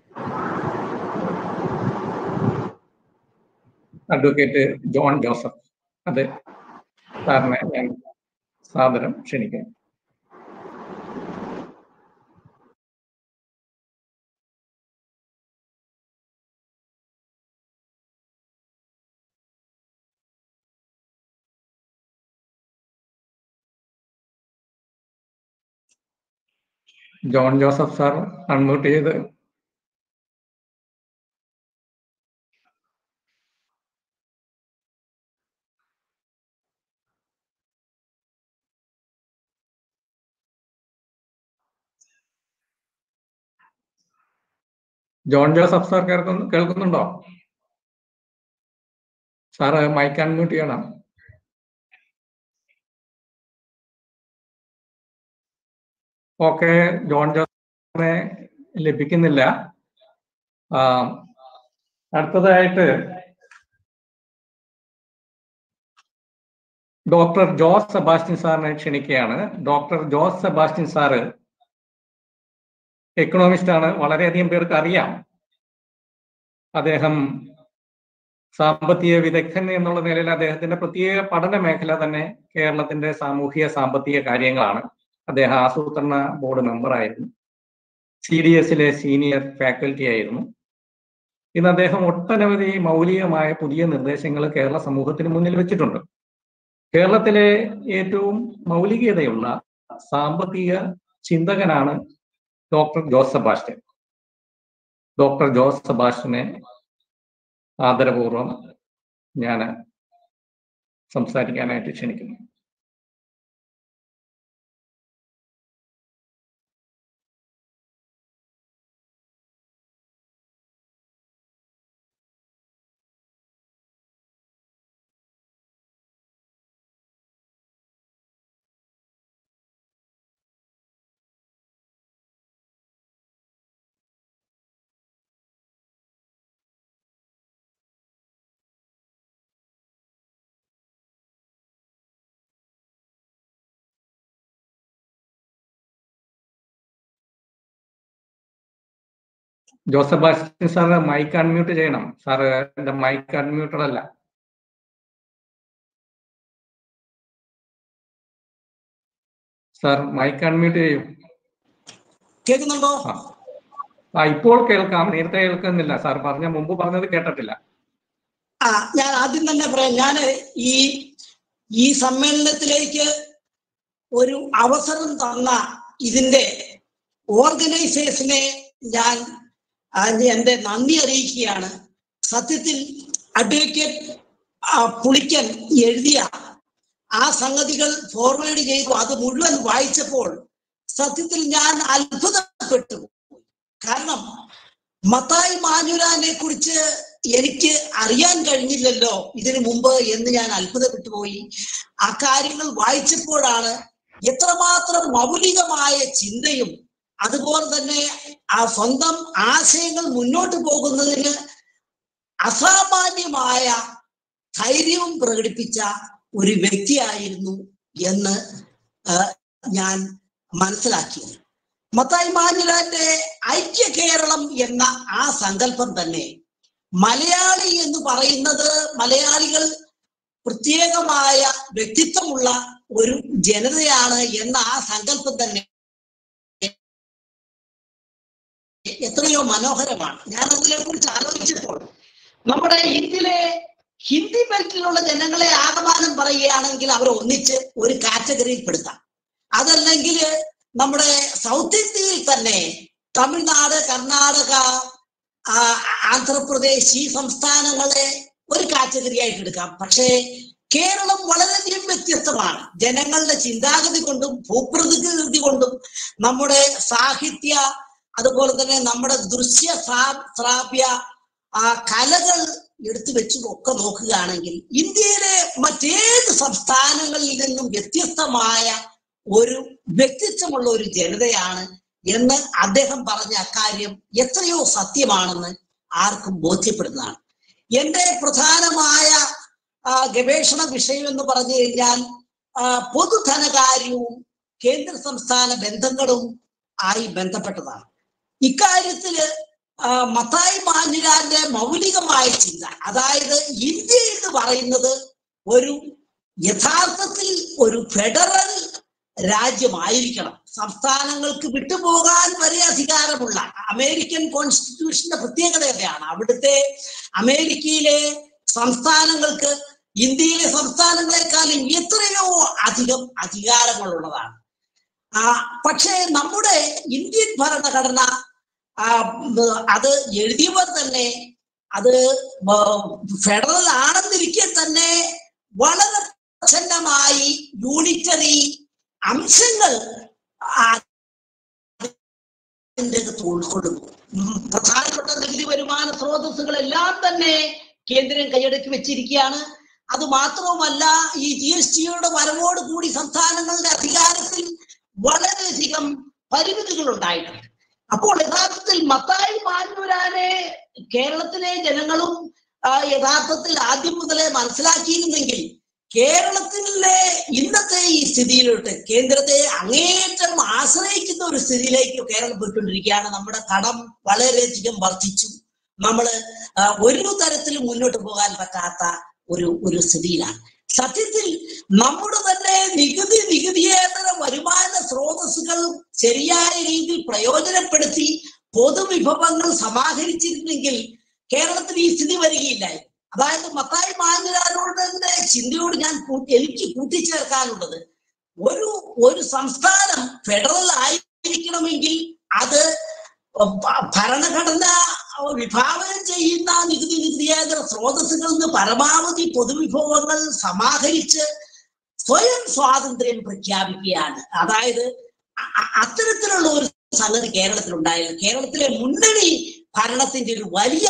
അഡ്വക്കേറ്റ് ജോൺ ജോസഫ് അത് സാറിനെ ഞാൻ സാദരം ക്ഷണിക്കുന്നു ജോൺ ജോസഫ് സാർ അൺമ്യൂട്ട് ചെയ്ത് ജോൺ ജോസഫ് സാർ കേൾക്കുന്നു കേൾക്കുന്നുണ്ടോ സാറ് മൈക്ക് അൺമ്യൂട്ട് ചെയ്യണം ഓക്കെ ജോൺ ജോസഫിനെ ലഭിക്കുന്നില്ല ആ, അടുത്തതായിട്ട് ഡോക്ടർ ജോസ് സെബാസ്റ്റ്യൻ സാറിനെ ക്ഷണിക്കുകയാണ് doctor Jose Sebastian sir economist ആണ് വളരെയധികം പേർക്ക് അറിയാം അദ്ദേഹം സാമ്പത്തിക വിദഗ്ധൻ എന്നുള്ള നിലയിൽ അദ്ദേഹത്തിന്റെ പ്രത്യേക പഠന മേഖല തന്നെ കേരളത്തിന്റെ സാമൂഹിക സാമ്പത്തിക കാര്യങ്ങളാണ് അദ്ദേഹം ആസൂത്രണ ബോർഡ് മെമ്പറായിരുന്നു സി ഡി എസിലെ സീനിയർ ഫാക്കൽറ്റി ആയിരുന്നു ഇന്ന് അദ്ദേഹം ഒട്ടനവധി മൗലികമായ പുതിയ നിർദ്ദേശങ്ങൾ കേരള സമൂഹത്തിന് മുന്നിൽ വെച്ചിട്ടുണ്ട് കേരളത്തിലെ ഏറ്റവും മൗലികതയുള്ള സാമ്പത്തിക ചിന്തകനാണ് ഡോക്ടർ ജോസ് സെബാസ്റ്റ്യൻ ഡോക്ടർ ജോസ് സെബാസ്റ്റ്യനെ ആദരപൂർവം ഞാൻ സംസാരിക്കാനായിട്ട് ക്ഷണിക്കുന്നു Joseph Bastian sir mic unmute ചെയ്യണം സാർ എന്റെ മൈക്ക് അൺമ്യൂട്ടഡ് അല്ല സാർ മൈക്ക് അൺമ്യൂട്ട് ചെയ്യൂ കേൾക്കുന്നുണ്ടോ ആ ആ ഇപ്പോൾ കേൾക്കാം നേരത്തെ കേൾക്കുന്നില്ല സാർ പറഞ്ഞ മുമ്പ് പറഞ്ഞത് കേട്ടിട്ടില്ല ആ ഞാൻ ആദ്യം തന്നെ പറയാം ഞാൻ ഈ ഈ സമ്മേളനത്തിലേക്ക് ഒരു അവസരം തന്ന ഇതിന്റെ ഓർഗനൈസേഴ്സിനെ ഞാൻ അതിന് എന്റെ നന്ദി അറിയിക്കുകയാണ് സത്യത്തിൽ അഡ്വക്കേറ്റ് പുളിക്കൻ എഴുതിയ ആ സംഗതികൾ ഫോർവേഡ് ചെയ്തു അത് മുഴുവൻ വായിച്ചപ്പോൾ സത്യത്തിൽ ഞാൻ അത്ഭുതപ്പെട്ടു കാരണം മത്തായി മാഞ്ഞുരാനെ കുറിച്ച് എനിക്ക് അറിയാൻ കഴിഞ്ഞില്ലല്ലോ ഇതിനു മുമ്പ് എന്ന് ഞാൻ അത്ഭുതപ്പെട്ടു പോയി ആ കാര്യങ്ങൾ വായിച്ചപ്പോഴാണ് എത്രമാത്രം മൗലികമായ ചിന്തയും അതുപോലെ തന്നെ ആ സ്വന്തം ആശയങ്ങൾ മുന്നോട്ട് പോകുന്നതിന് അസാമാന്യമായ ധൈര്യവും പ്രകടിപ്പിച്ച ഒരു വ്യക്തിയായിരുന്നു എന്ന് ഞാൻ മനസ്സിലാക്കിയത് മത്തായി മാഞ്ഞുലാന്റെ ഐക്യ കേരളം എന്ന ആ സങ്കല്പം തന്നെ മലയാളി എന്ന് പറയുന്നത് മലയാളികൾ പ്രത്യേകമായ വ്യക്തിത്വമുള്ള ഒരു ജനതയാണ് എന്ന ആ സങ്കല്പം തന്നെ എത്രയോ മനോഹരമാണ് ഞാൻ അതിനെ കുറിച്ച് ആലോചിച്ചപ്പോൾ നമ്മുടെ ഇന്ത്യയിലെ ഹിന്ദി ബെൽറ്റിലുള്ള ജനങ്ങളെ ആകമാനം പറയുകയാണെങ്കിൽ അവർ ഒന്നിച്ച് ഒരു കാറ്റഗറിയിൽ പെടുത്താം അതല്ലെങ്കിൽ നമ്മുടെ സൗത്ത് ഇന്ത്യയിൽ തന്നെ തമിഴ്നാട് കർണാടക ആന്ധ്രാപ്രദേശ് ഈ സംസ്ഥാനങ്ങളെ ഒരു കാറ്റഗറി ആയിട്ട് എടുക്കാം പക്ഷേ കേരളം വളരെയധികം വ്യത്യസ്തമാണ് ജനങ്ങളുടെ ചിന്താഗതി കൊണ്ടും ഭൂപ്രകൃതി കൊണ്ടും നമ്മുടെ സാഹിത്യ അതുപോലെ തന്നെ നമ്മുടെ ദൃശ്യ ശ്രാവ്യ ആ കലകൾ എടുത്തു വെച്ച് ഒക്കെ നോക്കുകയാണെങ്കിൽ ഇന്ത്യയിലെ മറ്റേത് സംസ്ഥാനങ്ങളിൽ നിന്നും വ്യത്യസ്തമായ ഒരു വ്യക്തിത്വമുള്ള ഒരു ജനതയാണ് എന്ന് അദ്ദേഹം പറഞ്ഞ അക്കാര്യം എത്രയോ സത്യമാണെന്ന് ആർക്കും ബോധ്യപ്പെടുന്നതാണ് എന്റെ പ്രധാനമായ ഗവേഷണ വിഷയം എന്ന് പറഞ്ഞു കഴിഞ്ഞാൽ പൊതുധനകാര്യവും കേന്ദ്ര സംസ്ഥാന ബന്ധങ്ങളും ആയി ബന്ധപ്പെട്ടതാണ് ഇക്കാര്യത്തില് മത്തായി മാഞ്ഞുരാന്റെ മൗലികമായ ചിന്ത അതായത് ഇന്ത്യ എന്ന് പറയുന്നത് ഒരു യഥാർത്ഥത്തിൽ ഒരു ഫെഡറൽ രാജ്യമായിരിക്കണം സംസ്ഥാനങ്ങൾക്ക് വിട്ടുപോകാൻ വരെ അധികാരമുള്ള അമേരിക്കൻ കോൺസ്റ്റിറ്റ്യൂഷന്റെ പ്രത്യേകതയാണ് അവിടുത്തെ അമേരിക്കയിലെ സംസ്ഥാനങ്ങൾക്ക് ഇന്ത്യയിലെ സംസ്ഥാനങ്ങളെക്കാളും എത്രയോ അധികം അധികാരങ്ങളുള്ളതാണ് ആ പക്ഷേ നമ്മുടെ ഇന്ത്യൻ ഭരണഘടന അത് എഴുതിയവർ തന്നെ അത് ഫെഡറൽ ആണെന്നിരിക്കെ തന്നെ വളരെ പ്രച്ഛന്നമായി യൂണിറ്ററി അംശങ്ങൾ ഉൾക്കൊള്ളുന്നു പ്രധാനപ്പെട്ട നികുതി വരുമാന സ്രോതസ്സുകളെല്ലാം തന്നെ കേന്ദ്രം കൈയടക്കി വെച്ചിരിക്കുകയാണ് അത് മാത്രവുമല്ല ഈ ജി എസ് ടിയുടെ വരവോട് കൂടി സംസ്ഥാനങ്ങളുടെ അധികാരത്തിൽ വളരെയധികം പരിമിതികൾ ഉണ്ടായിട്ടുണ്ട് അപ്പോൾ യഥാർത്ഥത്തിൽ മത്തായി മാഞ്ഞൂരാനെ കേരളത്തിലെ ജനങ്ങളും യഥാർത്ഥത്തിൽ ആദ്യം മുതലേ മനസ്സിലാക്കിയിരുന്നെങ്കിൽ കേരളത്തിലെ ഇന്നത്തെ ഈ സ്ഥിതിയിലോട്ട് കേന്ദ്രത്തെ അങ്ങേയറ്റം ആശ്രയിക്കുന്ന ഒരു സ്ഥിതിയിലേക്ക് കേരളം പോയിക്കൊണ്ടിരിക്കുകയാണ് നമ്മുടെ കടം വളരെയധികം വർദ്ധിച്ചു നമ്മൾ ഒരു തരത്തിലും മുന്നോട്ട് പോകാൻ പറ്റാത്ത ഒരു ഒരു സ്ഥിതിയിലാണ് സത്യത്തിൽ നമ്മുടെ തന്നെ നികുതി നികുതിയേതര വരുമാന സ്രോതസ്സുകൾ ശരിയായ രീതിയിൽ പ്രയോജനപ്പെടുത്തി പൊതുവിഭവങ്ങൾ സമാഹരിച്ചിരുന്നെങ്കിൽ കേരളത്തിൽ ഈ സ്ഥിതി വരികയില്ലായിരുന്നു അതായത് മത്തായി മാഞ്ഞുരാനോടെ ചിന്തയോട് ഞാൻ കൂട്ടി എനിക്ക് കൂട്ടിച്ചേർക്കാനുള്ളത് ഒരു ഒരു സംസ്ഥാനം ഫെഡറൽ ആയിരിക്കണമെങ്കിൽ അത് ഭ- ഭരണഘടന വിഭാവനം ചെയ്യുന്ന നികുതി നികുതിയേതര സ്രോതസ്സുകളിൽ നിന്ന് പരമാവധി പൊതുവിഭവങ്ങൾ സമാഹരിച്ച് സ്വയം സ്വാതന്ത്ര്യം പ്രഖ്യാപിക്കുകയാണ് അതായത് അ- അ- അത്തരത്തിലുള്ള ഒരു സംഗതി കേരളത്തിൽ ഉണ്ടായിരുന്നു കേരളത്തിലെ മുന്നണി ഭരണത്തിന്റെ ഒരു വലിയ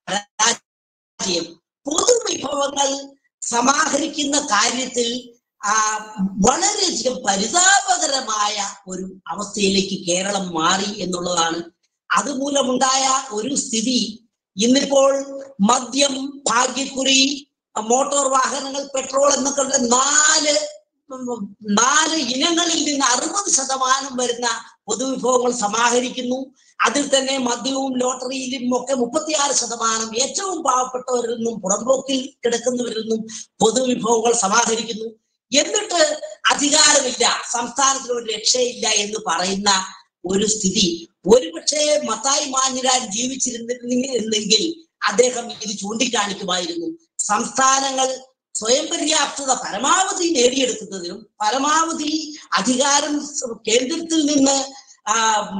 പരാജയം പൊതുവിഭവങ്ങൾ സമാഹരിക്കുന്ന കാര്യത്തിൽ ആ, വളരെയധികം പരിതാപകരമായ ഒരു അവസ്ഥയിലേക്ക് കേരളം മാറി എന്നുള്ളതാണ് അതുമൂലമുണ്ടായ ഒരു സ്ഥിതി ഇന്നിപ്പോൾ മദ്യം ഭാഗ്യക്കുറി മോട്ടോർ വാഹനങ്ങൾ പെട്രോൾ എന്നൊക്കെ ഉള്ള നാല് ഉം, നാല് ഇനങ്ങളിൽ നിന്ന് അറുപത് ശതമാനം വരുന്ന പൊതുവിഭവങ്ങൾ സമാഹരിക്കുന്നു അതിൽ തന്നെ മദ്യവും ലോട്ടറിയിലും ഒക്കെ മുപ്പത്തിയാറ് ശതമാനം ഏറ്റവും പാവപ്പെട്ടവരിൽ നിന്നും പുറമ്പോക്കിൽ കിടക്കുന്നവരിൽ നിന്നും പൊതുവിഭവങ്ങൾ സമാഹരിക്കുന്നു എന്നിട്ട് അധികാരമില്ല സംസ്ഥാനത്തിന് ഒരു രക്ഷയില്ല എന്ന് പറയുന്ന ഒരു സ്ഥിതി ഒരുപക്ഷെ മത്തായി മാഞ്ഞിരാൻ ജീവിച്ചിരുന്നിരുന്നെങ്കിൽ അദ്ദേഹം ഇത് ചൂണ്ടിക്കാണിക്കുമായിരുന്നു സംസ്ഥാനങ്ങൾ സ്വയം പര്യാപ്തത പരമാവധി നേടിയെടുക്കുന്നതിനും പരമാവധി അധികാരം സ് കേന്ദ്രത്തിൽ നിന്ന് ആ, മ,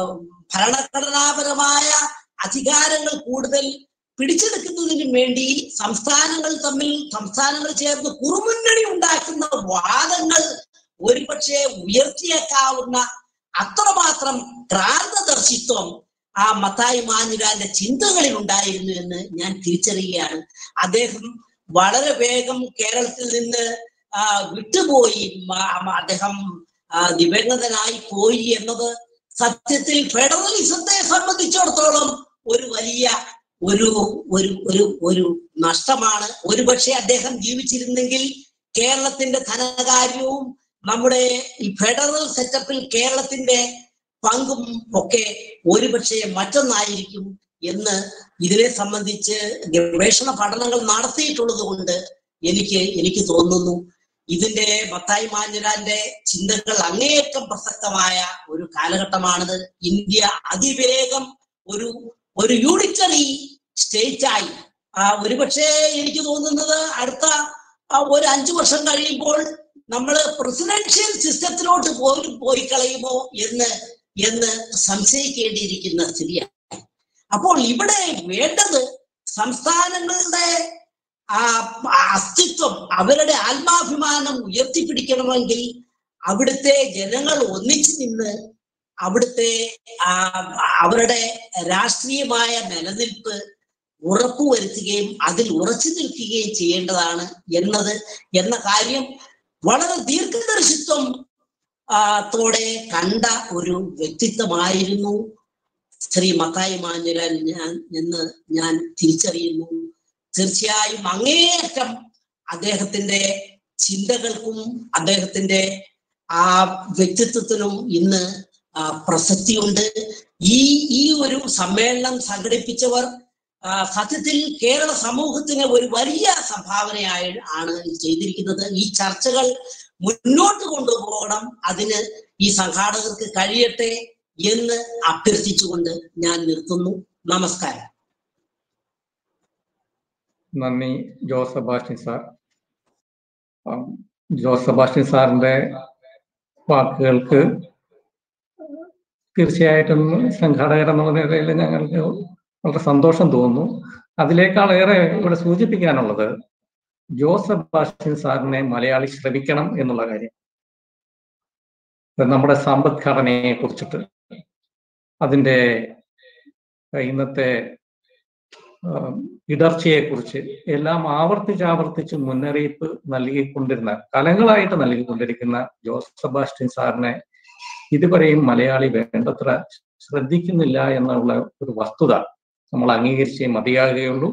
ഭരണഘടനാപരമായ അധികാരങ്ങൾ കൂടുതൽ പിടിച്ചെടുക്കുന്നതിനും വേണ്ടി സംസ്ഥാനങ്ങൾ തമ്മിൽ സംസ്ഥാനങ്ങൾ ചേർന്ന് കുറുമുന്നണി ഉണ്ടാക്കുന്ന വാദങ്ങൾ ഒരുപക്ഷെ ഉയർത്തിയേക്കാവുന്ന അത്രമാത്രം ക്രാന്തദർശിത്വം ആ മത്തായി മാഞ്ഞുരാന്റെ ചിന്തകളിൽ ഉണ്ടായിരുന്നു എന്ന് ഞാൻ തിരിച്ചറിയുകയാണ് അദ്ദേഹം വളരെ വേഗം കേരളത്തിൽ നിന്ന് ആ, വിട്ടുപോയി മ- മ- അദ്ദേഹം ആ, ദിവംഗതനായി പോയി എന്നത് സത്യത്തിൽ ഫെഡറലിസത്തെ സംബന്ധിച്ചിടത്തോളം ഒരു വലിയ ഒരു ഒരു ഒരു ഒരു നഷ്ടമാണ് ഒരുപക്ഷെ അദ്ദേഹം ജീവിച്ചിരുന്നെങ്കിൽ കേരളത്തിന്റെ ധനകാര്യവും നമ്മുടെ ഈ ഫെഡറൽ സെറ്റപ്പിൽ കേരളത്തിന്റെ പങ്കും ഒക്കെ ഒരുപക്ഷെ മറ്റൊന്നായിരിക്കും എന്ന് ഇതിനെ സംബന്ധിച്ച് ഗവേഷണ പഠനങ്ങൾ നടത്തിയിട്ടുള്ളത് കൊണ്ട് എനിക്ക് എനിക്ക് തോന്നുന്നു ഇതിന്റെ മത്തായി മാഞ്ഞുരാന്റെ ചിന്തകൾ അങ്ങേയറ്റം പ്രസക്തമായ ഒരു കാലഘട്ടമാണിത് ഇന്ത്യ അതിവേഗം ഒരു ഒരു യൂണിറ്ററി സ്റ്റേറ്റ് ആയി ആ, ഒരുപക്ഷെ എനിക്ക് തോന്നുന്നത് അടുത്ത ആ, ഒരു അഞ്ചു വർഷം കഴിയുമ്പോൾ നമ്മൾ പ്രസിഡൻഷ്യൽ സിസ്റ്റത്തിലോട്ട് പോലും പോയി കളയുമോ എന്ന് എന്ന് സംശയിക്കേണ്ടിയിരിക്കുന്ന സ്ഥിതിയാണ് അപ്പോൾ ഇവിടെ വേണ്ടത് സംസ്ഥാനങ്ങളുടെ ആ അസ്തിത്വം അവരുടെ ആത്മാഭിമാനം ഉയർത്തിപ്പിടിക്കണമെങ്കിൽ അവിടുത്തെ ജനങ്ങൾ ഒന്നിച്ചു നിന്ന് അവിടുത്തെ ആ, അവരുടെ രാഷ്ട്രീയമായ നിലനിൽപ്പ് ഉറപ്പുവരുത്തുകയും അതിൽ ഉറച്ചു നിൽക്കുകയും ചെയ്യേണ്ടതാണ് എന്നത് എന്ന കാര്യം വളരെ ദീർഘദർശിത്വം ആ, ത്തോടെ കണ്ട ഒരു വ്യക്തിത്വമായിരുന്നു ശ്രീ മത്തായി മാഞ്ഞുരാൻ ഞാൻ എന്ന് ഞാൻ തിരിച്ചറിയുന്നു തീർച്ചയായും അങ്ങേയറ്റം അദ്ദേഹത്തിന്റെ ചിന്തകൾക്കും അദ്ദേഹത്തിന്റെ ആ വ്യക്തിത്വത്തിനും ഇന്ന് ആ, പ്രസക്തിയുണ്ട് ഈ ഈ ഒരു സമ്മേളനം സംഘടിപ്പിച്ചവർ ആ, സത്യത്തിൽ കേരള സമൂഹത്തിന് ഒരു വലിയ സംഭാവനയായി ആണ് ഇത് ചെയ്തിരിക്കുന്നത് ഈ ചർച്ചകൾ മുന്നോട്ട് കൊണ്ടുപോകണം അതിന് ഈ സംഘാടകർക്ക് കഴിയട്ടെ എന്ന് അഭ്യർത്ഥിച്ചുകൊണ്ട് ഞാൻ നിർത്തുന്നു നമസ്കാരം നന്ദി ജോസ് സെബാസ്റ്റ്യൻ സാർ ഉം, ജോസ് സെബാസ്റ്റ്യൻ സാറിന്റെ വാക്കുകൾക്ക് തീർച്ചയായിട്ടും സംഘാടകർ എന്നുള്ള നിലയിൽ ഞങ്ങൾക്ക് വളരെ സന്തോഷം തോന്നുന്നു അതിനേക്കാളേറെ ഇവിടെ സൂചിപ്പിക്കാനുള്ളത് ജോസ് സെബാസ്റ്റ്യൻ സാറിനെ മലയാളി ശ്രമിക്കണം എന്നുള്ള കാര്യം ഇത് നമ്മുടെ സമ്പദ്ഘടനയെ കുറിച്ചിട്ട് അതിന്റെ ഇന്നത്തെ ആഹ് ഇടർച്ചയെ കുറിച്ച് എല്ലാം ആവർത്തിച്ച് ആവർത്തിച്ച് മുന്നറിയിപ്പ് നൽകിക്കൊണ്ടിരുന്ന കാലങ്ങളായിട്ട് നൽകിക്കൊണ്ടിരിക്കുന്ന ജോസ് സെബാസ്റ്റ്യൻ സാറിനെ ഇതുവരെയും മലയാളി വേണ്ടത്ര ശ്രദ്ധിക്കുന്നില്ല എന്നുള്ള ഒരു വസ്തുത നമ്മൾ അംഗീകരിച്ചേ മതിയാകുകയുള്ളൂ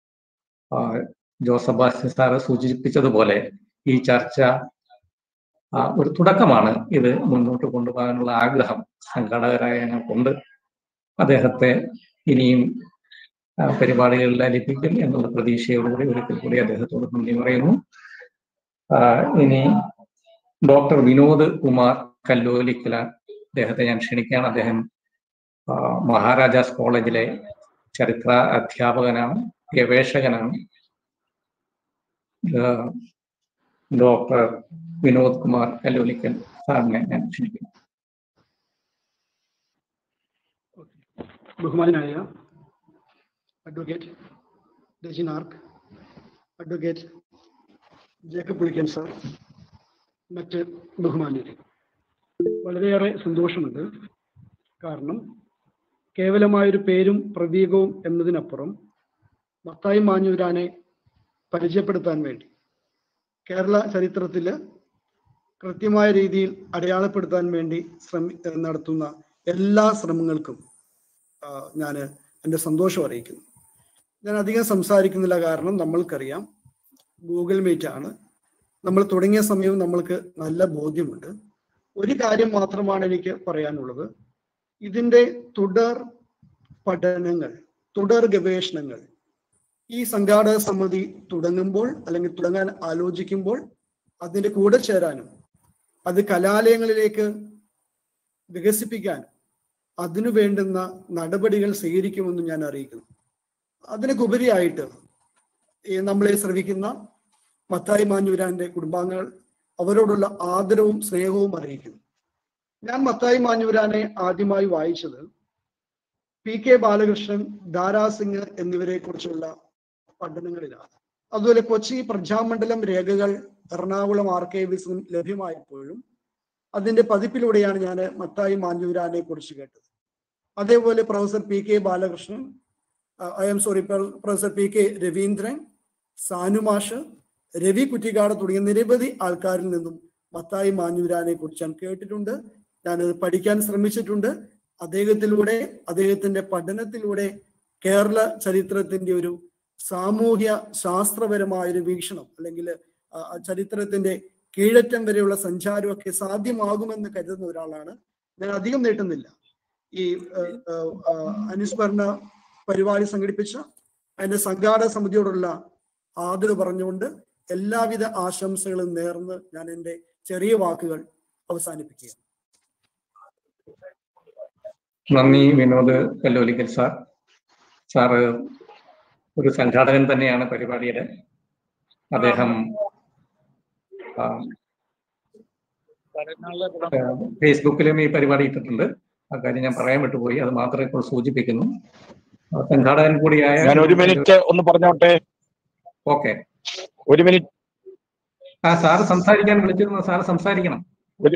ആഹ് ജോസ് സെബാസ്റ്റ്യൻ സാറ് സൂചിപ്പിച്ചതുപോലെ ഈ ചർച്ച ആ, ഒരു തുടക്കമാണ് ഇത് മുന്നോട്ട് കൊണ്ടുപോകാനുള്ള ആഗ്രഹം സംഘാടകരായ ഞങ്ങൾക്കുണ്ട് അദ്ദേഹത്തെ ഇനിയും ആ, പരിപാടികളിൽ ലഭിക്കും എന്നുള്ള പ്രതീക്ഷയോടുകൂടി ഒരിക്കൽ കൂടി അദ്ദേഹത്തോട് നന്ദി പറയുന്നു ആ, ഇനി ഡോക്ടർ വിനോദ് കുമാർ കല്ലോലിക്കല അദ്ദേഹത്തെ ഞാൻ ക്ഷണിക്കുകയാണ് അദ്ദേഹം ആ, മഹാരാജാസ് കോളേജിലെ ചരിത്ര അധ്യാപകനാണ് ഗവേഷകനാണ് ആ, ഡോക്ടർ വിനോദ് കുമാർ കല്ലോലിക്കൽ സാറിനെ ഞാൻ ക്ഷണിക്കുന്നു ബഹുമാനായ അഡ്വക്കേറ്റ് രജിൻ ആർക്ക് അഡ്വക്കേറ്റ് ജേക്കബ് പുളിക്കൻ സാർ മറ്റ് ബഹുമാന്യരെ വളരെയേറെ സന്തോഷമുണ്ട് കാരണം കേവലമായൊരു പേരും പ്രതീകവും എന്നതിനപ്പുറം മത്തായി മാഞ്ഞൂരാനെ പരിചയപ്പെടുത്താൻ വേണ്ടി കേരള ചരിത്രത്തിൽ കൃത്യമായ രീതിയിൽ അടയാളപ്പെടുത്താൻ വേണ്ടി ശ്രമി നടത്തുന്ന എല്ലാ ശ്രമങ്ങൾക്കും ഞാൻ എൻ്റെ സന്തോഷം അറിയിക്കുന്നു ഞാൻ അധികം സംസാരിക്കുന്നില്ല കാരണം നമ്മൾക്കറിയാം ഗൂഗിൾ മീറ്റ് ആണ് നമ്മൾ തുടങ്ങിയ സമയം നമ്മൾക്ക് നല്ല ബോധ്യമുണ്ട് ഒരു കാര്യം മാത്രമാണ് എനിക്ക് പറയാനുള്ളത് ഇതിൻ്റെ തുടർ പഠനങ്ങൾ തുടർ ഗവേഷണങ്ങൾ ഈ സംഘാടക സമിതി തുടങ്ങുമ്പോൾ അല്ലെങ്കിൽ തുടങ്ങാൻ ആലോചിക്കുമ്പോൾ അതിൻ്റെ കൂടെ ചേരാനും അത് കലാലയങ്ങളിലേക്ക് വികസിപ്പിക്കാനും അതിനു വേണ്ടുന്ന നടപടികൾ സ്വീകരിക്കുമെന്ന് ഞാൻ അറിയിക്കുന്നു അതിനൊക്കെ ഈ നമ്മളെ ശ്രവിക്കുന്ന മത്തായി മാഞ്ഞൂരാന്റെ കുടുംബാംഗങ്ങൾ അവരോടുള്ള ആദരവും സ്നേഹവും അറിയിക്കുന്നു ഞാൻ മത്തായി മാഞ്ഞൂരാനെ ആദ്യമായി വായിച്ചത് പി കെ ബാലകൃഷ്ണൻ ദാരാ സിംഗ് എന്നിവരെ കുറിച്ചുള്ള പഠനങ്ങളിലാണ് അതുപോലെ കൊച്ചി പ്രജാമണ്ഡലം രേഖകൾ എറണാകുളം ആർക്കൈവിസും ലഭ്യമായപ്പോഴും അതിന്റെ പതിപ്പിലൂടെയാണ് ഞാൻ മത്തായി മാഞ്ഞൂരാനെ കുറിച്ച് കേട്ടത് അതേപോലെ professor P K Balakrishnan I'm sorry professor P K Raveendran സാനുമാഷ് രവി കുറ്റിക്കാട് തുടങ്ങിയ നിരവധി ആൾക്കാരിൽ നിന്നും മത്തായി മാഞ്ഞൂരാനെ കുറിച്ച് ഞാൻ കേട്ടിട്ടുണ്ട് ഞാനത് പഠിക്കാൻ ശ്രമിച്ചിട്ടുണ്ട് അദ്ദേഹത്തിലൂടെ അദ്ദേഹത്തിന്റെ പഠനത്തിലൂടെ കേരള ചരിത്രത്തിന്റെ ഒരു സാമൂഹ്യ ശാസ്ത്രപരമായ ഒരു വീക്ഷണം അല്ലെങ്കിൽ ചരിത്രത്തിന്റെ കീഴറ്റം വരെയുള്ള സഞ്ചാരമൊക്കെ സാധ്യമാകുമെന്ന് കരുതുന്ന ഒരാളാണ് ഞാൻ അധികം നീട്ടുന്നില്ല ഈ അനുസ്മരണ പരിപാടി സംഘടിപ്പിച്ച അതിന്റെ സംഘാടക സമിതിയോടുള്ള ആദരവ് പറഞ്ഞുകൊണ്ട് എല്ലാവിധ ആശംസകളും നേർന്ന് ഞാൻ എൻ്റെ ചെറിയ വാക്കുകൾ അവസാനിപ്പിക്കുക നന്ദി വിനോദ് കല്ലോലിക്കൽ സാർ സാറ് ഒരു സംഘാടകൻ തന്നെയാണ് പരിപാടിയുടെ അദ്ദേഹം ഫേസ്ബുക്കിലും ഈ പരിപാടി ഇട്ടിട്ടുണ്ട് ആ കാര്യം ഞാൻ പറയാൻ വിട്ടുപോയി അത് മാത്രമേ ഇപ്പോൾ സൂചിപ്പിക്കുന്നു സംഘാടകൻ കൂടിയായ ഞാൻ ഒരു മിനിറ്റ് ഒന്ന് പറഞ്ഞോട്ടെ ഓക്കെ ഒരു മിനിറ്റ് ആ സാറ് സംസാരിക്കാൻ വിളിച്ചിരുന്നു സാറ് സംസാരിക്കണം ഒരു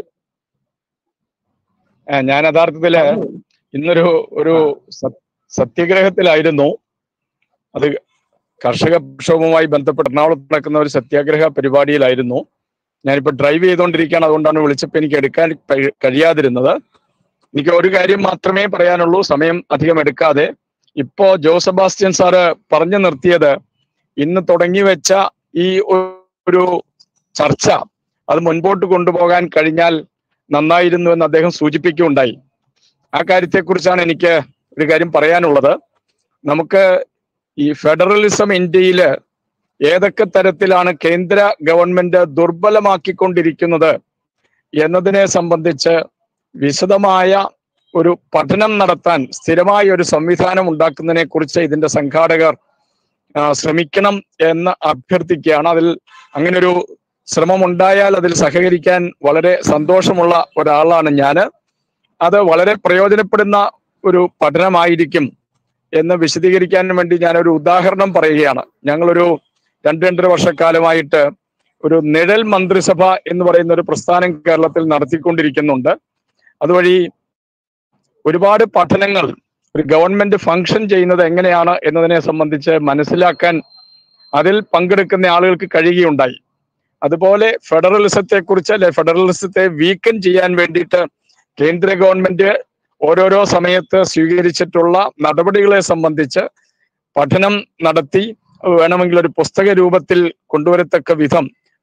ഞാൻ യഥാർത്ഥത്തില് ഇന്നൊരു ഒരു സത്യാഗ്രഹത്തിലായിരുന്നു അത് കർഷക പ്രക്ഷോഭവുമായി ബന്ധപ്പെട്ട് എറണാകുളത്ത് നടക്കുന്ന ഒരു സത്യാഗ്രഹ പരിപാടിയിലായിരുന്നു ഞാനിപ്പോ ഡ്രൈവ് ചെയ്തുകൊണ്ടിരിക്കുകയാണ് അതുകൊണ്ടാണ് വിളിച്ചപ്പോൾ എനിക്ക് എടുക്കാൻ കഴിയാതിരുന്നത് എനിക്ക് ഒരു കാര്യം മാത്രമേ പറയാനുള്ളൂ സമയം അധികം എടുക്കാതെ ഇപ്പോ ജോ സെബാസ്റ്റ്യൻ സാറ് പറഞ്ഞു നിർത്തിയത് ഇന്ന് തുടങ്ങി വെച്ച ഈ ഒരു ചർച്ച അത് മുൻപോട്ട് കൊണ്ടുപോകാൻ കഴിഞ്ഞാൽ നന്നായിരുന്നു എന്ന് അദ്ദേഹം സൂചിപ്പിക്കുകയുണ്ടായി ആ കാര്യത്തെക്കുറിച്ചാണ് എനിക്ക് ഒരു കാര്യം പറയാനുള്ളത് നമുക്ക് ഈ ഫെഡറലിസം ഇന്ത്യയില് ഏതൊക്കെ തരത്തിലാണ് കേന്ദ്ര ഗവൺമെന്റ് ദുർബലമാക്കിക്കൊണ്ടിരിക്കുന്നത് എന്നതിനെ സംബന്ധിച്ച് വിശദമായ ഒരു പഠനം നടത്താൻ സ്ഥിരമായ ഒരു സംവിധാനം ഉണ്ടാക്കുന്നതിനെ കുറിച്ച് ഇതിന്റെ സംഘാടകർ ശ്രമിക്കണം എന്ന് അഭ്യർത്ഥിക്കുകയാണ് അതിൽ അങ്ങനെ ഒരു ശ്രമം ഉണ്ടായാൽ അതിൽ സഹകരിക്കാൻ വളരെ സന്തോഷമുള്ള ഒരാളാണ് ഞാൻ അത് വളരെ പ്രയോജനപ്പെടുന്ന ഒരു പഠനമായിരിക്കും എന്ന് വിശദീകരിക്കാൻ വേണ്ടി ഞാൻ ഒരു ഉദാഹരണം പറയുകയാണ് ഞങ്ങളൊരു രണ്ട് രണ്ടര വർഷക്കാലമായിട്ട് ഒരു നിഴൽ മന്ത്രിസഭ എന്ന് പറയുന്ന ഒരു പ്രസ്ഥാനം കേരളത്തിൽ നടത്തിക്കൊണ്ടിരിക്കുന്നുണ്ട് അതുവഴി ഒരുപാട് പഠനങ്ങൾ ഒരു ഗവൺമെന്റ് ഫങ്ഷൻ ചെയ്യുന്നത് എങ്ങനെയാണ് എന്നതിനെ സംബന്ധിച്ച് മനസ്സിലാക്കാൻ അതിൽ പങ്കെടുക്കുന്ന ആളുകൾക്ക് കഴിയുകയുണ്ടായി അതുപോലെ ഫെഡറലിസത്തെ കുറിച്ച് അല്ലെ ഫെഡറലിസത്തെ വീക്കൻ ചെയ്യാൻ വേണ്ടിയിട്ട് കേന്ദ്ര ഗവൺമെന്റ് ഓരോരോ സമയത്ത് സ്വീകരിച്ചിട്ടുള്ള നടപടികളെ സംബന്ധിച്ച് പഠനം നടത്തി വേണമെങ്കിൽ ഒരു പുസ്തക രൂപത്തിൽ കൊണ്ടുവരത്തക്ക വിധം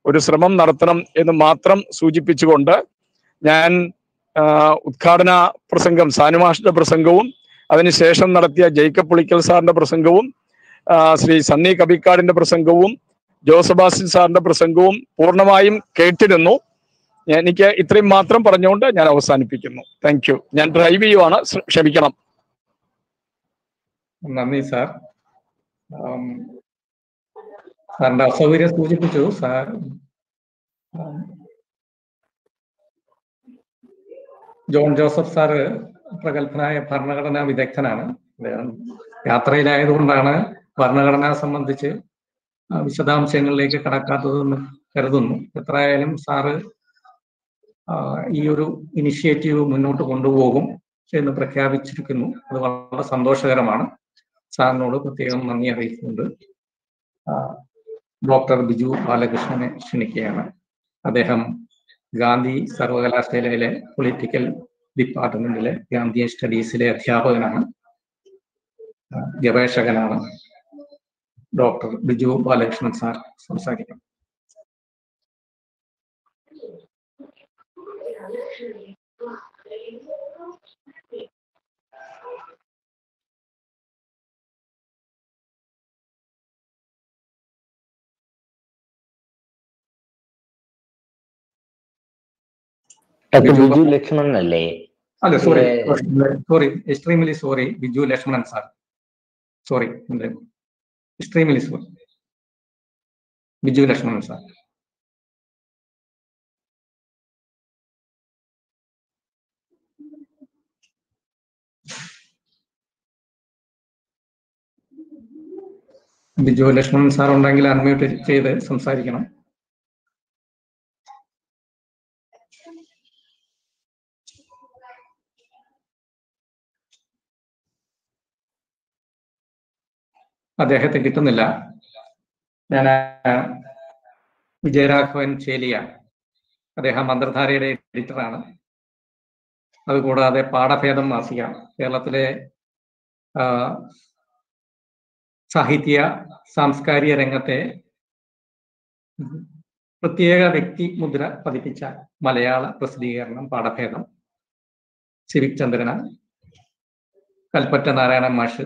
ഒരു ശ്രമം നടത്തണം എന്ന് മാത്രം സൂചിപ്പിച്ചുകൊണ്ട് ഞാൻ ആ, ഉദ്ഘാടന പ്രസംഗം സാനുമാഷിന്റെ പ്രസംഗവും അതിനുശേഷം നടത്തിയ ജേക്കബ് പുളിക്കൽ സാറിന്റെ പ്രസംഗവും ആ, ശ്രീ സണ്ണി കബിക്കാടിന്റെ പ്രസംഗവും ജോസബാസിൻ സാറിന്റെ പ്രസംഗവും പൂർണ്ണമായും കേട്ടിരുന്നു ഞാൻ- എനിക്ക് ഇത്രയും മാത്രം പറഞ്ഞുകൊണ്ട് ഞാൻ അവസാനിപ്പിക്കുന്നു താങ്ക് യു ഞാൻ ഡ്രൈവ് ചെയ്യുവാണ് ശ്ര- ക്ഷമിക്കണം നന്ദി സാർ ആം, സാറിന്റെ അസൗകര്യം സൂചിപ്പിച്ചു സാർ ആം, ജോൺ ജോസഫ് സാറ് പ്രഗത്ഭനായ ഭരണഘടനാ വിദഗ്ധനാണ് അദ്ദേഹം യാത്രയിലായതുകൊണ്ടാണ് ഭരണഘടന സംബന്ധിച്ച് ആ, വിശദാംശങ്ങളിലേക്ക് കടക്കാത്തതെന്ന് കരുതുന്നു എത്രയായാലും സാറ് ആ, ഈ ഒരു ഇനിഷ്യേറ്റീവ് മുന്നോട്ട് കൊണ്ടുപോകും എന്ന് പ്രഖ്യാപിച്ചിരിക്കുന്നു അത് വളരെ സന്തോഷകരമാണ് സാറിനോട് പ്രത്യേകം നന്ദി അറിയിക്കുന്നുണ്ട് ആ, ഡോക്ടർ ബിജു ബാലകൃഷ്ണനെ ക്ഷണിക്കുകയാണ് അദ്ദേഹം ഗാന്ധി സർവകലാശാലയിലെ പൊളിറ്റിക്കൽ ഡിപ്പാർട്ട്മെന്റിലെ ഗാന്ധിയൻ സ്റ്റഡീസിലെ അധ്യാപകനാണ് ആ, ഗവേഷകനാണ് ഡോക്ടർ ബിജു ബാലകൃഷ്ണൻ സാർ സംസാരിക്കും ഡോക്ടർ ബിജു ലക്ഷ്മണൻ അല്ലേ അല്ല sorry uh, sorry extremely sorry Biju Lakshmanan sir sorry extremely sorry Biju Lakshmanan sir Biju Lakshmanan sir ഉണ്ടെങ്കിൽ അൺമ്യൂട്ട് ചെയ്ത് സംസാരിക്കണം അദ്ദേഹത്തെ കിട്ടുന്നില്ല ഞാൻ ആ, വിജയരാഘവൻ ചേലിയ അദ്ദേഹം മന്ത്രധാരയുടെ എഡിറ്ററാണ് അതുകൂടാതെ പാഠഭേദം മാസിക കേരളത്തിലെ ആ, സാഹിത്യ സാംസ്കാരിക രംഗത്തെ പ്രത്യേക വ്യക്തി മുദ്ര പതിപ്പിച്ച മലയാള പ്രസിദ്ധീകരണം പാഠഭേദം സിവിക് ചന്ദ്രന കൽപ്പറ്റ നാരായണൻ മാഷ്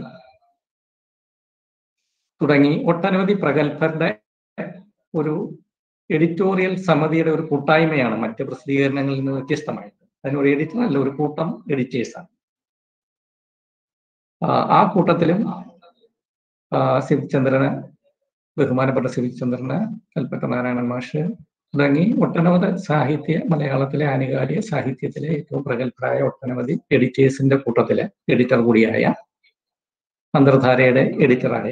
തുടങ്ങി ഒട്ടനവധി പ്രഗത്ഭരുടെ ഒരു എഡിറ്റോറിയൽ സമിതിയുടെ ഒരു കൂട്ടായ്മയാണ് മറ്റ് പ്രസിദ്ധീകരണങ്ങളിൽ നിന്ന് വ്യത്യസ്തമായിട്ട് അതിനൊരു എഡിറ്റർ അല്ല ഒരു കൂട്ടം എഡിറ്റേഴ്സാണ് ആ കൂട്ടത്തിലും ആ, സിവിക് ചന്ദ്രന് ബഹുമാനപ്പെട്ട സിവിക് ചന്ദ്രന് കൽപ്പറ്റ നാരായണൻ മാഷ് തുടങ്ങി ഒട്ടനവധി സാഹിത്യ മലയാളത്തിലെ ആനുകാലിക സാഹിത്യത്തിലെ ഏറ്റവും പ്രഗത്ഭരായ ഒട്ടനവധി എഡിറ്റേഴ്സിന്റെ കൂട്ടത്തിലെ എഡിറ്റർ കൂടിയായ അന്തർധാരയുടെ എഡിറ്ററായ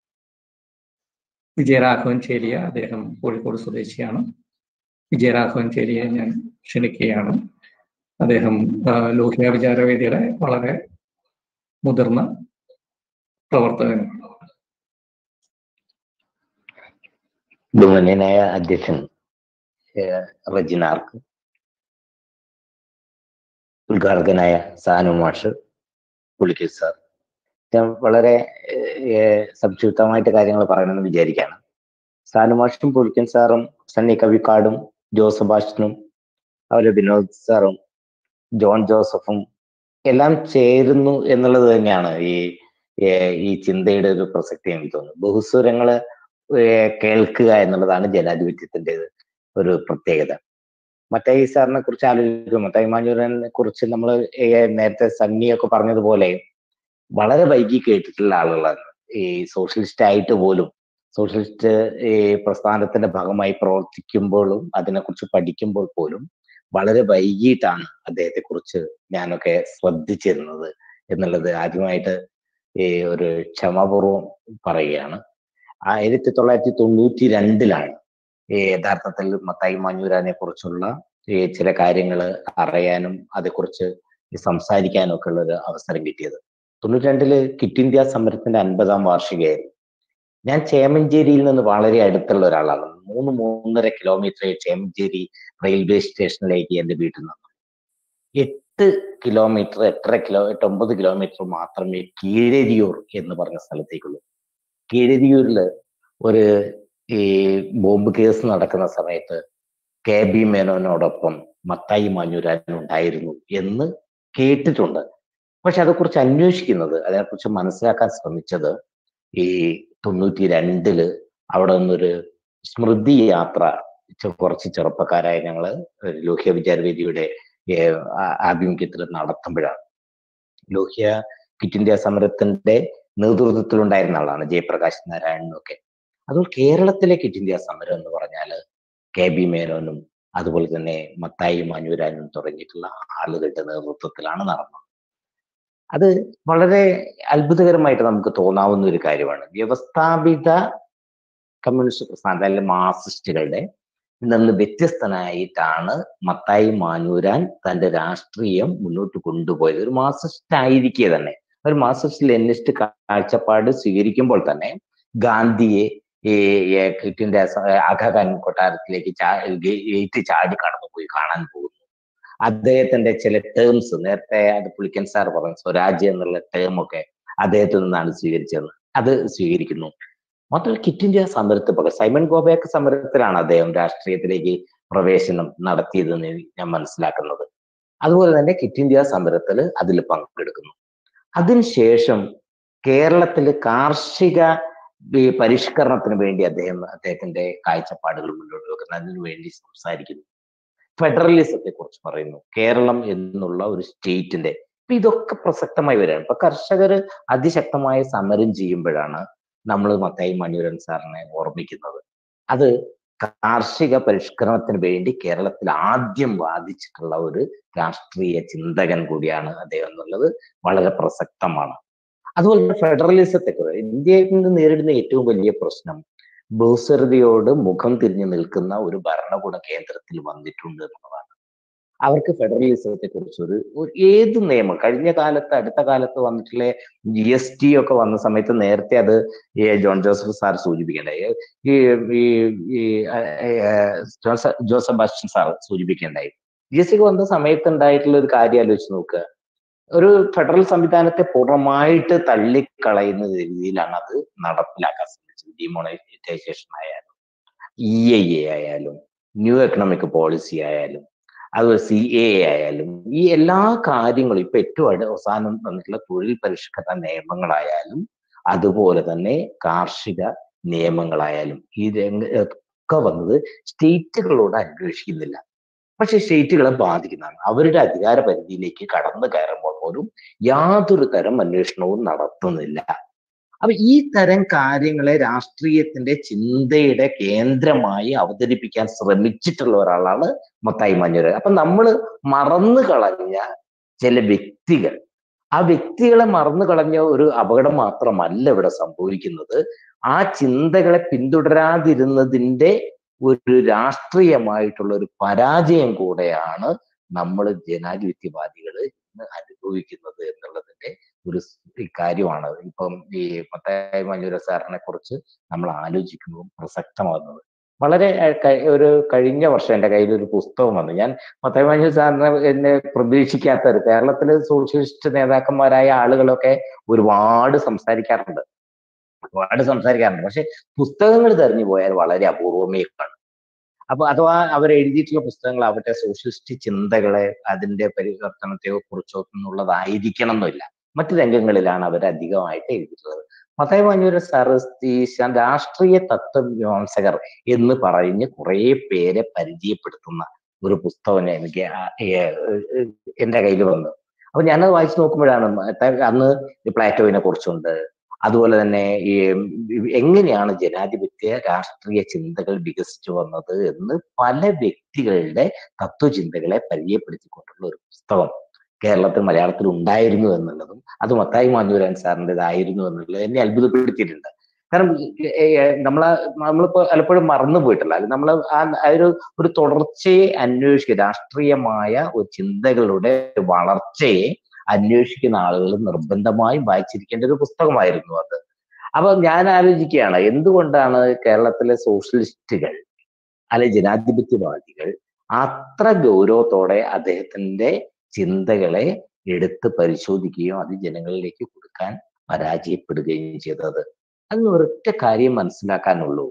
വിജയരാഘവൻ ചേലിയ അദ്ദേഹം കോഴിക്കോട് സ്വദേശിയാണ് വിജയരാഘവൻ ചേലിയെ ഞാൻ ക്ഷണിക്കുകയാണ് അദ്ദേഹം ആ, ലോഹിയ വിചാരവേദിയുടെ വളരെ മുതിർന്ന പ്രവർത്തകനാണ് ബഹുമാന്യനായ അധ്യക്ഷൻ ഏഹ്, റജിനാർക്ക് ഉദ്ഘാടകനായ സാനു മാഷ് പുളിക്കൽ സാർ ഞാൻ വളരെ ഏഹ്, സംക്ഷിപ്തമായിട്ട് കാര്യങ്ങൾ പറയണമെന്ന് വിചാരിക്കുകയാണ് സാനു മാഷും പുളിക്കൻ സാറും സണ്ണി കവിക്കാടും ജോസഫാഷനും അതുപോലെ വിനോദ് സാറും ജോൺ ജോസഫും എല്ലാം ചേരുന്നു എന്നുള്ളത് തന്നെയാണ് ഈ ഏഹ്, ഈ ചിന്തയുടെ ഒരു പ്രസക്തി എനിക്ക് തോന്നുന്നു ബഹുസ്വരങ്ങള് ഏഹ് കേൾക്കുക എന്നുള്ളതാണ് ജനാധിപത്യത്തിന്റെ ഒരു പ്രത്യേകത മത്തായി സാറിനെ കുറിച്ച് ആലോചിക്കും മത്തായി മാഞ്ഞൂരനെ കുറിച്ച് നമ്മൾ നേരത്തെ സണ്ണിയൊക്കെ പറഞ്ഞതുപോലെ വളരെ വൈകി കേട്ടിട്ടുള്ള ആളുകളാണ് ഈ സോഷ്യലിസ്റ്റ് ആയിട്ട് പോലും സോഷ്യലിസ്റ്റ് ഈ പ്രസ്ഥാനത്തിന്റെ ഭാഗമായി പ്രവർത്തിക്കുമ്പോഴും അതിനെക്കുറിച്ച് പഠിക്കുമ്പോൾ പോലും വളരെ വൈകിട്ടാണ് അദ്ദേഹത്തെ കുറിച്ച് ഞാനൊക്കെ ശ്രദ്ധിച്ചിരുന്നത് എന്നുള്ളത് ആദ്യമായിട്ട് ഈ ഒരു ക്ഷമാപൂർവം പറയുകയാണ് ആയിരത്തി തൊള്ളായിരത്തി തൊണ്ണൂറ്റി രണ്ടിലാണ് ഈ യഥാർത്ഥത്തിൽ മത്തായി മാഞ്ഞൂരാനെ കുറിച്ചുള്ള ഈ ചില കാര്യങ്ങൾ അറിയാനും അതേക്കുറിച്ച് ഈ സംസാരിക്കാനും ഒക്കെ ഉള്ള ഒരു അവസരം കിട്ടിയത് തൊണ്ണൂറ്റി രണ്ടില് കിറ്റ് ഇന്ത്യ സമരത്തിന്റെ അൻപതാം വാർഷികയായിരുന്നു ഞാൻ ചേമഞ്ചേരിയിൽ നിന്ന് വളരെ അടുത്തുള്ള ഒരാളാണ് മൂന്ന് മൂന്നര കിലോമീറ്റർ ചേമഞ്ചേരി റെയിൽവേ സ്റ്റേഷനിലേക്ക് എന്റെ വീട്ടിൽ നിന്ന് എട്ട് കിലോമീറ്റർ എട്ടര കിലോ എട്ട് ഒമ്പത് കിലോമീറ്റർ മാത്രമേ കീഴരിയൂർ എന്ന് പറഞ്ഞ സ്ഥലത്തേക്കുള്ളൂ കീഴരിയൂരില് ഒരു ഈ ബോംബ് കേസ് നടക്കുന്ന സമയത്ത് കെ ബി മേനോനോടൊപ്പം മത്തായി മാഞ്ഞൂരാൻ ഉണ്ടായിരുന്നു എന്ന് കേട്ടിട്ടുണ്ട് പക്ഷെ അതേക്കുറിച്ച് അന്വേഷിക്കുന്നത് അതിനെക്കുറിച്ച് മനസ്സിലാക്കാൻ ശ്രമിച്ചത് ഈ തൊണ്ണൂറ്റി രണ്ടില് അവിടെ നിന്നൊരു സ്മൃതി യാത്ര ചെ- കുറച്ച് ചെറുപ്പക്കാരായ ഞങ്ങള് ലോഹ്യ വിചാരവേദിയുടെ ഏർ, ആ- ആഭിമുഖ്യത്തിൽ നടത്തുമ്പോഴാണ് ലോഹ്യ ക്വിറ്റ് ഇന്ത്യ സമരത്തിന്റെ നേതൃത്വത്തിലുണ്ടായിരുന്ന ആളാണ് ജയപ്രകാശ് നാരായണനും ഒക്കെ അതുകൊണ്ട് കേരളത്തിലെ ക്വിറ്റ് ഇന്ത്യ സമരം എന്ന് പറഞ്ഞാല് കെ ബി മേനോനും അതുപോലെ തന്നെ മത്തായി മാഞ്ഞൂരാനും തുടങ്ങിയിട്ടുള്ള ആളുകളുടെ നേതൃത്വത്തിലാണ് നടന്നത് അത് വളരെ അത്ഭുതകരമായിട്ട് നമുക്ക് തോന്നാവുന്ന ഒരു കാര്യമാണ് വ്യവസ്ഥാപിത കമ്മ്യൂണിസ്റ്റ് പ്രസ്ഥാനം അല്ലെങ്കിൽ മാർസിസ്റ്റുകളുടെ നിന്ന് വ്യത്യസ്തനായിട്ടാണ് മത്തായി മാഞ്ഞൂരാൻ തന്റെ രാഷ്ട്രീയം മുന്നോട്ട് കൊണ്ടുപോയത് ഒരു മാർസിസ്റ്റ് ആയിരിക്കെ തന്നെ ഒരു മാർസിസ്റ്റ് ലെനിസ്റ്റ് കാഴ്ചപ്പാട് സ്വീകരിക്കുമ്പോൾ തന്നെ ഗാന്ധിയെ ഈ ഈ ക്വിറ്റിന്റെ അഖാഖാൻ കൊട്ടാരത്തിലേക്ക് ചാ- ഗേറ്റ് ചാടി കടന്നുപോയി കാണാൻ പോകുന്നു അദ്ദേഹത്തിന്റെ ചില ടേംസ് നേരത്തെ അത് പുളിക്കൻ സാർ പറഞ്ഞു സ്വരാജ് എന്നുള്ള ടേം ഒക്കെ അദ്ദേഹത്തിൽ നിന്നാണ് സ്വീകരിച്ചത് അത് സ്വീകരിക്കുന്നു മാത്രമല്ല ക്വിറ്റ് ഇന്ത്യ സമരത്ത് പകരം സൈമൺ ഗോബാക്ക് സമരത്തിലാണ് അദ്ദേഹം രാഷ്ട്രീയത്തിലേക്ക് പ്രവേശനം നടത്തിയതെന്ന് ഞാൻ മനസ്സിലാക്കുന്നത് അതുപോലെ തന്നെ ക്വിറ്റ് ഇന്ത്യ സമരത്തിൽ അതിൽ പങ്കെടുക്കുന്നു അതിനുശേഷം കേരളത്തിൽ കാർഷിക ഈ പരിഷ്കരണത്തിന് വേണ്ടി അദ്ദേഹം അദ്ദേഹത്തിന്റെ കാഴ്ചപ്പാടുകൾ മുന്നോട്ട് വെക്കുന്നു അതിനു വേണ്ടി സംസാരിക്കുന്നു ഫെഡറലിസത്തെ കുറിച്ച് പറയുന്നു കേരളം എന്നുള്ള ഒരു സ്റ്റേറ്റിന്റെ ഇപ്പൊ ഇതൊക്കെ പ്രസക്തമായി വരികയാണ് ഇപ്പൊ കർഷകർ അതിശക്തമായ സമരം ചെയ്യുമ്പോഴാണ് നമ്മൾ മത്തായി മണിയൂരൻ സാറിനെ ഓർമ്മിക്കുന്നത് അത് കാർഷിക പരിഷ്കരണത്തിന് വേണ്ടി കേരളത്തിൽ ആദ്യം വാദിച്ചിട്ടുള്ള ഒരു രാഷ്ട്രീയ ചിന്തകൻ കൂടിയാണ് അദ്ദേഹം എന്നുള്ളത് വളരെ പ്രസക്തമാണ് അതുപോലെ ഫെഡറലിസത്തെ കുറിച്ച് ഇന്ത്യയിൽ നിന്ന് നേരിടുന്ന ഏറ്റവും വലിയ പ്രശ്നം ഭൂസ്വരതയോട് മുഖം തിരിഞ്ഞു നിൽക്കുന്ന ഒരു ഭരണകൂട കേന്ദ്രത്തിൽ വന്നിട്ടുണ്ട് എന്നുള്ളതാണ് അവർക്ക് ഫെഡറലിസത്തെ കുറിച്ച് ഒരു ഒരു ഏത് നിയമം കഴിഞ്ഞ കാലത്ത് അടുത്ത കാലത്ത് വന്നിട്ടുള്ള ജി എസ് ടി ഒക്കെ വന്ന സമയത്ത് നേരത്തെ അത് ഈ ജോൺ ജോസഫ് സാർ സൂചിപ്പിക്കേണ്ടായി ഈ ഈ ഈ ആ, ആ, ജോസഫ് ജോസഫ് ബാസ്റ്റൻ സാർ സൂചിപ്പിക്കേണ്ടായി ജി എസ് ടി വന്ന സമയത്ത് ഉണ്ടായിട്ടുള്ള ഒരു കാര്യം ആലോചിച്ച് നോക്കുക ഒരു ഫെഡറൽ സംവിധാനത്തെ പൂർണ്ണമായിട്ട് തള്ളിക്കളയുന്ന രീതിയിലാണ് അത് നടപ്പിലാക്കാൻ ശ്രമിച്ചത് ഡിമോണൈസേഷൻ ആയാലും ഇ ഐ എ ആയാലും ന്യൂ എക്കണോമിക് പോളിസി ആയാലും അതുപോലെ സി എ ആയാലും ഈ എല്ലാ കാര്യങ്ങളും ഇപ്പൊ ഏറ്റവും അടു അവസാനം വന്നിട്ടുള്ള തൊഴിൽ പരിഷ്കരണ നിയമങ്ങളായാലും അതുപോലെ തന്നെ കാർഷിക നിയമങ്ങളായാലും ഈ രംഗ ഒക്കെ വന്നത് സ്റ്റേറ്റുകളോട് അന്വേഷിക്കുന്നില്ല പക്ഷെ സ്റ്റേറ്റുകളെ ബാധിക്കുന്നതാണ് അവരുടെ അധികാര പരിധിയിലേക്ക് കടന്നു കയറുമ്പോൾ പോലും യാതൊരു തരം അന്വേഷണവും നടത്തുന്നില്ല അപ്പൊ ഈ തരം കാര്യങ്ങളെ രാഷ്ട്രീയത്തിന്റെ ചിന്തയുടെ കേന്ദ്രമായി അവതരിപ്പിക്കാൻ ശ്രമിച്ചിട്ടുള്ള ഒരാളാണ് മത്തായി മഞ്ഞൂര് അപ്പൊ നമ്മൾ മറന്നു കളഞ്ഞ ചില വ്യക്തികൾ ആ വ്യക്തികളെ മറന്നു കളഞ്ഞ ഒരു അപകടം മാത്രമല്ല ഇവിടെ സംഭവിക്കുന്നത് ആ ചിന്തകളെ പിന്തുടരാതിരുന്നതിന്റെ ഒരു രാഷ്ട്രീയമായിട്ടുള്ള ഒരു പരാജയം കൂടെയാണ് നമ്മൾ ജനാധിപത്യവാദികൾ ഇന്ന് അനുഭവിക്കുന്നത് എന്നുള്ളതിന്റെ ഒരു സ് കാര്യമാണ് ഇപ്പം ഈ മത്തായി മഞ്ഞൂര സാറിനെ കുറിച്ച് നമ്മൾ ആലോചിക്കുമ്പോൾ പ്രസക്തമാകുന്നത് വളരെ അഹ് ക- ഒരു കഴിഞ്ഞ വർഷം എൻ്റെ കയ്യിൽ ഒരു പുസ്തകം വന്നു ഞാൻ മത്തായി മഞ്ഞൂർ സാറിനെ എന്നെ പ്രതീക്ഷിക്കാത്ത ഒരു കേരളത്തിലെ സോഷ്യലിസ്റ്റ് നേതാക്കന്മാരായ ആളുകളൊക്കെ ഒരുപാട് സംസാരിക്കാറുണ്ട് ഒരുപാട് സംസാരിക്കാറുണ്ട് പക്ഷെ പുസ്തകങ്ങൾ തെരഞ്ഞു പോയാൽ വളരെ അപൂർവമേ കാണും അപ്പൊ അഥവാ അവർ എഴുതിയിട്ടുള്ള പുസ്തകങ്ങൾ അവരുടെ സോഷ്യലിസ്റ്റ് ചിന്തകളെ അതിന്റെ പരിവർത്തനത്തെയോ കുറിച്ചോ എന്നുള്ളതായിരിക്കണം എന്നില്ല മറ്റു രംഗങ്ങളിലാണ് അവർ അധികമായിട്ട് എഴുതിയിട്ടുള്ളത് മത്തായി മഞ്ഞൂര സാർ ഈ ശ- രാഷ്ട്രീയ തത്വമീമാംസകർ എന്ന് പറഞ്ഞ് കുറെ പേരെ പരിചയപ്പെടുത്തുന്ന ഒരു പുസ്തകം എനിക്ക് ആ- ഏ- ഏ- എന്റെ കയ്യിൽ വന്നു അപ്പൊ ഞാനത് വായിച്ചു നോക്കുമ്പോഴാണ് മത്ത- അന്ന് പ്ലാറ്റോവിനെ കുറിച്ചുണ്ട് അതുപോലെ തന്നെ ഈ എങ്ങനെയാണ് ജനാധിപത്യ രാഷ്ട്രീയ ചിന്തകൾ വികസിച്ചു വന്നത് എന്ന് പല വ്യക്തികളുടെ തത്വചിന്തകളെ പരിചയപ്പെടുത്തിക്കൊണ്ടുള്ള ഒരു പുസ്തകം കേരളത്തിൽ മലയാളത്തിൽ ഉണ്ടായിരുന്നു എന്നുള്ളതും അത് മത്തായി മാഞ്ഞൂരാൻ സാറിൻ്റെതായിരുന്നു എന്നുള്ളത് എന്നെ അത്ഭുതപ്പെടുത്തിയിട്ടുണ്ട് കാരണം നമ്മളെ നമ്മളിപ്പോ പലപ്പോഴും മറന്നു പോയിട്ടില്ല നമ്മൾ ആ ആ ഒരു ഒരു തുടർച്ചയെ അന്വേഷിക്കുക രാഷ്ട്രീയമായ ഒരു ചിന്തകളുടെ വളർച്ചയെ അന്വേഷിക്കുന്ന ആളുകൾ നിർബന്ധമായും വായിച്ചിരിക്കേണ്ട ഒരു പുസ്തകമായിരുന്നു അത് അപ്പൊ ഞാൻ ആലോചിക്കുകയാണ് എന്തുകൊണ്ടാണ് കേരളത്തിലെ സോഷ്യലിസ്റ്റുകൾ അല്ലെ ജനാധിപത്യവാദികൾ അത്ര ഗൗരവത്തോടെ അദ്ദേഹത്തിന്റെ ചിന്തകളെ എടുത്ത് പരിശോധിക്കുകയും അത് ജനങ്ങളിലേക്ക് കൊടുക്കാൻ പരാജയപ്പെടുകയും ചെയ്തത് അതിന് ഒരൊറ്റ കാര്യം മനസ്സിലാക്കാനുള്ളൂ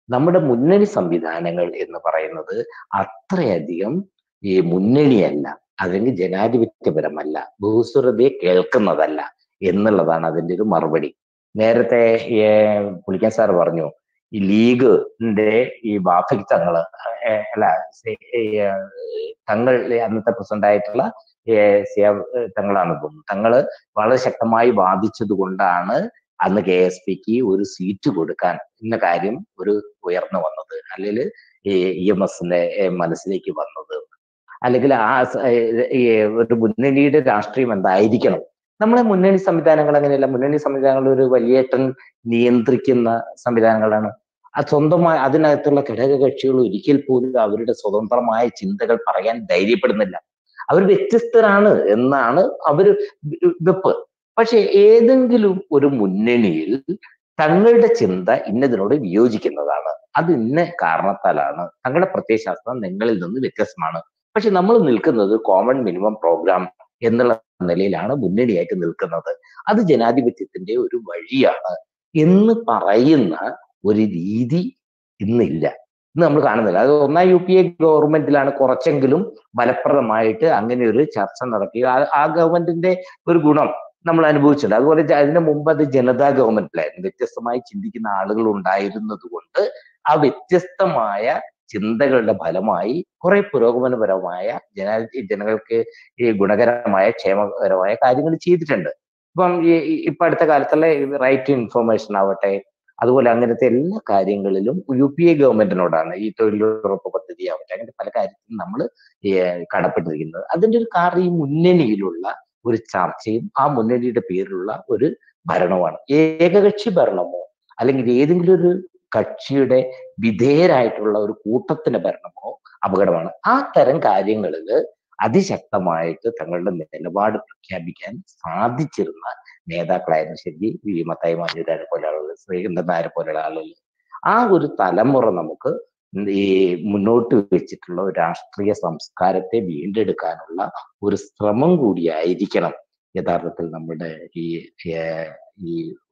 നമ്മുടെ മുന്നണി സംവിധാനങ്ങൾ എന്ന് പറയുന്നത് അത്രയധികം ഈ മുന്നണിയല്ല അല്ലെങ്കിൽ ജനാധിപത്യപരമല്ല ഭൂസ്വരതയെ കേൾക്കുന്നതല്ല എന്നുള്ളതാണ് അതിന്റെ ഒരു മറുപടി നേരത്തെ ഏർ പുളിക്കൻ സാർ പറഞ്ഞു ഈ ലീഗിന്റെ ഈ ബാഫിക് തങ്ങള് ഏർ അല്ല സെ- ഏർ തങ്ങൾ അന്നത്തെ പ്രസിഡന്റ് ആയിട്ടുള്ള ഏർ സിയാബ് തങ്ങളാണ് തോന്നുന്നു തങ്ങള് വളരെ ശക്തമായി വാദിച്ചത് കൊണ്ടാണ് അന്ന് കെ എസ് പിക്ക് ഒരു സീറ്റ് കൊടുക്കാൻ എന്ന കാര്യം ഒരു ഉയർന്നു വന്നത് അല്ലെങ്കിൽ ഇ എം എസിന്റെ മനസ്സിലേക്ക് വന്നത് അല്ലെങ്കിൽ ആ സ- ഏർ ഈ ഒരു മുന്നണിയുടെ രാഷ്ട്രീയം എന്തായിരിക്കണം നമ്മളെ മുന്നണി സംവിധാനങ്ങൾ അങ്ങനെയല്ല മുന്നണി സംവിധാനങ്ങൾ ഒരു വലിയേട്ടൻ നിയന്ത്രിക്കുന്ന സംവിധാനങ്ങളാണ് അത് സ്വന്തമായി അതിനകത്തുള്ള ഘടകകക്ഷികൾ ഒരിക്കൽ പോലും അവരുടെ സ്വതന്ത്രമായ ചിന്തകൾ പറയാൻ ധൈര്യപ്പെടുന്നില്ല അവർ വ്യത്യസ്തരാണ് എന്നാണ് അവര് വി- വെപ്പ് പക്ഷെ ഏതെങ്കിലും ഒരു മുന്നണിയിൽ തങ്ങളുടെ ചിന്ത ഇന്നതിനോട് വിയോജിക്കുന്നതാണ് അത് ഇന്ന കാരണത്താലാണ് തങ്ങളുടെ പ്രത്യയശാസ്ത്രം നിങ്ങളിൽ നിന്ന് വ്യത്യസ്തമാണ് പക്ഷെ നമ്മൾ നിൽക്കുന്നത് കോമൺ മിനിമം പ്രോഗ്രാം എന്നുള്ള നിലയിലാണ് മുന്നണിയായിട്ട് നിൽക്കുന്നത് അത് ജനാധിപത്യത്തിന്റെ ഒരു വഴിയാണ് എന്ന് പറയുന്ന ഒരു രീതി ഇന്നില്ല ഇന്ന് നമ്മൾ കാണുന്നില്ല അത് ഒന്നാം യു പി എ ഗവൺമെന്റിലാണ് കുറച്ചെങ്കിലും ഫലപ്രദമായിട്ട് അങ്ങനെ ഒരു ചർച്ച നടത്തി ആ- ആ ഗവൺമെന്റിന്റെ ഒരു ഗുണം നമ്മൾ അനുഭവിച്ചിട്ടുണ്ട് അതുപോലെ ജ- അതിന് മുമ്പ് അത് ജനതാ ഗവൺമെന്റിലായിരുന്നു വ്യത്യസ്തമായി ചിന്തിക്കുന്ന ആളുകൾ ഉണ്ടായിരുന്നത് കൊണ്ട് ആ വ്യത്യസ്തമായ ചിന്തകളുടെ ഫലമായി കുറെ പുരോഗമനപരമായ ജന ജനങ്ങൾക്ക് ഈ ഗുണകരമായ ക്ഷേമകരമായ കാര്യങ്ങൾ ചെയ്തിട്ടുണ്ട് ഇപ്പം ഈ ഈ- ഇപ്പൊ അടുത്ത കാലത്തുള്ള റൈറ്റ് ടു ഇൻഫർമേഷൻ ആവട്ടെ അതുപോലെ അങ്ങനത്തെ എല്ലാ കാര്യങ്ങളിലും യു പി എ ഗവൺമെന്റിനോടാണ് ഈ തൊഴിലുറപ്പ് പദ്ധതി ആവട്ടെ അങ്ങനത്തെ പല കാര്യത്തിലും നമ്മൾ കടപ്പെട്ടിരിക്കുന്നത് അതിന്റെ ഒരു കാരണം ഈ മുന്നണിയിലുള്ള ഒരു ചർച്ചയും ആ മുന്നണിയുടെ പേരിലുള്ള ഒരു ഭരണവുമാണ് ഏകകക്ഷി ഭരണമോ അല്ലെങ്കിൽ ഏതെങ്കിലും ഒരു കക്ഷിയുടെ വിധേയരായിട്ടുള്ള ഒരു കൂട്ടത്തിന്റെ ഭരണമോ അപകടമാണ് ആ തരം കാര്യങ്ങളിൽ അതിശക്തമായിട്ട് തങ്ങളുടെ നിലപാട് പ്രഖ്യാപിക്കാൻ സാധിച്ചിരുന്ന നേതാക്കളായിരുന്നു ശരി വി മത്തായി മാഞ്ഞൂരാരെ പോലെയുള്ള ആളുകൾ ശ്രീകണ്ഠൻ നായരെ പോലെയുള്ള ആളുകൾ ആ ഒരു തലമുറ നമുക്ക് ഈ മുന്നോട്ട് വെച്ചിട്ടുള്ള ഒരു രാഷ്ട്രീയ സംസ്കാരത്തെ വീണ്ടെടുക്കാനുള്ള ഒരു ശ്രമം കൂടിയായിരിക്കണം യഥാർത്ഥത്തിൽ നമ്മുടെ ഈ ഏർ ഈ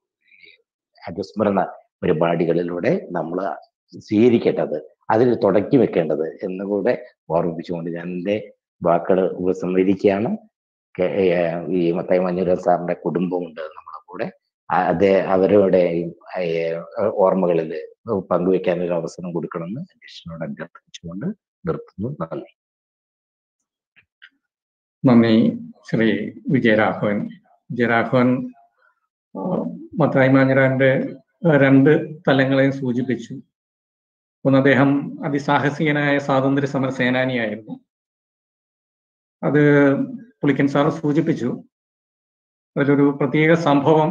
അനുസ്മരണ പരിപാടികളിലൂടെ നമ്മൾ സ്വീകരിക്കേണ്ടത് അതിൽ തുടക്കി വെക്കേണ്ടത് എന്നുകൂടെ ഓർമ്മിപ്പിച്ചുകൊണ്ട് ഞാൻ എൻ്റെ വാക്കുകൾ ഉപസംഹരിക്കുകയാണ് കെ- ഏർ ഈ മത്തായി മഞ്ഞൂരൻ സാറിന്റെ കുടുംബമുണ്ട് നമ്മുടെ കൂടെ ആ- അതേ അവരുടെ ഓർമ്മകളിൽ പങ്കുവെക്കാൻ ഒരു അവസരം കൊടുക്കണമെന്ന് അധ്യക്ഷനോട് അഭ്യർത്ഥിച്ചുകൊണ്ട് നിർത്തുന്നു നന്ദി നന്ദി ശ്രീ വിജയരാഘവൻ വിജയരാഘവൻ ആ, മത്തായി മാഞ്ഞിരാന്റെ രണ്ട് തലങ്ങളെയും സൂചിപ്പിച്ചു ഒന്ന് അദ്ദേഹം അതിസാഹസികനായ സ്വാതന്ത്ര്യ സമര സേനാനിയായിരുന്നു അത് പുളിക്കൻ സാർ സൂചിപ്പിച്ചു അതിലൊരു പ്രത്യേക സംഭവം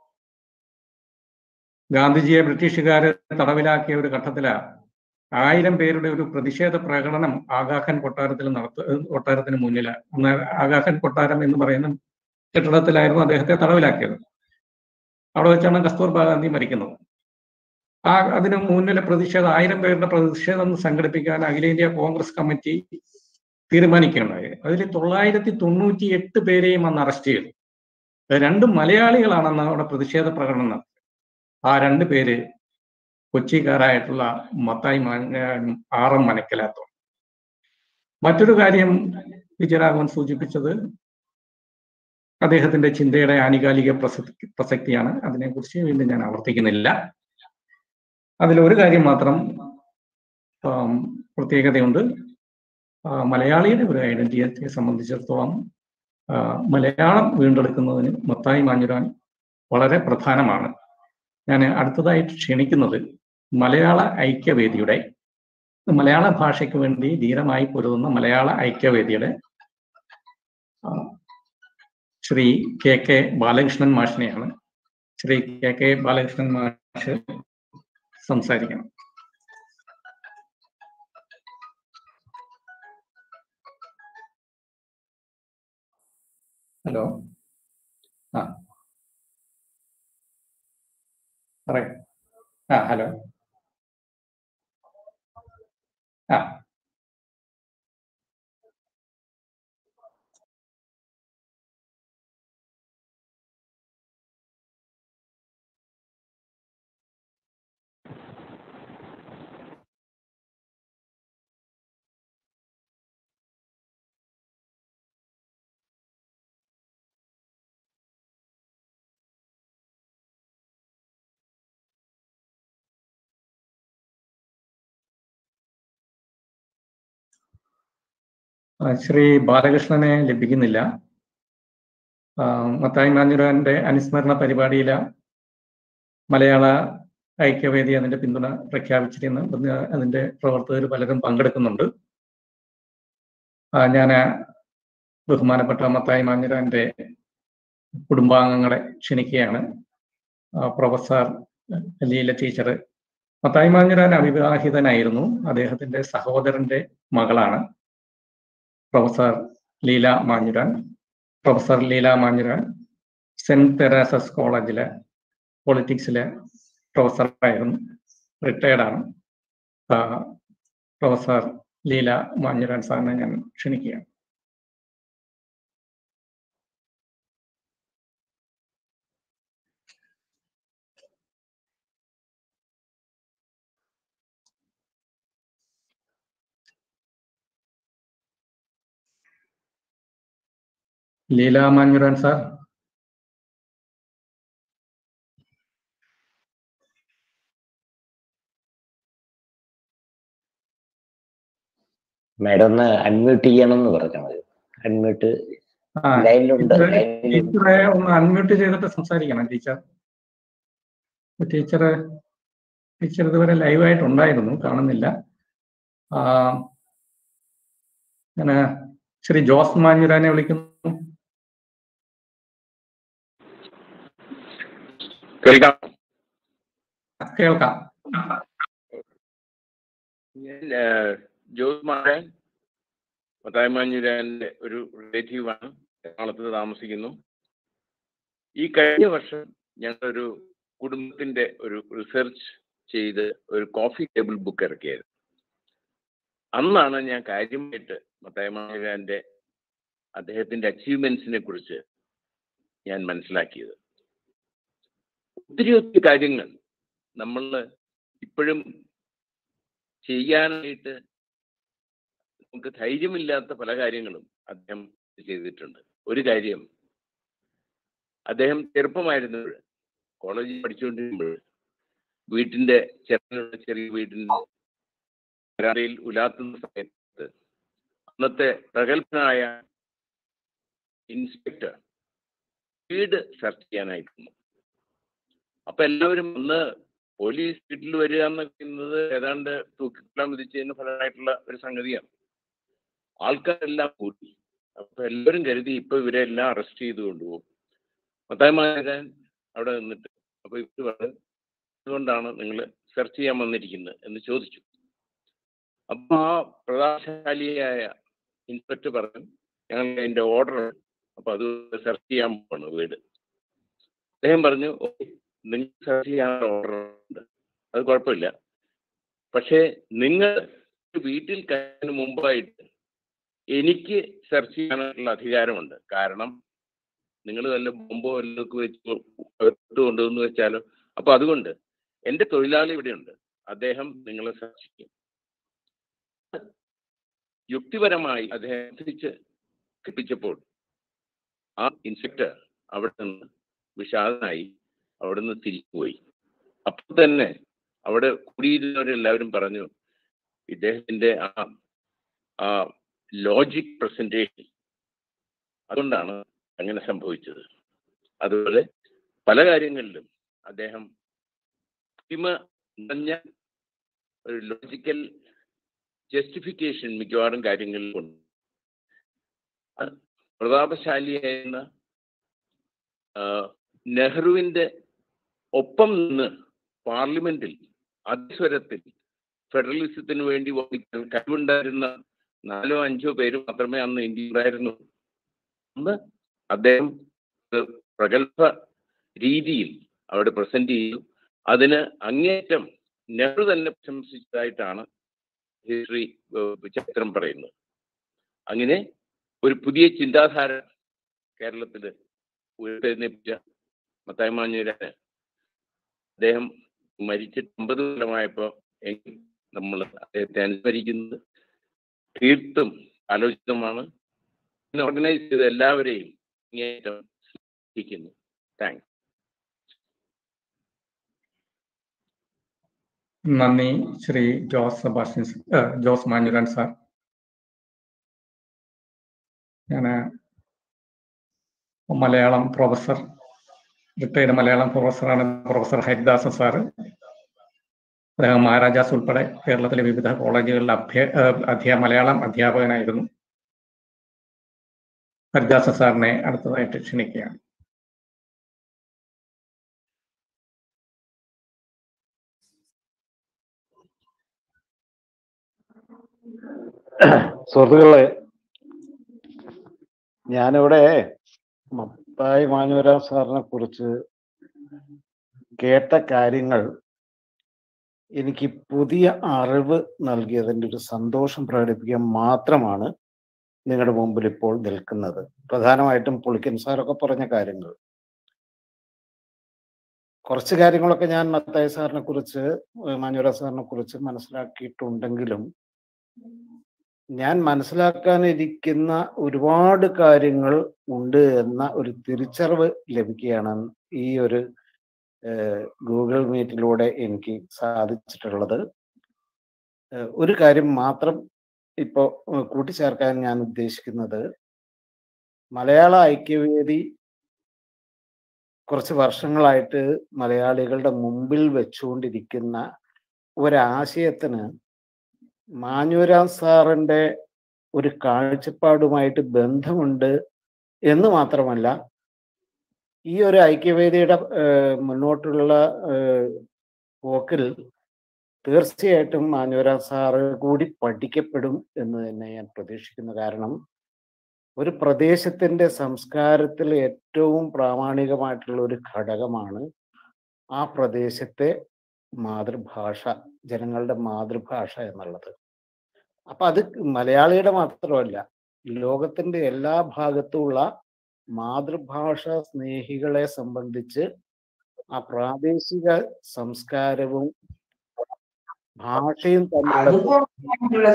ഗാന്ധിജിയെ ബ്രിട്ടീഷുകാര് തടവിലാക്കിയ ഒരു ഘട്ടത്തിലാണ് ആയിരം പേരുടെ ഒരു പ്രതിഷേധ പ്രകടനം ആഗാഖാൻ കൊട്ടാരത്തിൽ നടത്ത കൊട്ടാരത്തിന് മുന്നില് അന്ന് ആഗാഖാൻ കൊട്ടാരം എന്ന് പറയുന്ന കെട്ടിടത്തിലായിരുന്നു അദ്ദേഹത്തെ തടവിലാക്കിയത് അവിടെ വെച്ചാണ് കസ്തൂർബാ ഗാന്ധി മരിക്കുന്നത് ആ അതിന് മുന്നിലെ പ്രതിഷേധം ആയിരം പേരുടെ പ്രതിഷേധം സംഘടിപ്പിക്കാൻ അഖിലേന്ത്യാ കോൺഗ്രസ് കമ്മിറ്റി തീരുമാനിക്കുകയുണ്ടായി അതിൽ തൊള്ളായിരത്തി തൊണ്ണൂറ്റി എട്ട് പേരെയും അന്ന് അറസ്റ്റ് ചെയ്തു രണ്ട് മലയാളികളാണെന്ന് അവിടെ പ്രതിഷേധ പ്രകടനം നടത്തിയത് ആ രണ്ട് പേര് കൊച്ചിക്കാരായിട്ടുള്ള മത്തായി മാഞ്ഞാനും ആർ എം മനക്കലാത്തും മറ്റൊരു കാര്യം വിജയരാഘവൻ സൂചിപ്പിച്ചത് അദ്ദേഹത്തിന്റെ ചിന്തയുടെ ആനുകാലിക പ്രസക്തി പ്രസക്തിയാണ് അതിനെക്കുറിച്ച് വീണ്ടും ഞാൻ ആവർത്തിക്കുന്നില്ല അതിലൊരു കാര്യം മാത്രം ആം, പ്രത്യേകതയുണ്ട് ആ, മലയാളിയുടെ ഒരു ഐഡന്റിറ്റിയെ സംബന്ധിച്ചിടത്തോളം ആ, മലയാളം വീണ്ടെടുക്കുന്നതിന് മത്തായി മാഞ്ഞുരാൻ വളരെ പ്രധാനമാണ് ഞാൻ അടുത്തതായിട്ട് ക്ഷണിക്കുന്നത് മലയാള ഐക്യവേദിയുടെ മലയാള ഭാഷയ്ക്ക് വേണ്ടി ധീരമായി പൊരുതുന്ന മലയാള ഐക്യവേദിയുടെ ആ, ശ്രീ കെ കെ ബാലകൃഷ്ണൻ മാഷിനെയാണ് ശ്രീ കെ കെ ബാലകൃഷ്ണൻ മാഷ് സംസാരിക്കണം ഹലോ ആ പറയൂ ആ ഹലോ ആ ആ, ശ്രീ ബാലകൃഷ്ണനെ ലഭിക്കുന്നില്ല ആ, മത്തായി മാഞ്ഞുരാന്റെ അനുസ്മരണ പരിപാടിയിൽ മലയാള ഐക്യവേദി അതിന്റെ പിന്തുണ പ്രഖ്യാപിച്ചിരുന്നു ഇന്ന് അതിന്റെ പ്രവർത്തകർ പലരും പങ്കെടുക്കുന്നുണ്ട് ഞാൻ ബഹുമാനപ്പെട്ട മത്തായി മാഞ്ഞുരാന്റെ കുടുംബാംഗങ്ങളെ ക്ഷണിക്കുകയാണ് ആ, പ്രൊഫസർ ലീല ടീച്ചർ മത്തായി മാഞ്ഞുരാൻ അവിവാഹിതനായിരുന്നു അദ്ദേഹത്തിന്റെ സഹോദരന്റെ മകളാണ് professor Leela Manjooran professor Leela Manjooran Saint Teresa's കോളേജിലെ പൊളിറ്റിക്സിലെ പ്രൊഫസറായിരുന്നു റിട്ടയർഡ് ആണ് ആ, പ്രൊഫസർ ലീല മാഞ്ഞുരാൻ സാറിനെ ഞാൻ ക്ഷണിക്കുകയാണ് ലീല മാഞ്ഞുരാൻ സാർ മാഡം ഒന്ന് അൺമ്യൂട്ട് ചെയ്യണം എന്ന് പറഞ്ഞാൽ മതി അൺമ്യൂട്ട് ആ ലൈനിലുണ്ട് ടീച്ചറെ ലൈനിൽ ടീച്ചറെ ഒന്ന് അൺമ്യൂട്ട് ചെയ്തിട്ട് സംസാരിക്കണം ടീച്ചർ ടീച്ചർ ടീച്ചർ ഇതുവരെ ലൈവായിട്ട് ഉണ്ടായിരുന്നു കാണുന്നില്ല ആ ഞാൻ ശ്രീ ജോസ് മാഞ്ഞുരാനെ വിളിക്കുന്നു കേൾക്കാം കേൾക്കാം ഞാൻ ഏഹ്, ജോസ് മാരാൻ മത്തായമാഞ്ഞുരാന്റെ ഒരു റിലേറ്റീവാണ് എറണാകുളത്ത് താമസിക്കുന്നു ഈ കഴിഞ്ഞ വർഷം ഞങ്ങളൊരു കുടുംബത്തിന്റെ ഒരു റിസർച്ച് ചെയ്ത് ഒരു കോഫി ടേബിൾ ബുക്ക് ഇറക്കിയത് അന്നാണ് ഞാൻ കാര്യമായിട്ട് മത്തായമാഞ്ഞുരാന്റെ അദ്ദേഹത്തിന്റെ അച്ചീവ്മെന്റ്സിനെ കുറിച്ച് ഞാൻ മനസ്സിലാക്കിയത് ഒത്തിരി ഒത്തിരി കാര്യങ്ങൾ നമ്മൾ ഇപ്പോഴും ചെയ്യാനായിട്ട് നമുക്ക് ധൈര്യമില്ലാത്ത പല കാര്യങ്ങളും അദ്ദേഹം ചെയ്തിട്ടുണ്ട് ഒരു കാര്യം അദ്ദേഹം ചെറുപ്പമായിരുന്നപ്പോൾ കോളേജിൽ പഠിച്ചുകൊണ്ടിരിക്കുമ്പോൾ വീട്ടിന്റെ ചെറിയ ചെറിയ വീടിന്റെ വരാന്തയിൽ ഉലാത്തുന്ന സമയത്ത് അന്നത്തെ പ്രഗത്ഭനായ ഇൻസ്പെക്ടർ വീട് സെർച്ച് ചെയ്യാനായിരുന്നു അപ്പൊ എല്ലാവരും അന്ന് പോലീസ് വീട്ടിൽ വരിക എന്ന് പറയുന്നത് ഏതാണ്ട് തൂക്കിക്കൊല്ലാൻ വിധിച്ചതിന് ഫലമായിട്ടുള്ള ഒരു സംഗതിയാണ് ആൾക്കാരെല്ലാം കൂട്ടി അപ്പൊ എല്ലാവരും കരുതി ഇപ്പൊ ഇവരെ എല്ലാം അറസ്റ്റ് ചെയ്ത് കൊണ്ടുപോകും മത്തായമാരാൻ അവിടെ നിന്നിട്ട് അപ്പൊ ഇവര് പറഞ്ഞു അതുകൊണ്ടാണ് നിങ്ങൾ സെർച്ച് ചെയ്യാൻ വന്നിരിക്കുന്നത് എന്ന് ചോദിച്ചു അപ്പൊ ആ പ്രതാപശാലിയായ ഇൻസ്പെക്ടർ പറഞ്ഞു ഞങ്ങൾ അതിന്റെ ഓർഡർ അപ്പൊ അത് സെർച്ച് ചെയ്യാൻ പോവാണ് വീട് അദ്ദേഹം പറഞ്ഞു "ഓക്കേ, നിങ്ങൾ സെർച്ച് ചെയ്യാൻ ഓർഡർ ഉണ്ട് അത് കുഴപ്പമില്ല പക്ഷേ നിങ്ങൾ വീട്ടിൽ കഴിയുന്നതിന് മുമ്പായിട്ട് എനിക്ക് സെർച്ച് ചെയ്യാനുള്ള അധികാരമുണ്ട് കാരണം നിങ്ങൾ വല്ല ബോംബോ വല്ലതൊക്കെ വെച്ച് അകത്ത് കൊണ്ടുവന്ന് വെച്ചാലോ അപ്പൊ അതുകൊണ്ട് എന്റെ തൊഴിലാളി ഇവിടെയുണ്ട് അദ്ദേഹം നിങ്ങളെ സെർച്ച് ചെയ്യും യുക്തിപരമായി അദ്ദേഹം തിരിച്ച് കൽപ്പിച്ചപ്പോൾ ആ ഇൻസ്പെക്ടർ അവിടെ നിന്ന് വിഷാദനായി അവിടെ നിന്ന് തിരിച്ചുപോയി അപ്പോൾ തന്നെ അവിടെ കൂടിയിരുന്നവരെല്ലാവരും പറഞ്ഞു ഇദ്ദേഹത്തിന്റെ ആ ആ ലോജിക് പ്രസന്റേഷൻ അതുകൊണ്ടാണ് അങ്ങനെ സംഭവിച്ചത് അതുപോലെ പല കാര്യങ്ങളിലും അദ്ദേഹം കൃത്രിമ നിറഞ്ഞ ഒരു ലോജിക്കൽ ജസ്റ്റിഫിക്കേഷൻ മിക്കവാറും കാര്യങ്ങളിൽ കൊണ്ട് അത് പ്രതാപശാലിയായിരുന്ന ആ, നെഹ്റുവിന്റെ ഒപ്പം നിന്ന് പാർലമെന്റിൽ അതിസ്വരത്തിൽ ഫെഡറലിസത്തിന് വേണ്ടി വാദിക്കാൻ കഴിവുണ്ടായിരുന്ന നാലോ അഞ്ചോ പേര് മാത്രമേ അന്ന് ഇന്ത്യ ഉണ്ടായിരുന്നു അന്ന് അദ്ദേഹം ഒരു പ്രഗത്ഭ രീതിയിൽ അവിടെ പ്രസന്റ് ചെയ്തു അതിന് അങ്ങേറ്റം നെഹ്റു തന്നെ പ്രശംസിച്ചതായിട്ടാണ് ഹിസ്റ്ററി ചരിത്രം പറയുന്നത് അങ്ങനെ ഒരു പുതിയ ചിന്താധാര കേരളത്തിൽ ഉയർത്തെഴുന്നേപ്പിച്ച മത്തായി മാഞ്ഞൂരാന് അദ്ദേഹം മരിച്ചിട്ട് അമ്പത് കൊല്ലമായപ്പോൾ എങ്കിൽ നമ്മൾ അദ്ദേഹത്തെ അനുസ്മരിക്കുന്നത് തീർത്തും ആലോചിതമാണ് ഓർഗനൈസ് ചെയ്ത എല്ലാവരെയും ഇങ്ങേറ്റം സ്നേഹിക്കുന്നു താങ്ക്സ് നന്ദി ശ്രീ ജോസ് സെബാസ്റ്റ്യൻ സ- ഏ, ജോസ് മാഞ്ഞുരാൻ സാർ ഞാൻ മലയാളം പ്രൊഫസർ റിട്ടയർഡ് മലയാളം പ്രൊഫസറാണ് പ്രൊഫസർ ഹരിദാസൻ സാറ് അദ്ദേഹം മഹാരാജാസ് ഉൾപ്പെടെ കേരളത്തിലെ വിവിധ കോളേജുകളിൽ അഭ്യ അധ്യാ മലയാളം അധ്യാപകനായിരുന്നു ഹരിദാസൻ സാറിനെ അടുത്തതായിട്ട് ക്ഷണിക്കുകയാണ് സുഹൃത്തുക്കളെ ഞാനിവിടെ മത്തായി മാഞ്ഞൂര സാറിനെ കുറിച്ച് കേട്ട കാര്യങ്ങൾ എനിക്ക് പുതിയ അറിവ് നൽകിയതിൻ്റെ ഒരു സന്തോഷം പ്രകടിപ്പിക്കാൻ മാത്രമാണ് നിങ്ങളുടെ മുമ്പിൽ ഇപ്പോൾ നിൽക്കുന്നത് പ്രധാനമായിട്ടും പുളിക്കൻ സാറൊക്കെ പറഞ്ഞ കാര്യങ്ങൾ കുറച്ച് കാര്യങ്ങളൊക്കെ ഞാൻ മത്തായി സാറിനെ കുറിച്ച് മാഞ്ഞൂര സാറിനെ കുറിച്ച് മനസ്സിലാക്കിയിട്ടുണ്ടെങ്കിലും ഞാൻ മനസ്സിലാക്കാനിരിക്കുന്ന ഒരുപാട് കാര്യങ്ങൾ ഉണ്ട് എന്ന ഒരു തിരിച്ചറിവ് ലഭിക്കുകയാണ് ഈ ഒരു ഗൂഗിൾ മീറ്റിലൂടെ എനിക്ക് സാധിച്ചിട്ടുള്ളത് ഏഹ് ഒരു കാര്യം മാത്രം ഇപ്പോൾ കൂട്ടിച്ചേർക്കാൻ ഞാൻ ഉദ്ദേശിക്കുന്നത് മലയാള ഐക്യവേദി കുറച്ച് വർഷങ്ങളായിട്ട് മലയാളികളുടെ മുമ്പിൽ വെച്ചുകൊണ്ടിരിക്കുന്ന ഒരാശയത്തിന് മാഞ്ഞൂരാം സാറിൻ്റെ ഒരു കാഴ്ചപ്പാടുമായിട്ട് ബന്ധമുണ്ട് എന്ന് മാത്രമല്ല ഈ ഒരു ഐക്യവേദിയുടെ ഏഹ്, മുന്നോട്ടുള്ള ഏഹ്, പോക്കിൽ തീർച്ചയായിട്ടും മാഞ്ഞൂരാം സാറ് കൂടി പഠിക്കപ്പെടും എന്ന് തന്നെ ഞാൻ പ്രതീക്ഷിക്കുന്നു കാരണം ഒരു പ്രദേശത്തിൻ്റെ സംസ്കാരത്തിൽ ഏറ്റവും പ്രാമാണികമായിട്ടുള്ള ഒരു ഘടകമാണ് ആ പ്രദേശത്തെ മാതൃഭാഷ ജനങ്ങളുടെ മാതൃഭാഷ എന്നുള്ളത് അപ്പൊ അത് മലയാളിയുടെ മാത്രമല്ല ലോകത്തിന്റെ എല്ലാ ഭാഗത്തുമുള്ള മാതൃഭാഷ സ്നേഹികളെ സംബന്ധിച്ച് ആ പ്രാദേശിക സംസ്കാരവും ഭാഷയും തമ്മിലുള്ള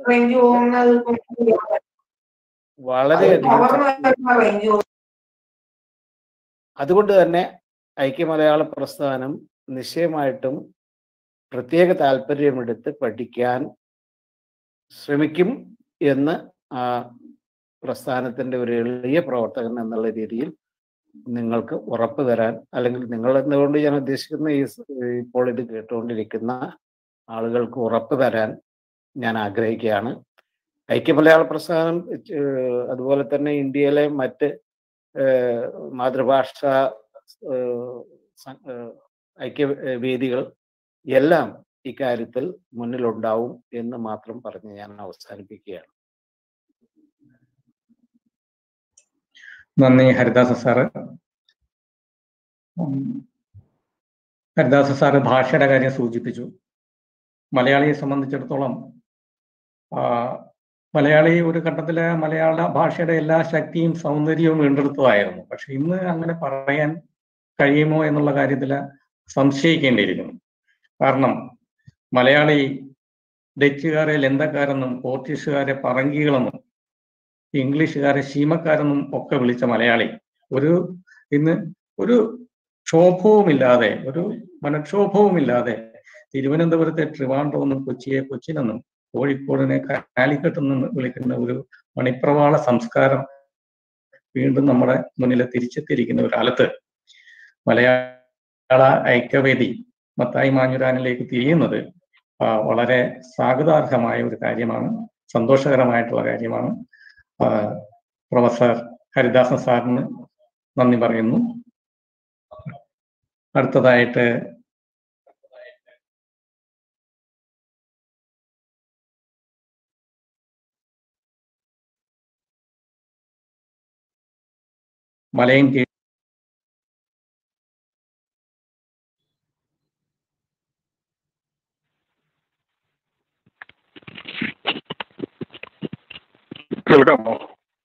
വളരെയധികം ശക്തി- അതുകൊണ്ട് തന്നെ ഐക്യ മലയാള പ്രസ്ഥാനം നിശ്ചയമായിട്ടും പ്രത്യേക താല്പര്യമെടുത്ത് പഠിക്കാൻ ശ്രമിക്കും എന്ന് ആ പ്രസ്ഥാനത്തിന്റെ ഒരു എളിയ പ്രവർത്തകൻ എന്നുള്ള രീതിയിൽ നിങ്ങൾക്ക് ഉറപ്പ് തരാൻ അല്ലെങ്കിൽ നിങ്ങൾ എന്നുകൊണ്ട് ഞാൻ ഉദ്ദേശിക്കുന്ന ഈ സ് ഇപ്പോൾ ഇത് കേട്ടുകൊണ്ടിരിക്കുന്ന ആളുകൾക്ക് ഉറപ്പ് തരാൻ ഞാൻ ആഗ്രഹിക്കുകയാണ് ഐക്യ മലയാള പ്രസ്ഥാനം ഏഹ് അതുപോലെ തന്നെ ഇന്ത്യയിലെ മറ്റ് ഏഹ് മാതൃഭാഷ ഏഹ് സ- ഏഹ് ഐക്യ വേദികൾ എല്ലാം ഇക്കാര്യത്തിൽ മുന്നിലുണ്ടാവും എന്ന് മാത്രം പറഞ്ഞ് ഞാൻ അവസാനിപ്പിക്കുകയാണ് നന്ദി ഹരിദാസ സാറ് ഉം, ഹരിദാസ സാറ് ഭാഷയുടെ കാര്യം സൂചിപ്പിച്ചു മലയാളിയെ സംബന്ധിച്ചിടത്തോളം ആ, മലയാളി ഒരു ഘട്ടത്തില് മലയാള ഭാഷയുടെ എല്ലാ ശക്തിയും സൗന്ദര്യവും വീണ്ടെടുത്തതായിരുന്നു പക്ഷെ ഇന്ന് അങ്ങനെ പറയാൻ കഴിയുമോ എന്നുള്ള കാര്യത്തിൽ സംശയിക്കേണ്ടിയിരിക്കുന്നു കാരണം മലയാളി ഡച്ചുകാരെ ലന്തക്കാരെന്നും പോർച്ചുഗീസുകാരെ പറങ്കികളെന്നും ഇംഗ്ലീഷുകാരെ ശീമക്കാരെന്നും ഒക്കെ വിളിച്ച മലയാളി ഒരു ഇന്ന് ഒരു ക്ഷോഭവുമില്ലാതെ ഒരു മനക്ഷോഭവുമില്ലാതെ തിരുവനന്തപുരത്തെ ട്രിവാൻഡ്രം എന്നും കൊച്ചിയെ കൊച്ചിനെന്നും കോഴിക്കോടിനെ കാലിക്കട്ട് നിന്ന് വിളിക്കുന്ന ഒരു മണിപ്രവാള സംസ്കാരം വീണ്ടും നമ്മുടെ മുന്നിൽ തിരിച്ചെത്തിയിരിക്കുന്ന ഒരു കാലത്ത് മലയാള ഐക്യവേദി മത്തായി മാഞ്ഞുരാനിലേക്ക് തിരിയുന്നത് ആ, വളരെ സ്വാഗതാർഹമായ ഒരു കാര്യമാണ് സന്തോഷകരമായിട്ടുള്ള കാര്യമാണ് ആ, പ്രൊഫസർ ഹരിദാസൻ സാറിന് നന്ദി പറയുന്നു അടുത്തതായിട്ട് മലയും കീഴ് കേൾക്കാമോ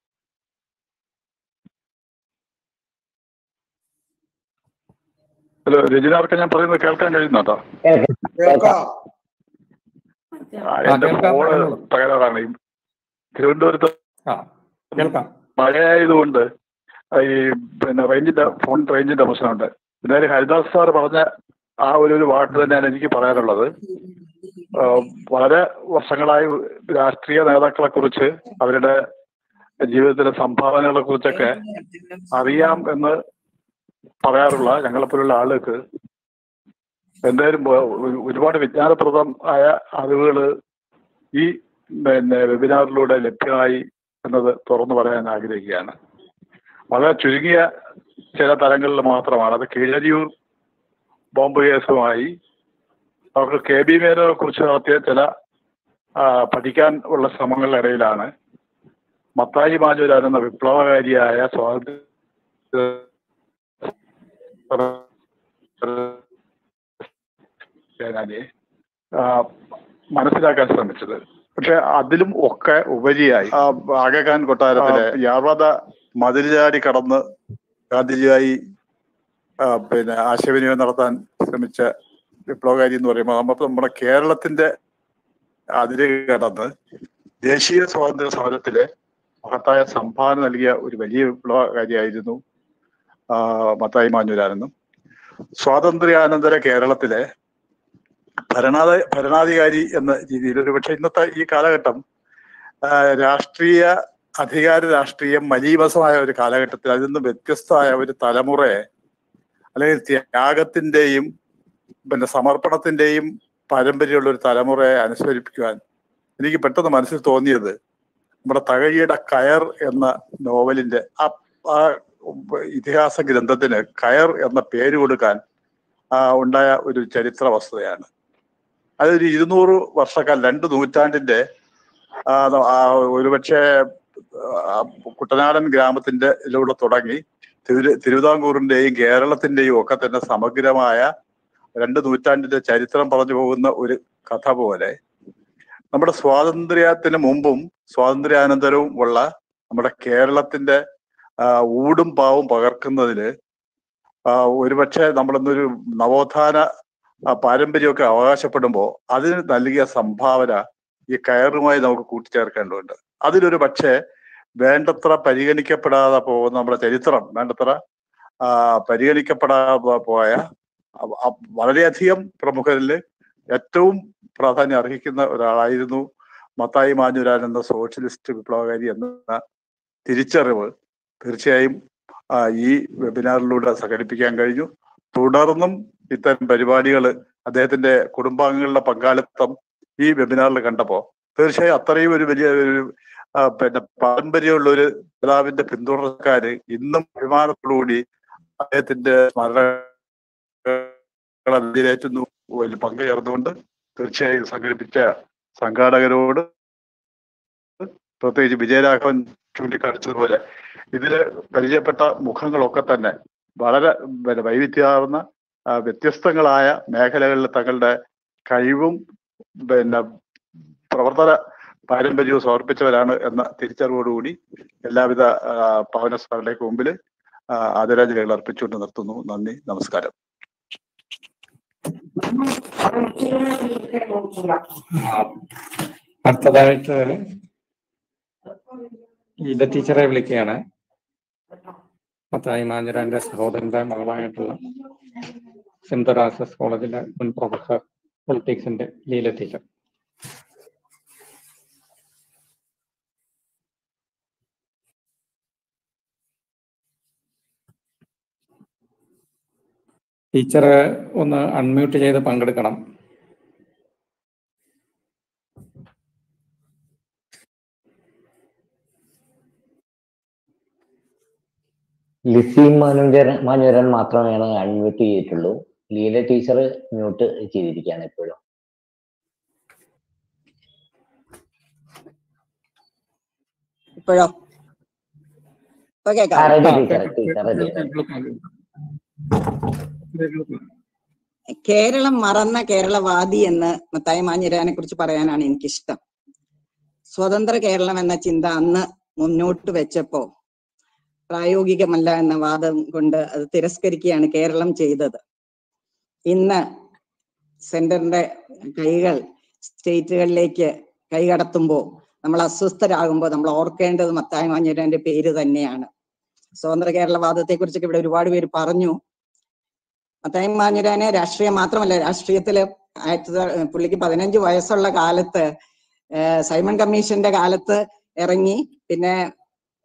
ഹലോ രജനാർക്ക് ഞാൻ പറയുന്നത് കേൾക്കാൻ കഴിയുന്നുണ്ടോ കേൾക്കാം ആ, എന്റെ കേൾക്കാം, ഫോണ് പറഞ്ഞോളൂ. തകരാറാണ് ഈ തിരുവനന്തപുരത്ത് ആ കേൾക്കാം മഴയായതുകൊണ്ട് ഈ പിന്നെ റേഞ്ചിന്റെ ഫോൺ റേഞ്ചിന്റെ പ്രശ്നമുണ്ട് എന്തായാലും ഹരിദാസ് സാർ പറഞ്ഞ ആ ഒരു ഒരു വാക്ക് തന്നെയാണ് എനിക്ക് പറയാനുള്ളത് ആ, വളരെ വർഷങ്ങളായി രാഷ്ട്രീയ നേതാക്കളെ കുറിച്ച് അവരുടെ ജീവിതത്തിലെ സംഭാവനകളെ കുറിച്ചൊക്കെ അറിയാം എന്ന് പറയാറുള്ള ഞങ്ങളെപ്പോലുള്ള ആളുകൾക്ക് എന്തായാലും ബ- ഒരു- ഒരുപാട് വിജ്ഞാനപ്രദം ആയ അറിവുകൾ ഈ പിന്നെ വെബിനാറിലൂടെ ലഭ്യമായി എന്നത് തുറന്നു പറയാൻ ആഗ്രഹിക്കുകയാണ് വളരെ ചുരുങ്ങിയ ചില തലങ്ങളിൽ മാത്രമാണ് അത് കീഴരിയൂർ ബോംബ് കേസുമായി ഡോക്ടർ കെ ബി മേനോനെ കുറിച്ച് നടത്തിയ ചില ആ, പഠിക്കാൻ ഉള്ള ശ്രമങ്ങളുടെ ഇടയിലാണ് മത്തായി മാജൂരാൻ എന്ന വിപ്ലവകാരിയായ സ്വാതന്ത്ര്യ സേനാനിയെ ആ, മനസ്സിലാക്കാൻ ശ്രമിച്ചത് പക്ഷെ അതിലും ഒക്കെ ഉപരിയായി ആ, ആഗഖാൻ കൊട്ടാരത്തിലെ യാവത മതിൽ ചാടി കടന്ന് ഗാന്ധിജിയായി ആ, പിന്നെ ആശയവിനിമയം നടത്താൻ ശ്രമിച്ച വിപ്ലവകാരി എന്ന് പറയുമ്പോൾ നമുക്ക് നമ്മുടെ കേരളത്തിന്റെ അതിര് കടന്ന് ദേശീയ സ്വാതന്ത്ര്യ സമരത്തിലെ മഹത്തായ സംഭാവന നൽകിയ ഒരു വലിയ വിപ്ലവകാരിയായിരുന്നു ആ, മത്തായി മാഞ്ഞൂരാനെന്നും സ്വാതന്ത്ര്യാനന്തര കേരളത്തിലെ ഭരണാധ ഭരണാധികാരി എന്ന രീതിയിൽ ഒരു പക്ഷെ ഇന്നത്തെ ഈ കാലഘട്ടം ആ, രാഷ്ട്രീയ അധികാര രാഷ്ട്രീയം മലീമസമായ ഒരു കാലഘട്ടത്തിൽ അതിൽ നിന്ന് വ്യത്യസ്തമായ ഒരു തലമുറയെ അല്ലെങ്കിൽ ത്യാഗത്തിന്റെയും പിന്നെ സമർപ്പണത്തിന്റെയും പാരമ്പര്യമുള്ള ഒരു തലമുറയെ അനുസ്മരിപ്പിക്കുവാൻ എനിക്ക് പെട്ടെന്ന് മനസ്സിൽ തോന്നിയത് നമ്മുടെ തകഴിയുടെ കയർ എന്ന നോവലിന്റെ ആ ആ ഇതിഹാസ ഗ്രന്ഥത്തിന് കയർ എന്ന പേര് കൊടുക്കാൻ ആ, ഉണ്ടായ ഒരു ചരിത്ര വസ്തുതയാണ് അതൊരു ഇരുന്നൂറ് വർഷക്കാലം രണ്ട് നൂറ്റാണ്ടിന്റെ ആ, ആ, ഒരുപക്ഷെ ആ, കുട്ടനാടൻ ഗ്രാമത്തിന്റെ ഇതിലൂടെ തുടങ്ങി തിരു തിരുവിതാംകൂറിന്റെയും കേരളത്തിന്റെയും ഒക്കെ തന്നെ സമഗ്രമായ രണ്ട് നൂറ്റാണ്ടിന്റെ ചരിത്രം പറഞ്ഞു പോകുന്ന ഒരു കഥ പോലെ നമ്മുടെ സ്വാതന്ത്ര്യത്തിന് മുമ്പും സ്വാതന്ത്ര്യാനന്തരവും ഉള്ള നമ്മുടെ കേരളത്തിന്റെ ആ, ഊടും പാവും പകർക്കുന്നതിന് ആ, ഒരുപക്ഷെ നമ്മളിന്നൊരു നവോത്ഥാന ആ, പാരമ്പര്യമൊക്കെ അവകാശപ്പെടുമ്പോൾ അതിന് നൽകിയ സംഭാവന ഈ കയറുമായി നമുക്ക് കൂട്ടിച്ചേർക്കേണ്ടതുണ്ട് അതിലൊരു പക്ഷേ വേണ്ടത്ര പരിഗണിക്കപ്പെടാതെ പോകുന്ന നമ്മുടെ ചരിത്രം വേണ്ടത്ര ആ, പരിഗണിക്കപ്പെടാതെ പോയ അ- അ- വളരെയധികം പ്രമുഖരിൽ ഏറ്റവും പ്രാധാന്യം അർഹിക്കുന്ന ഒരാളായിരുന്നു മത്തായി മാഞ്ഞുരാൻ എന്ന സോഷ്യലിസ്റ്റ് വിപ്ലവകാരി എന്ന തിരിച്ചറിവ് തീർച്ചയായും ആ, ഈ വെബിനാറിലൂടെ സംഘടിപ്പിക്കാൻ കഴിഞ്ഞു തുടർന്നും ഇത്തരം പരിപാടികൾ അദ്ദേഹത്തിന്റെ കുടുംബാംഗങ്ങളുടെ പങ്കാളിത്തം ഈ വെബിനാറിൽ കണ്ടപ്പോ തീർച്ചയായും അത്രയും ഒരു വലിയ ഒരു ആ, പിന്നെ പാരമ്പര്യമുള്ള ഒരു പിതാവിന്റെ പിന്തുണക്കാര് ഇന്നും അഭിമാനത്തോടുകൂടി അദ്ദേഹത്തിന്റെ സ്മരണകളെ നെഞ്ചിലേറ്റുന്നു വലിയ പങ്ക് ചേർന്നുകൊണ്ട് തീർച്ചയായും സംഘടിപ്പിച്ച സംഘാടകരോട് പ്രത്യേകിച്ച് വിജയരാഘവൻ ചൂണ്ടിക്കാണിച്ചതുപോലെ ഇതില് പരിചയപ്പെട്ട മുഖങ്ങളൊക്കെ തന്നെ വളരെ പിന്നെ വൈവിധ്യമാർന്ന ആ, വ്യത്യസ്തങ്ങളായ മേഖലകളിൽ തങ്ങളുടെ കഴിവും പിന്നെ പ്രവർത്തന പാരമ്പര്യവും സമർപ്പിച്ചവരാണ് എന്ന തിരിച്ചറിവോടുകൂടി എല്ലാവിധ ആ, പവന സ്മരണയ്ക്ക് മുമ്പിൽ ആ, ആദരാഞ്ജലികൾ അർപ്പിച്ചുകൊണ്ട് നിർത്തുന്നു നന്ദി നമസ്കാരം അടുത്തതായിട്ട് ഗീത ടീച്ചറെ വിളിക്കുകയാണ് മത്തായി മാഞ്ഞുരാന്റെ സഹോദരന്റെ മകളായിട്ടുള്ള സിന്ധുരാസസ് കോളേജിലെ മുൻ പ്രൊഫസർ പൊളിറ്റിക്സിന്റെ ലീല ടീച്ചർ ടീച്ചർ ഒന്ന് അൺമ്യൂട്ട് ചെയ്ത് പങ്കെടുക്കണം ലിസി മാനുജരൻ മാനുരൻ മാത്രമാണ് അൺമ്യൂട്ട് ചെയ്തിട്ടുള്ളൂ ലീല ടീച്ചർ മ്യൂട്ട് ചെയ്തിരിക്കുകയാണ് ഇപ്പോഴും ഇപ്പോഴോ ഇപ്പൊ ആ കേൾക്കാം ready teacher teacher ready Keralam മറന്ന കേരളവാദി എന്ന് മത്തായി മാഞ്ഞിരാനെ കുറിച്ച് പറയാനാണ് എനിക്കിഷ്ടം സ്വതന്ത്ര കേരളം എന്ന ചിന്ത അന്ന് മുന്നോട്ട് വെച്ചപ്പോ പ്രായോഗികമല്ല എന്ന വാദം കൊണ്ട് അത് തിരസ്കരിക്കുകയാണ് കേരളം ചെയ്തത് ഇന്ന് സെന്ററിന്റെ കൈകൾ സ്റ്റേറ്റുകളിലേക്ക് കൈകടത്തുമ്പോൾ നമ്മൾ അസ്വസ്ഥരാകുമ്പോൾ നമ്മൾ ഓർക്കേണ്ടത് മത്തായി മാഞ്ഞിരാന്റെ പേര് തന്നെയാണ് സ്വതന്ത്ര കേരളവാദത്തെ കുറിച്ചൊക്കെ ഇവിടെ ഒരുപാട് പേര് പറഞ്ഞു മത്തായി മാഞ്ഞുരാനെ രാഷ്ട്രീയം മാത്രമല്ല രാഷ്ട്രീയത്തില് ആയിരത്തി തൊള്ള- പുള്ളിക്ക് പതിനഞ്ച് വയസ്സുള്ള കാലത്ത് ഏഹ് സൈമൺ കമ്മീഷന്റെ കാലത്ത് ഇറങ്ങി പിന്നെ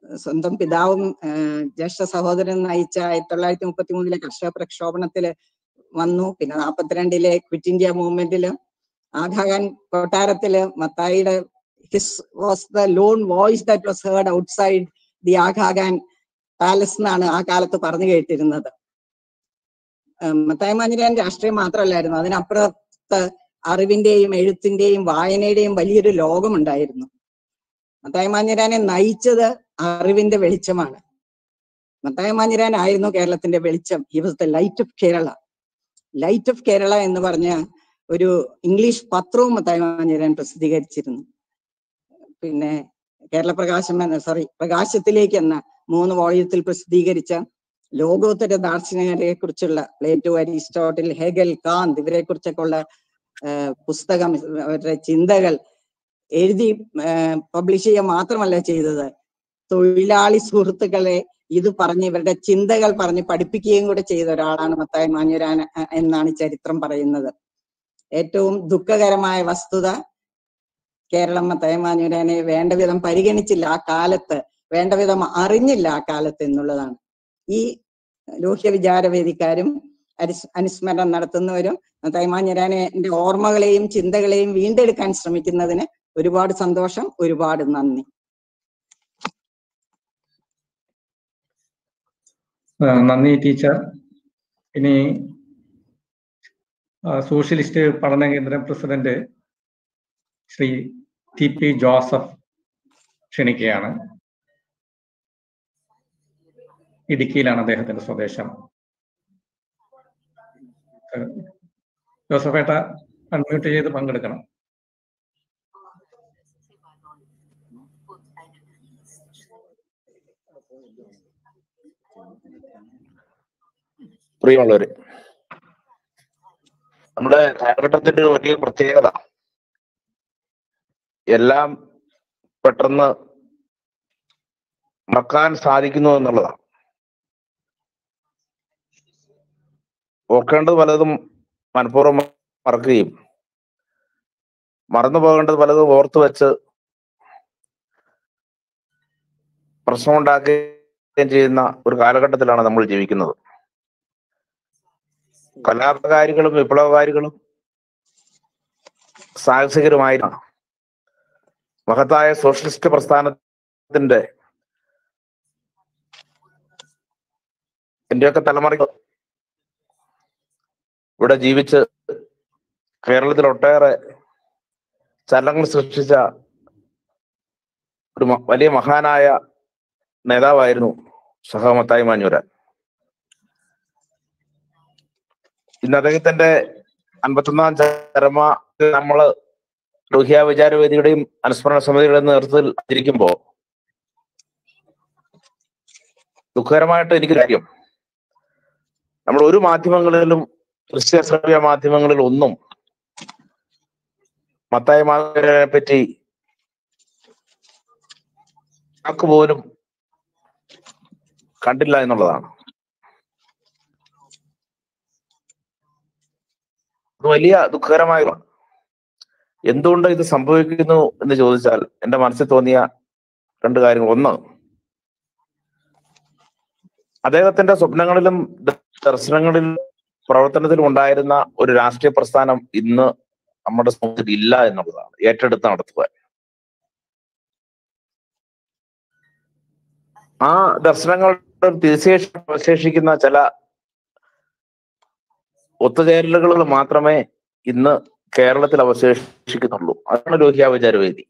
സ്വന്തം പിതാവും ഏഹ്, ജ്യേഷ്ഠ സഹോദരൻ നയിച്ച ആയിരത്തി തൊള്ളായിരത്തി മുപ്പത്തി മൂന്നിലെ കർഷക പ്രക്ഷോഭണത്തില് വന്നു പിന്നെ നാൽപ്പത്തിരണ്ടിലെ ക്വിറ്റ് ഇന്ത്യ മൂവ്മെന്റില് ആഘാഖാൻ കൊട്ടാരത്തില് മത്തായിയുടെ his was the lone voice that was heard outside the Aga Khan palace എന്നാണ് ആ കാലത്ത് പറഞ്ഞു കേട്ടിരുന്നത് ഉം, മത്തായി മാഞ്ഞിരാൻ രാഷ്ട്രീയം മാത്രമല്ലായിരുന്നു അതിനപ്പുറത്ത് അറിവിന്റെയും എഴുത്തിന്റെയും വായനയുടെയും വലിയൊരു ലോകമുണ്ടായിരുന്നു മത്തായി മാഞ്ഞിരാനെ നയിച്ചത് അറിവിന്റെ വെളിച്ചമാണ് മത്തായി മാഞ്ഞിരാൻ ആയിരുന്നു കേരളത്തിന്റെ വെളിച്ചം he was the light of Kerala light of Kerala എന്ന് പറഞ്ഞ ഒരു ഇംഗ്ലീഷ് പത്രവും മത്തായി മാഞ്ഞിരാൻ പ്രസിദ്ധീകരിച്ചിരുന്നു പിന്നെ കേരള പ്രകാശം എന്ന സോറി പ്രകാശത്തിലേക്ക് എന്ന മൂന്ന് വോളിയത്തിൽ പ്രസിദ്ധീകരിച്ച ലോകോത്തര ദാർശനികരെ കുറിച്ചുള്ള പ്ലേറ്റോ അരിസ്റ്റോട്ടിൽ ഹെഗൽ കാന്ത് ഇവരെ കുറിച്ചൊക്കെ ഉള്ള ആഹ് പുസ്തകം അവരുടെ ചിന്തകൾ എഴുതി പബ്ലിഷ് ചെയ്യുക മാത്രമല്ല ചെയ്തത് തൊഴിലാളി സുഹൃത്തുക്കളെ ഇത് പറഞ്ഞ് ഇവരുടെ ചിന്തകൾ പറഞ്ഞ് പഠിപ്പിക്കുകയും കൂടെ ചെയ്ത ഒരാളാണ് മത്തായി മാഞ്ഞുരാൻ അഹ് എന്നാണ് ചരിത്രം പറയുന്നത് ഏറ്റവും ദുഃഖകരമായ വസ്തുത കേരളം മത്തായി മാഞ്ഞുരാനെ വേണ്ട വിധം പരിഗണിച്ചില്ല ആ കാലത്ത് വേണ്ട വിധം അറിഞ്ഞില്ല ആ കാലത്ത് എന്നുള്ളതാണ് ഈ ലോഹ്യ വിചാരവേദിക്കാരും അരിസ് അനുസ്മരണം നടത്തുന്നവരും തൈമാഞ്ഞരാനെ ഓർമ്മകളെയും ചിന്തകളെയും വീണ്ടെടുക്കാൻ ശ്രമിക്കുന്നതിന് ഒരുപാട് സന്തോഷം ഒരുപാട് നന്ദി ആ, നന്ദി ടീച്ചർ ഇനി ആ, സോഷ്യലിസ്റ്റ് പഠന കേന്ദ്രം president Shri T P Joseph ക്ഷണിക്കുകയാണ് ഇടുക്കിയിലാണ് അദ്ദേഹത്തിന്റെ സ്വദേശം ഏഹ്, ജോസഫേട്ട അൺമ്യൂട്ട് ചെയ്ത് പങ്കെടുക്കണം പ്രിയമുള്ളവര് നമ്മുടെ കാലഘട്ടത്തിന്റെ ഒരു വലിയ പ്രത്യേകത എല്ലാം പെട്ടെന്ന് മറക്കാൻ സാധിക്കുന്നു എന്നുള്ളതാണ് ഓർക്കേണ്ടത് പലതും മനഃപൂർവ്വം മറക്കുകയും മറന്നു പോകേണ്ടത് പലതും ഓർത്തു വെച്ച് പ്രശ്നമുണ്ടാക്കുകയും ചെയ്യുന്ന ഒരു കാലഘട്ടത്തിലാണ് നമ്മൾ ജീവിക്കുന്നത് കലാപകാരികളും വിപ്ലവകാരികളും സാഹസികരുമായിരുന്നു മഹത്തായ സോഷ്യലിസ്റ്റ് പ്രസ്ഥാനത്തിന്റെ എന്റെയൊക്കെ തലമുറ ഇവിടെ ജീവിച്ച് കേരളത്തിൽ ഒട്ടേറെ ചലനങ്ങൾ സൃഷ്ടിച്ച ഒരു മ- വലിയ മഹാനായ നേതാവായിരുന്നു സഹമത്തായി മാഞ്ഞൂരാൻ ഇന്ന് അദ്ദേഹത്തിന്റെ അൻപത്തൊന്നാം ചരമ നമ്മള് ലോഹ്യ വിചാരവേദിയുടെയും അനുസ്മരണ സമിതിയുടെയും നേതൃത്വത്തിൽ ആചരിക്കുമ്പോ ദുഃഖകരമായിട്ട് എനിക്ക് കാര്യം നമ്മൾ ഒരു മാധ്യമങ്ങളിലും ദൃശ്യ ശ്രവ്യ മാധ്യമങ്ങളിൽ ഒന്നും മത്തായ മാതിരെ പറ്റി വാക്ക് പോലും കണ്ടില്ല എന്നുള്ളതാണ് അത് വലിയ ദുഃഖകരമായ ഒന്നാണ്. എന്തുകൊണ്ട് ഇത് സംഭവിക്കുന്നു എന്ന് ചോദിച്ചാൽ എന്റെ മനസ്സിൽ തോന്നിയ രണ്ട് കാര്യങ്ങൾ ഒന്ന് അദ്ദേഹത്തിന്റെ സ്വപ്നങ്ങളിലും ദ- ദർശനങ്ങളിലും പ്രവർത്തനത്തിലും ഉണ്ടായിരുന്ന ഒരു രാഷ്ട്രീയ പ്രസ്ഥാനം ഇന്ന് നമ്മുടെ സമൂഹത്തിൽ ഇല്ല എന്നുള്ളതാണ് ഏറ്റെടുത്ത് നടത്തുക ആ ദർശനങ്ങളുടെ തീർച്ചയായിട്ടും അവശേഷിക്കുന്ന ചില ഒത്തുചേരലുകൾ മാത്രമേ ഇന്ന് കേരളത്തിൽ അവശേഷിക്കുന്നുള്ളൂ അതാണ് ലോഹ്യ വിചാരവേദി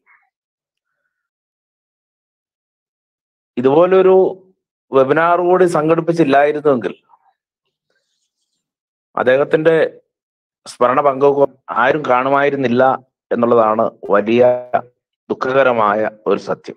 ഇതുപോലൊരു വെബിനാർ കൂടി സംഘടിപ്പിച്ചില്ലായിരുന്നുവെങ്കിൽ അദ്ദേഹത്തിന്റെ സ്മരണ പങ്കുവെക്കാൻ ആരും കാണുമായിരുന്നില്ല എന്നുള്ളതാണ് വലിയ ദുഃഖകരമായ ഒരു സത്യം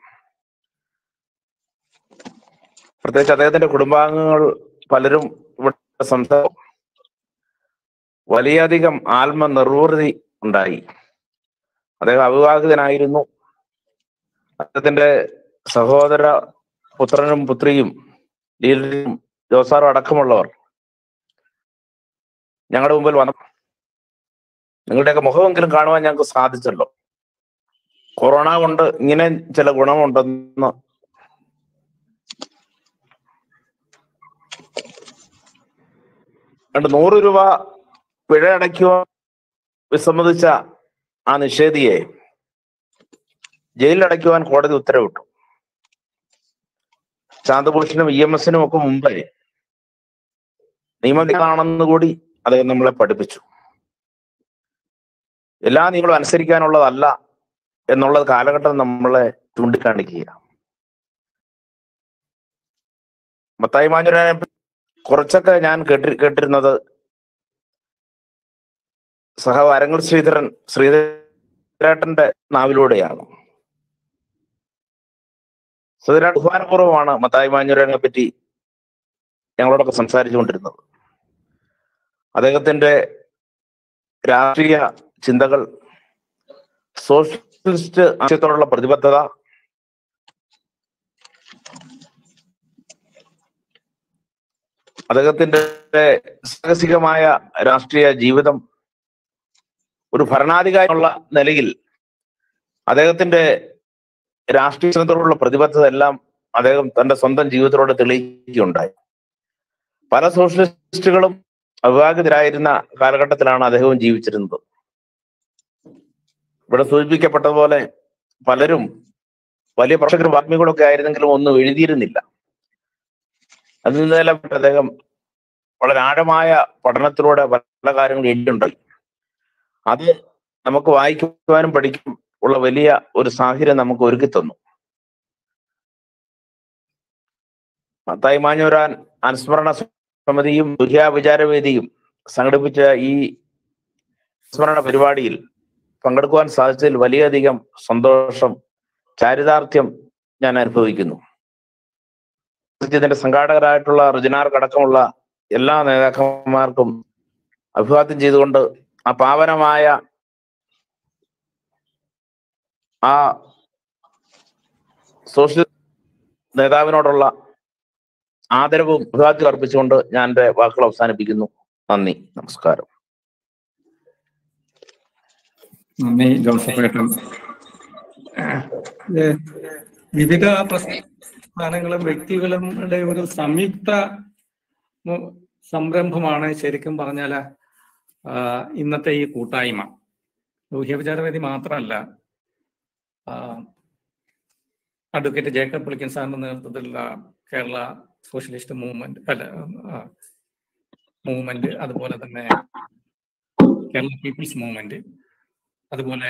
പ്രത്യേകിച്ച് അദ്ദേഹത്തിന്റെ കുടുംബാംഗങ്ങൾ പലരും ഇവിടെ സംസാരം വലിയധികം ആത്മ നിർവൃതി ഉണ്ടായി അദ്ദേഹം അവിവാഹിതനായിരുന്നു അദ്ദേഹത്തിന്റെ സഹോദര പുത്രനും പുത്രിയും ലീലയും ജോസാറും അടക്കമുള്ളവർ ഞങ്ങളുടെ മുമ്പിൽ വന്നു നിങ്ങളുടെയൊക്കെ മുഖമെങ്കിലും കാണുവാൻ ഞങ്ങൾക്ക് സാധിച്ചല്ലോ കൊറോണ കൊണ്ട് ഇങ്ങനെ ചില ഗുണമുണ്ടെന്ന് രണ്ട് നൂറ് രൂപ പിഴ അടയ്ക്കുവാൻ വിസമ്മതിച്ച ആ നിഷേധിയെ ജയിലിലടയ്ക്കുവാൻ കോടതി ഉത്തരവിട്ടു ശാന്തഭൂഷണും ഇ എം എസിനും ഒക്കെ മുമ്പേ നിയമമാണെന്ന് കൂടി അദ്ദേഹം നമ്മളെ പഠിപ്പിച്ചു എല്ലാ നിയമങ്ങളും അനുസരിക്കാനുള്ളതല്ല എന്നുള്ളത് കാലഘട്ടം നമ്മളെ ചൂണ്ടിക്കാണിക്കുക മത്തായി മാഞ്ഞുരാനെ കുറച്ചൊക്കെ ഞാൻ കേട്ടി കേട്ടിരുന്നത് സഹ അരങ്ങൽ ശ്രീധരൻ ശ്രീധരേട്ടന്റെ നാവിലൂടെയാണ് ശ്രീധരൻ ബഹുമാനപൂർവ്വമാണ് മത്തായി മാഞ്ഞുരാനെ പറ്റി ഞങ്ങളോടൊക്കെ സംസാരിച്ചുകൊണ്ടിരുന്നത് അദ്ദേഹത്തിന്റെ രാഷ്ട്രീയ ചിന്തകൾ സോഷ്യലിസ്റ്റ് ആശയത്തോടുള്ള പ്രതിബദ്ധത അദ്ദേഹത്തിന്റെ സാഹസികമായ രാഷ്ട്രീയ ജീവിതം ഒരു ഭരണാധികാരിയുള്ള നിലയിൽ അദ്ദേഹത്തിന്റെ രാഷ്ട്രീയ ചിന്തത്തോടുള്ള പ്രതിബദ്ധത എല്ലാം അദ്ദേഹം തന്റെ സ്വന്തം ജീവിതത്തിലൂടെ തെളിയിക്കുകയുണ്ടായി പല സോഷ്യലിസ്റ്റുകളും അവിവാഹിതരായിരുന്ന കാലഘട്ടത്തിലാണ് അദ്ദേഹവും ജീവിച്ചിരുന്നത് ഇവിടെ സൂചിപ്പിക്കപ്പെട്ടതുപോലെ പലരും വലിയ പ്രേക്ഷകർ വാഗ്മികളൊക്കെ ആയിരുന്നെങ്കിലും ഒന്നും എഴുതിയിരുന്നില്ല അതിൽ നിന്നെല്ലാം അദ്ദേഹം വളരെ ആഴമായ പഠനത്തിലൂടെ പല കാര്യങ്ങളും എഴുതിയുണ്ടായി അത് നമുക്ക് വായിക്കുവാനും പഠിക്കും ഉള്ള വലിയ ഒരു സാഹചര്യം നമുക്ക് ഒരുക്കി തന്നു മത്തായി മാഞ്ഞൂരാൻ അനുസ്മരണ സമിതിയും ദുര്യാ വിചാരവേദിയും സംഘടിപ്പിച്ച ഈ സ്മരണ പരിപാടിയിൽ പങ്കെടുക്കുവാൻ സാധിച്ചതിൽ വലിയധികം സന്തോഷം ചാരിതാർത്ഥ്യം ഞാൻ അനുഭവിക്കുന്നു ഇതിന്റെ സംഘാടകരായിട്ടുള്ള റിജനാർക്ക് അടക്കമുള്ള എല്ലാ നേതാക്കന്മാർക്കും അഭിവാദ്യം ചെയ്തുകൊണ്ട് ആ പാവനമായ ആ സോഷ്യൽ നേതാവിനോടുള്ള ആദരവും അഭിവാദ്യം അർപ്പിച്ചുകൊണ്ട് ഞാൻ എന്റെ വാക്കുകൾ അവസാനിപ്പിക്കുന്നു നന്ദി നമസ്കാരം നന്ദി ജോസഫ് ഏട്ടൻ ഇത് വിവിധ പ്രസ്ഥാനങ്ങളും വ്യക്തികളുടെ ഒരു സംയുക്ത മു- സംരംഭമാണ് ശരിക്കും പറഞ്ഞാൽ ഇന്നത്തെ ഈ കൂട്ടായ്മ ലോഹ്യവിചാരവേദി മാത്രമല്ല ആ, അഡ്വക്കേറ്റ് ജേക്കബ് പുളിക്കൻ സാറിന്റെ നേതൃത്വത്തിലുള്ള കേരള സോഷ്യലിസ്റ്റ് മൂവ്മെന്റ് അല്ല മൂവ്മെന്റ് അതുപോലെ തന്നെ കേരള പീപ്പിൾസ് മൂവ്മെന്റ് അതുപോലെ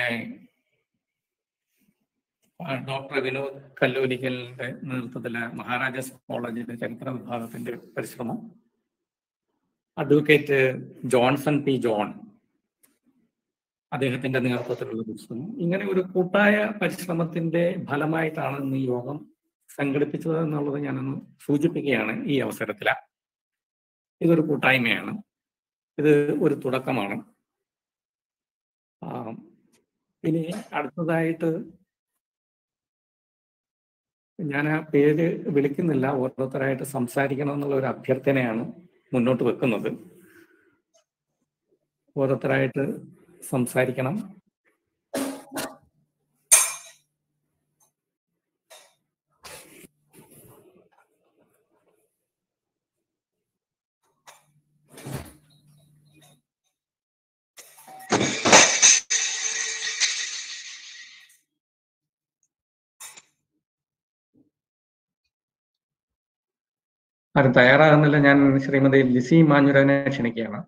ആ, ഡോക്ടർ വിനോദ് കല്ലോലിക്കലിന്റെ നേതൃത്വത്തിലെ മഹാരാജാസ് കോളേജിലെ ചരിത്ര വിഭാഗത്തിന്റെ പരിശ്രമം അഡ്വക്കേറ്റ് ജോൺസൺ പി ജോൺ അദ്ദേഹത്തിന്റെ നേതൃത്വത്തിലുള്ള പരിശ്രമം ഇങ്ങനെ ഒരു കൂട്ടായ പരിശ്രമത്തിന്റെ ഫലമായിട്ടാണ് ഇന്ന് ഈ യോഗം സംഘടിപ്പിച്ചത് എന്നുള്ളത് ഞാനൊന്ന് സൂചിപ്പിക്കുകയാണ് ഈ അവസരത്തിൽ ഇതൊരു കൂട്ടായ്മയാണ് ഇത് ഒരു തുടക്കമാണ് ആ, ഇനി അടുത്തതായിട്ട് ഞാൻ ആ പേര് വിളിക്കുന്നില്ല ഓരോരുത്തരായിട്ട് സംസാരിക്കണം എന്നുള്ള ഒരു അഭ്യർത്ഥനയാണ് മുന്നോട്ട് വെക്കുന്നത് ഓരോരുത്തരായിട്ട് സംസാരിക്കണം ആരും തയ്യാറാകുന്നില്ല ഞാൻ ശ്രീമതി ലിസി മാഞ്ഞുരനെ ക്ഷണിക്കുകയാണ്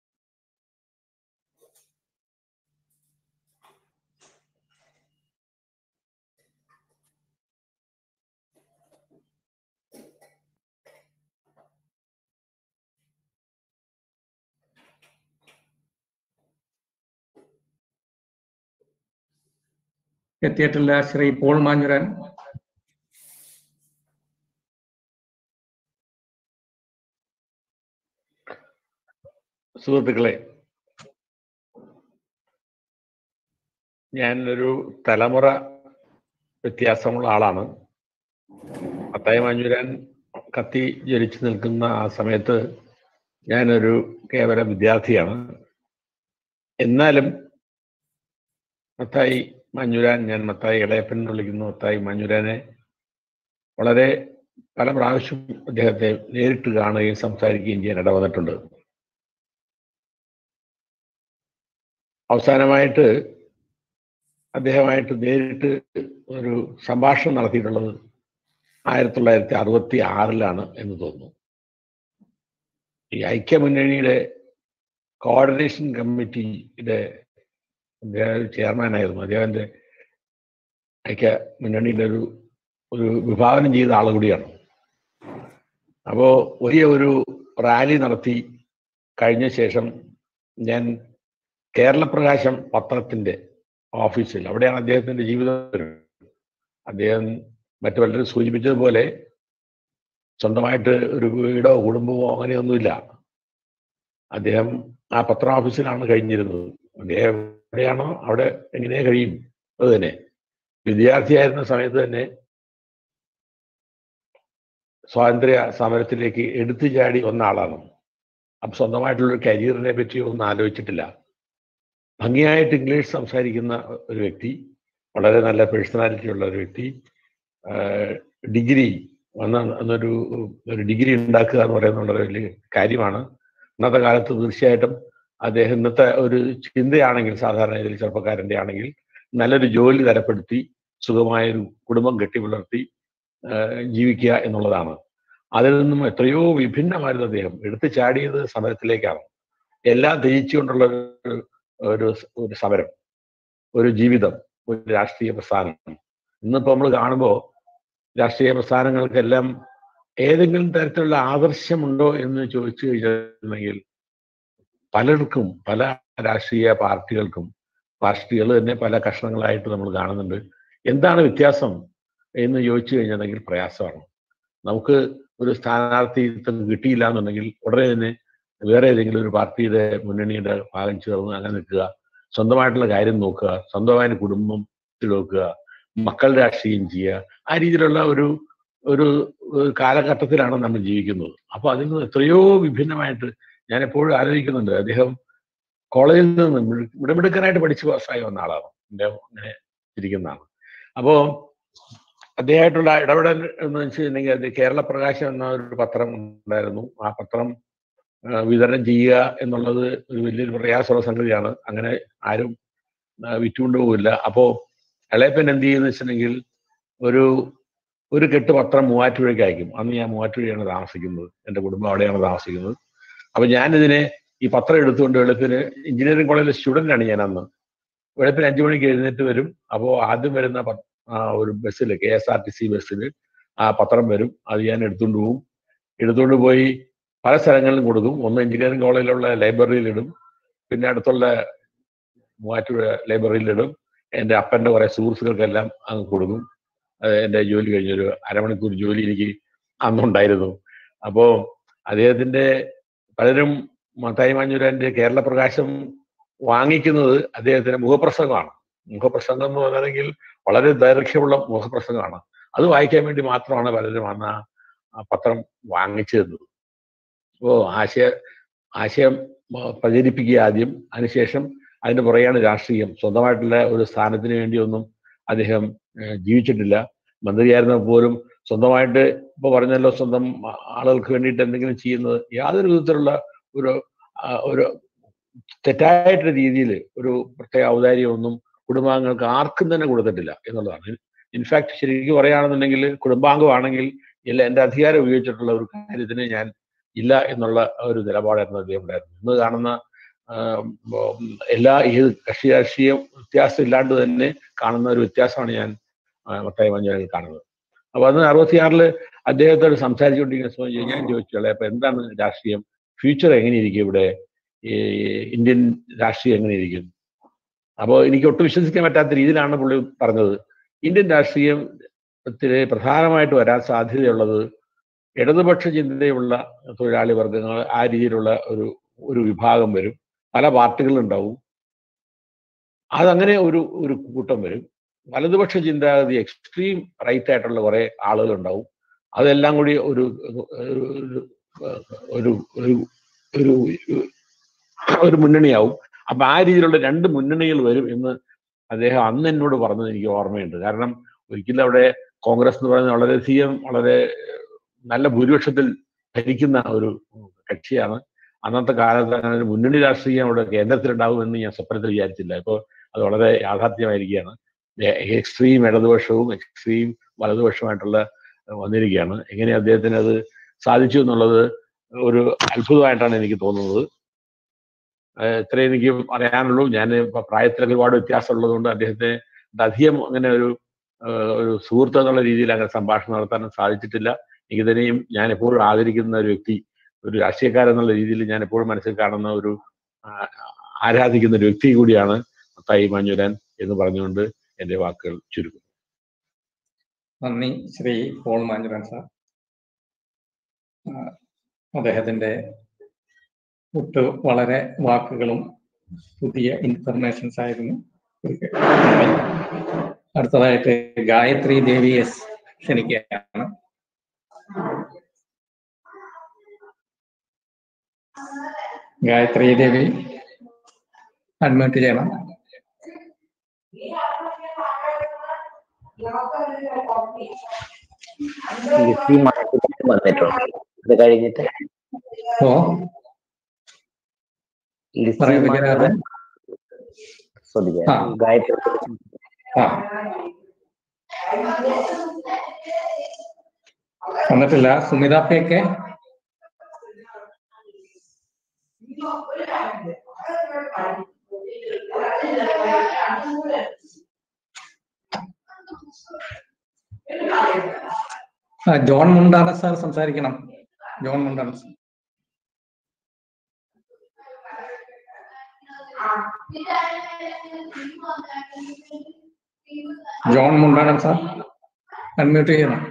എത്തിയിട്ടില്ല ശ്രീ പോൾ മാഞ്ഞുരാൻ സുഹൃത്തുക്കളെ ഞാൻ ഒരു തലമുറ വ്യത്യാസമുള്ള ആളാണ് അത്തായ മഞ്ഞുരാൻ കത്തി ജ്വലിച്ചു നിൽക്കുന്ന ആ സമയത്ത് ഞാനൊരു കേവല വിദ്യാർത്ഥിയാണ് എന്നാലും മത്തായി മഞ്ഞുരാൻ ഞാൻ മത്തായി ഇളയപ്പൻ എന്ന് വിളിക്കുന്നു മത്തായി മഞ്ഞുരാനെ വളരെ പല പ്രാവശ്യം അദ്ദേഹത്തെ നേരിട്ട് കാണുകയും സംസാരിക്കുകയും ചെയ്യാൻ ഇടവന്നിട്ടുണ്ട് അവസാനമായിട്ട് അദ്ദേഹമായിട്ട് നേരിട്ട് ഒരു സംഭാഷണം നടത്തിയിട്ടുള്ളത് ആയിരത്തി തൊള്ളായിരത്തി അറുപത്തി ആറിലാണ് എന്ന് തോന്നുന്നു ഈ ഐക്യമുന്നണിയുടെ കോർഡിനേഷൻ കമ്മിറ്റിയുടെ അദ്ദേഹം ചെയർമാനായിരുന്നു അദ്ദേഹത്തിൻ്റെ ഐക്യ മുന്നണിയുടെ ഒരു ഒരു വിഭാവനം ചെയ്ത ആൾ കൂടിയാണ് അപ്പോൾ വലിയ ഒരു റാലി നടത്തി കഴിഞ്ഞ ശേഷം ഞാൻ കേരളപ്രകാശം പത്രത്തിൻ്റെ ഓഫീസിൽ അവിടെയാണ് അദ്ദേഹത്തിൻ്റെ ജീവിതം അദ്ദേഹം മറ്റു പലരും സൂചിപ്പിച്ചതുപോലെ സ്വന്തമായിട്ട് ഒരു വീടോ കുടുംബമോ അങ്ങനെയൊന്നുമില്ല അദ്ദേഹം ആ പത്ര ഓഫീസിലാണ് കഴിഞ്ഞിരുന്നത് അദ്ദേഹം എവിടെയാണോ അവിടെ എങ്ങനെ കഴിയും അത് തന്നെ വിദ്യാർത്ഥിയായിരുന്ന സമയത്ത് തന്നെ സ്വാതന്ത്ര്യ സമരത്തിലേക്ക് എടുത്തു ചാടി വന്ന ആളാണ് അപ്പം സ്വന്തമായിട്ടുള്ളൊരു കരിയറിനെ പറ്റി ഒന്നും ആലോചിച്ചിട്ടില്ല ഭംഗിയായിട്ട് ഇംഗ്ലീഷ് സംസാരിക്കുന്ന ഒരു വ്യക്തി വളരെ നല്ല പേഴ്സണാലിറ്റി ഉള്ള ഒരു വ്യക്തി ഡിഗ്രി വന്ന എന്നൊരു ഒരു ഡിഗ്രി ഉണ്ടാക്കുക എന്ന് പറയുന്നത് വളരെ വലിയ കാര്യമാണ് ഇന്നത്തെ കാലത്ത് തീർച്ചയായിട്ടും അദ്ദേഹം ഇന്നത്തെ ഒരു ചിന്തയാണെങ്കിൽ സാധാരണ ഇതിൽ ചെറുപ്പക്കാരൻ്റെ ആണെങ്കിൽ നല്ലൊരു ജോലി തരപ്പെടുത്തി സുഖമായൊരു കുടുംബം കെട്ടിപ്പുലർത്തി ജീവിക്കുക എന്നുള്ളതാണ് അതിൽ നിന്നും എത്രയോ വിഭിന്നമായിരുന്നു അദ്ദേഹം എടുത്തു ചാടിയത് സമരത്തിലേക്കാണ് എല്ലാം ത്യജിച്ചുകൊണ്ടുള്ള ഒരു ഒരു ഒരു സമരം ഒരു ജീവിതം ഒരു രാഷ്ട്രീയ പ്രസ്ഥാനം ഇന്നിപ്പോൾ നമ്മൾ കാണുമ്പോൾ രാഷ്ട്രീയ പ്രസ്ഥാനങ്ങൾക്കെല്ലാം ഏതെങ്കിലും തരത്തിലുള്ള ആദർശമുണ്ടോ എന്ന് ചോദിച്ചു കഴിഞ്ഞിട്ടുണ്ടെങ്കിൽ പലർക്കും പല രാഷ്ട്രീയ പാർട്ടികൾക്കും പാർട്ടികൾ തന്നെ പല കഷ്ണങ്ങളായിട്ട് നമ്മൾ കാണുന്നുണ്ട് എന്താണ് വ്യത്യാസം എന്ന് ചോദിച്ചു കഴിഞ്ഞിട്ടുണ്ടെങ്കിൽ പ്രയാസമാണ് നമുക്ക് ഒരു സ്ഥാനാർത്ഥിത്വം കിട്ടിയില്ല എന്നുണ്ടെങ്കിൽ ഉടനെ തന്നെ വേറെ ഏതെങ്കിലും ഒരു പാർട്ടിയുടെ മുന്നണിയുടെ ഭാഗം ചേർന്ന് അങ്ങനെ നിൽക്കുക സ്വന്തമായിട്ടുള്ള കാര്യം നോക്കുക സ്വന്തമായ കുടുംബത്തിൽ നോക്കുക മക്കൾ രാഷ്ട്രീയം ചെയ്യുക ആ രീതിയിലുള്ള ഒരു ഒരു കാലഘട്ടത്തിലാണ് നമ്മൾ ജീവിക്കുന്നത് അപ്പോൾ അതിൽ നിന്ന് എത്രയോ വിഭിന്നമായിട്ട് ഞാൻ എപ്പോഴും ആലോചിക്കുന്നുണ്ട് അദ്ദേഹം കോളേജിൽ നിന്ന് മിടമിടുക്കനായിട്ട് പഠിച്ച് പാസ്സായി വന്ന ആളാണ് അദ്ദേഹം അങ്ങനെ ഇരിക്കുന്നതാണ് അപ്പോൾ അദ്ദേഹമായിട്ടുള്ള ഇടപെടൽ എന്ന് വെച്ചിട്ടുണ്ടെങ്കിൽ അത് കേരള പ്രകാശം എന്ന ഒരു പത്രം ഉണ്ടായിരുന്നു ആ പത്രം വിതരണം ചെയ്യുക എന്നുള്ളത് ഒരു വലിയൊരു പ്രയാസമുള്ള സംഗതിയാണ് അങ്ങനെ ആരും വിറ്റുകൊണ്ടു പോകില്ല അപ്പോൾ ഇളയപ്പൻ എന്ത് ചെയ്യുന്ന വെച്ചിട്ടുണ്ടെങ്കിൽ ഒരു ഒരു കെട്ട് പത്രം മൂവാറ്റുപുഴയ്ക്ക് അയക്കും അന്ന് ഞാൻ മൂവാറ്റുപുഴയാണ് താമസിക്കുന്നത് എൻ്റെ കുടുംബം അവിടെയാണ് താമസിക്കുന്നത് അപ്പൊ ഞാനിതിനെ ഈ പത്രം എടുത്തുകൊണ്ട് വെളുപ്പിന് എഞ്ചിനീയറിംഗ് കോളേജിലെ സ്റ്റുഡൻ്റ് ആണ് ഞാൻ അന്ന് വെളുപ്പിന് അഞ്ചു മണിക്ക് എഴുന്നേറ്റ് വരും അപ്പോൾ ആദ്യം വരുന്ന ഒരു ബസ്സിൽ K S R T C ബസ്സിൽ ആ പത്രം വരും അത് ഞാൻ എടുത്തുകൊണ്ട് പോകും എടുത്തുകൊണ്ട് പോയി പല സ്ഥലങ്ങളിലും കൊടുക്കും ഒന്ന് എഞ്ചിനീയറിംഗ് കോളേജിലുള്ള ലൈബ്രറിയിലിടും പിന്നെ അടുത്തുള്ള മൂവാറ്റുപുഴ ലൈബ്രറിയിലിടും എൻ്റെ അപ്പൻ്റെ കുറേ സുഹൃത്തുക്കൾക്കെല്ലാം അങ്ങ് കൊടുക്കും എൻ്റെ ജോലി കഴിഞ്ഞൊരു അരമണിക്കൂർ ജോലി എനിക്ക് അന്നുണ്ടായിരുന്നു അപ്പോൾ അദ്ദേഹത്തിൻ്റെ പലരും മത്തായി മാഞ്ഞൂരാൻ്റെ കേരള പ്രകാശം വാങ്ങിക്കുന്നത് അദ്ദേഹത്തിന്റെ മുഖപ്രസംഗമാണ് മുഖപ്രസംഗം എന്ന് പറഞ്ഞെങ്കിൽ വളരെ ദൈർഘ്യമുള്ള മുഖപ്രസംഗമാണ് അത് വായിക്കാൻ വേണ്ടി മാത്രമാണ് പലരും അന്ന് ആ പത്രം വാങ്ങിച്ചു തന്നത് അപ്പോൾ ആശയ ആശയം പ്രചരിപ്പിക്കുക ആദ്യം അതിനുശേഷം അതിന് പുറകെയാണ് രാഷ്ട്രീയം സ്വന്തമായിട്ടുള്ള ഒരു സ്ഥാനത്തിന് വേണ്ടിയൊന്നും അദ്ദേഹം ജീവിച്ചിട്ടില്ല മന്ത്രിയായിരുന്ന പോലും സ്വന്തമായിട്ട് ഇപ്പോൾ പറഞ്ഞല്ലോ സ്വന്തം ആളുകൾക്ക് വേണ്ടിയിട്ട് എന്തെങ്കിലും ചെയ്യുന്നത് യാതൊരു വിധത്തിലുള്ള ഒരു ഒരു തെറ്റായിട്ടുള്ള രീതിയിൽ ഒരു പ്രത്യേക ഔദാര്യമൊന്നും കുടുംബാംഗങ്ങൾക്ക് ആർക്കും തന്നെ കൊടുത്തിട്ടില്ല എന്നുള്ളതാണ് ഇൻഫാക്ട് ശരിക്കും പറയുകയാണെന്നുണ്ടെങ്കിൽ കുടുംബാംഗമാണെങ്കിൽ ഇല്ല എൻ്റെ അധികാരം ഉപയോഗിച്ചിട്ടുള്ള ഒരു കാര്യത്തിന് ഞാൻ ഇല്ല എന്നുള്ള ഒരു നിലപാടായിരുന്നു അദ്ദേഹം ഉണ്ടായിരുന്നു ഇന്ന് കാണുന്ന എല്ലാ ഏത് കക്ഷി രാഷ്ട്രീയ വ്യത്യാസം ഇല്ലാണ്ട് തന്നെ കാണുന്ന ഒരു വ്യത്യാസമാണ് ഞാൻ മത്തായി മഞ്ഞളിൽ കാണുന്നത് അപ്പൊ അന്ന് അറുപത്തിയാറില് അദ്ദേഹത്തോട് സംസാരിച്ചുകൊണ്ടിരിക്കുന്ന സമയം ഞാൻ ചോദിച്ചോളെ അപ്പൊ എന്താണ് രാഷ്ട്രീയം ഫ്യൂച്ചർ എങ്ങനെയിരിക്കും ഇവിടെ ഈ ഇന്ത്യൻ രാഷ്ട്രീയം എങ്ങനെയിരിക്കും അപ്പോൾ എനിക്ക് ഒട്ടും വിശ്വസിക്കാൻ പറ്റാത്ത രീതിയിലാണ് പുള്ളി പറഞ്ഞത് ഇന്ത്യൻ രാഷ്ട്രീയത്തിൽ പ്രധാനമായിട്ട് വരാൻ സാധ്യതയുള്ളത് ഇടതുപക്ഷ ചിന്തയുള്ള തൊഴിലാളി വർഗങ്ങൾ ആ രീതിയിലുള്ള ഒരു ഒരു വിഭാഗം വരും പല പാർട്ടികളുണ്ടാവും അതങ്ങനെ ഒരു ഒരു കൂട്ടം വരും വലതുപക്ഷ ചിന്താഗതി എക്സ്ട്രീം റൈറ്റ് ആയിട്ടുള്ള കുറെ ആളുകൾ ഉണ്ടാവും അതെല്ലാം കൂടി ഒരു ഒരു ഒരു ഒരു ഒരു മുന്നണിയാവും അപ്പൊ ആ രീതിയിലുള്ള രണ്ട് മുന്നണികൾ വരും എന്ന് അദ്ദേഹം അന്ന് എന്നോട് പറഞ്ഞത് എനിക്ക് ഓർമ്മയുണ്ട് കാരണം ഒരിക്കലും അവിടെ കോൺഗ്രസ് എന്ന് പറയുന്നത് വളരെയധികം വളരെ നല്ല ഭൂരിപക്ഷത്തിൽ ഭരിക്കുന്ന ഒരു കക്ഷിയാണ് അന്നത്തെ കാലത്ത് അങ്ങനെ ഒരു മുന്നണി രാഷ്ട്രീയം അവിടെ കേന്ദ്രത്തിലുണ്ടാകുമെന്ന് ഞാൻ സ്വപ്നത്തിൽ വിചാരിച്ചില്ല ഇപ്പോൾ അത് വളരെ യാഥാർത്ഥ്യമായിരിക്കുകയാണ് എക്സ്ട്രീം ഇടതുപക്ഷവും എക്സ്ട്രീം വലതുപക്ഷമായിട്ടുള്ള വന്നിരിക്കുകയാണ് എങ്ങനെ അദ്ദേഹത്തിന് അത് സാധിച്ചു എന്നുള്ളത് ഒരു അത്ഭുതമായിട്ടാണ് എനിക്ക് തോന്നുന്നത് ഏഹ് ഇത്രേ എനിക്ക് പറയാനുള്ളൂ ഞാൻ ഇപ്പൊ പ്രായത്തിലൊക്കെ ഒരുപാട് വ്യത്യാസം ഉള്ളതുകൊണ്ട് അദ്ദേഹത്തെ അധികം അങ്ങനെ ഒരു ഏഹ് ഒരു സുഹൃത്ത് എന്നുള്ള രീതിയിൽ അങ്ങനെ സംഭാഷണം നടത്താൻ സാധിച്ചിട്ടില്ല എനിക്ക് തന്നെയും ഞാൻ എപ്പോഴും ആദരിക്കുന്ന ഒരു വ്യക്തി ഒരു രാഷ്ട്രീയക്കാരൻ എന്നുള്ള രീതിയിൽ ഞാൻ എപ്പോഴും മനസ്സിൽ കാണുന്ന ഒരു ആ, ആരാധിക്കുന്ന ഒരു വ്യക്തി കൂടിയാണ് മത്തായി മാഞ്ഞുരാൻ എന്ന് പറഞ്ഞുകൊണ്ട് എന്റെ വാക്കുകൾ ചുരുക്കും നന്ദി ശ്രീ പോൾ മാഞ്ചുരൻ സാർ ആ, അദ്ദേഹത്തിന്റെ ഒട്ട് വളരെ വാക്കുകളും പുതിയ ഇൻഫർമേഷൻസ് ആയിരുന്നു അടുത്തതായിട്ട് ഗായത്രി ദേവി എസ് ക്ഷണിക്കുകയാണ് ഗായത്രി ദേവി അഡ്മിറ്റ് ചെയ്യണം ലിസി മാർക്കറ്റിൽ വന്നിട്ടുണ്ട് ഇത് കഴിഞ്ഞിട്ട് ഓ ലിസി പറയൂ വിജയരാഘവൻ ശ്രദ്ധിക്കുക ആ. ഗായത്രി ആ വന്നിട്ടില്ല സുമിത പി കെ ആ, ജോൺ മുണ്ടാന സാർ സംസാരിക്കണം John Mundana sir John Mundanam sir unmute ചെയ്യണം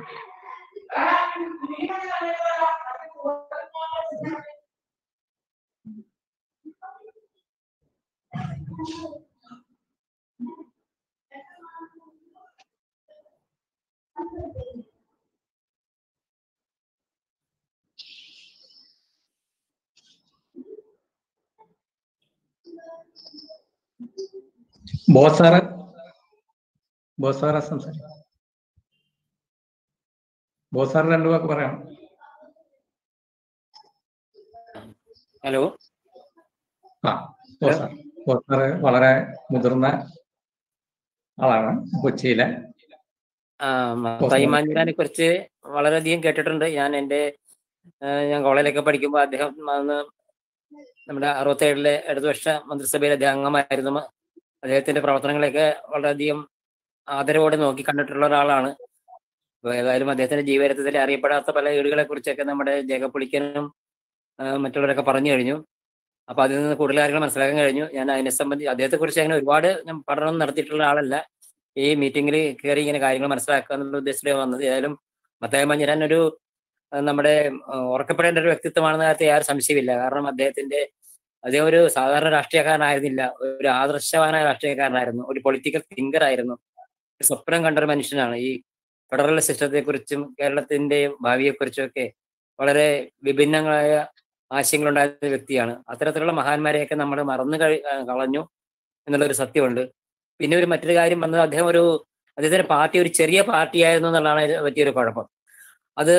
ബോസ് സാറ് ബോസ് സാറ് സംസാരിക്കും ബോസ് സാർ രണ്ടു വാക്ക് പറയാം ഹലോ ആ ബോസ് സാർ ബോസ് സാറ് വളരെ മുതിർന്ന ആളാണ് കൊച്ചിയിലെ ആ, മത്തായി മാഞ്ഞുരാനെ കുറിച്ച് വളരെയധികം കേട്ടിട്ടുണ്ട് ഞാൻ എൻ്റെ ആ, ഞാൻ കോളേജിലൊക്കെ പഠിക്കുമ്പോൾ അദ്ദേഹം അന്ന് നമ്മുടെ അറുപത്തേഴിലെ ഇടതുപക്ഷ മന്ത്രിസഭയിൽ അദ്ദേഹം അംഗമായിരുന്നു അദ്ദേഹത്തിന്റെ പ്രവർത്തനങ്ങളെയൊക്കെ വളരെയധികം ആദരവോടെ നോക്കി കണ്ടിട്ടുള്ള ഒരാളാണ് അപ്പൊ ഏതായാലും അദ്ദേഹത്തിന്റെ ജീവിതത്തിൽ അറിയപ്പെടാത്ത പല വീടുകളെ കുറിച്ചൊക്കെ നമ്മുടെ ജേക്കബ് പുളിക്കനും ആ, മറ്റുള്ളവരൊക്കെ പറഞ്ഞു കഴിഞ്ഞു അപ്പൊ അതിൽ നിന്ന് കൂടുതൽ കാര്യങ്ങൾ മനസ്സിലാക്കാൻ കഴിഞ്ഞു ഞാൻ അതിനെ സംബന്ധിച്ച് അദ്ദേഹത്തെ കുറിച്ച് അങ്ങനെ ഒരുപാട് ഞാൻ പഠനം നടത്തിയിട്ടുള്ള ആളല്ല ഈ മീറ്റിംഗിൽ കയറി ഇങ്ങനെ കാര്യങ്ങൾ മനസ്സിലാക്കുക എന്നുള്ള ഉദ്ദേശത്തിലാണ് വന്നത് ഏതായാലും മത്തായ മഞ്ഞരാൻ ഒരു ആ, നമ്മുടെ ആ, ഓർക്കപ്പെടേണ്ട ഒരു വ്യക്തിത്വമാണെന്ന കാര്യത്തിൽ യാതൊരു സംശയമില്ല കാരണം അദ്ദേഹത്തിന്റെ അദ്ദേഹം ഒരു സാധാരണ രാഷ്ട്രീയക്കാരനായിരുന്നില്ല ഒരു ആദർശവാനായ രാഷ്ട്രീയക്കാരനായിരുന്നു ഒരു പൊളിറ്റിക്കൽ തിങ്കർ ആയിരുന്നു ഒരു സ്വപ്നം കണ്ട ഒരു മനുഷ്യനാണ് ഈ ഫെഡറൽ സിസ്റ്റത്തെ കുറിച്ചും കേരളത്തിന്റെ ഭാവിയെക്കുറിച്ചും ഒക്കെ വളരെ വിഭിന്നങ്ങളായ ആശയങ്ങളുണ്ടായിരുന്ന വ്യക്തിയാണ് അത്തരത്തിലുള്ള മഹാന്മാരെയൊക്കെ നമ്മൾ മറന്നു കഴി ആ, കളഞ്ഞു എന്നുള്ളൊരു സത്യമുണ്ട് പിന്നെ ഒരു മറ്റൊരു കാര്യം വന്നത് അദ്ദേഹം ഒരു അദ്ദേഹത്തിന്റെ പാർട്ടി ഒരു ചെറിയ പാർട്ടിയായിരുന്നു എന്നുള്ളതാണ് ഇതിനെ പറ്റിയൊരു കുഴപ്പം അത്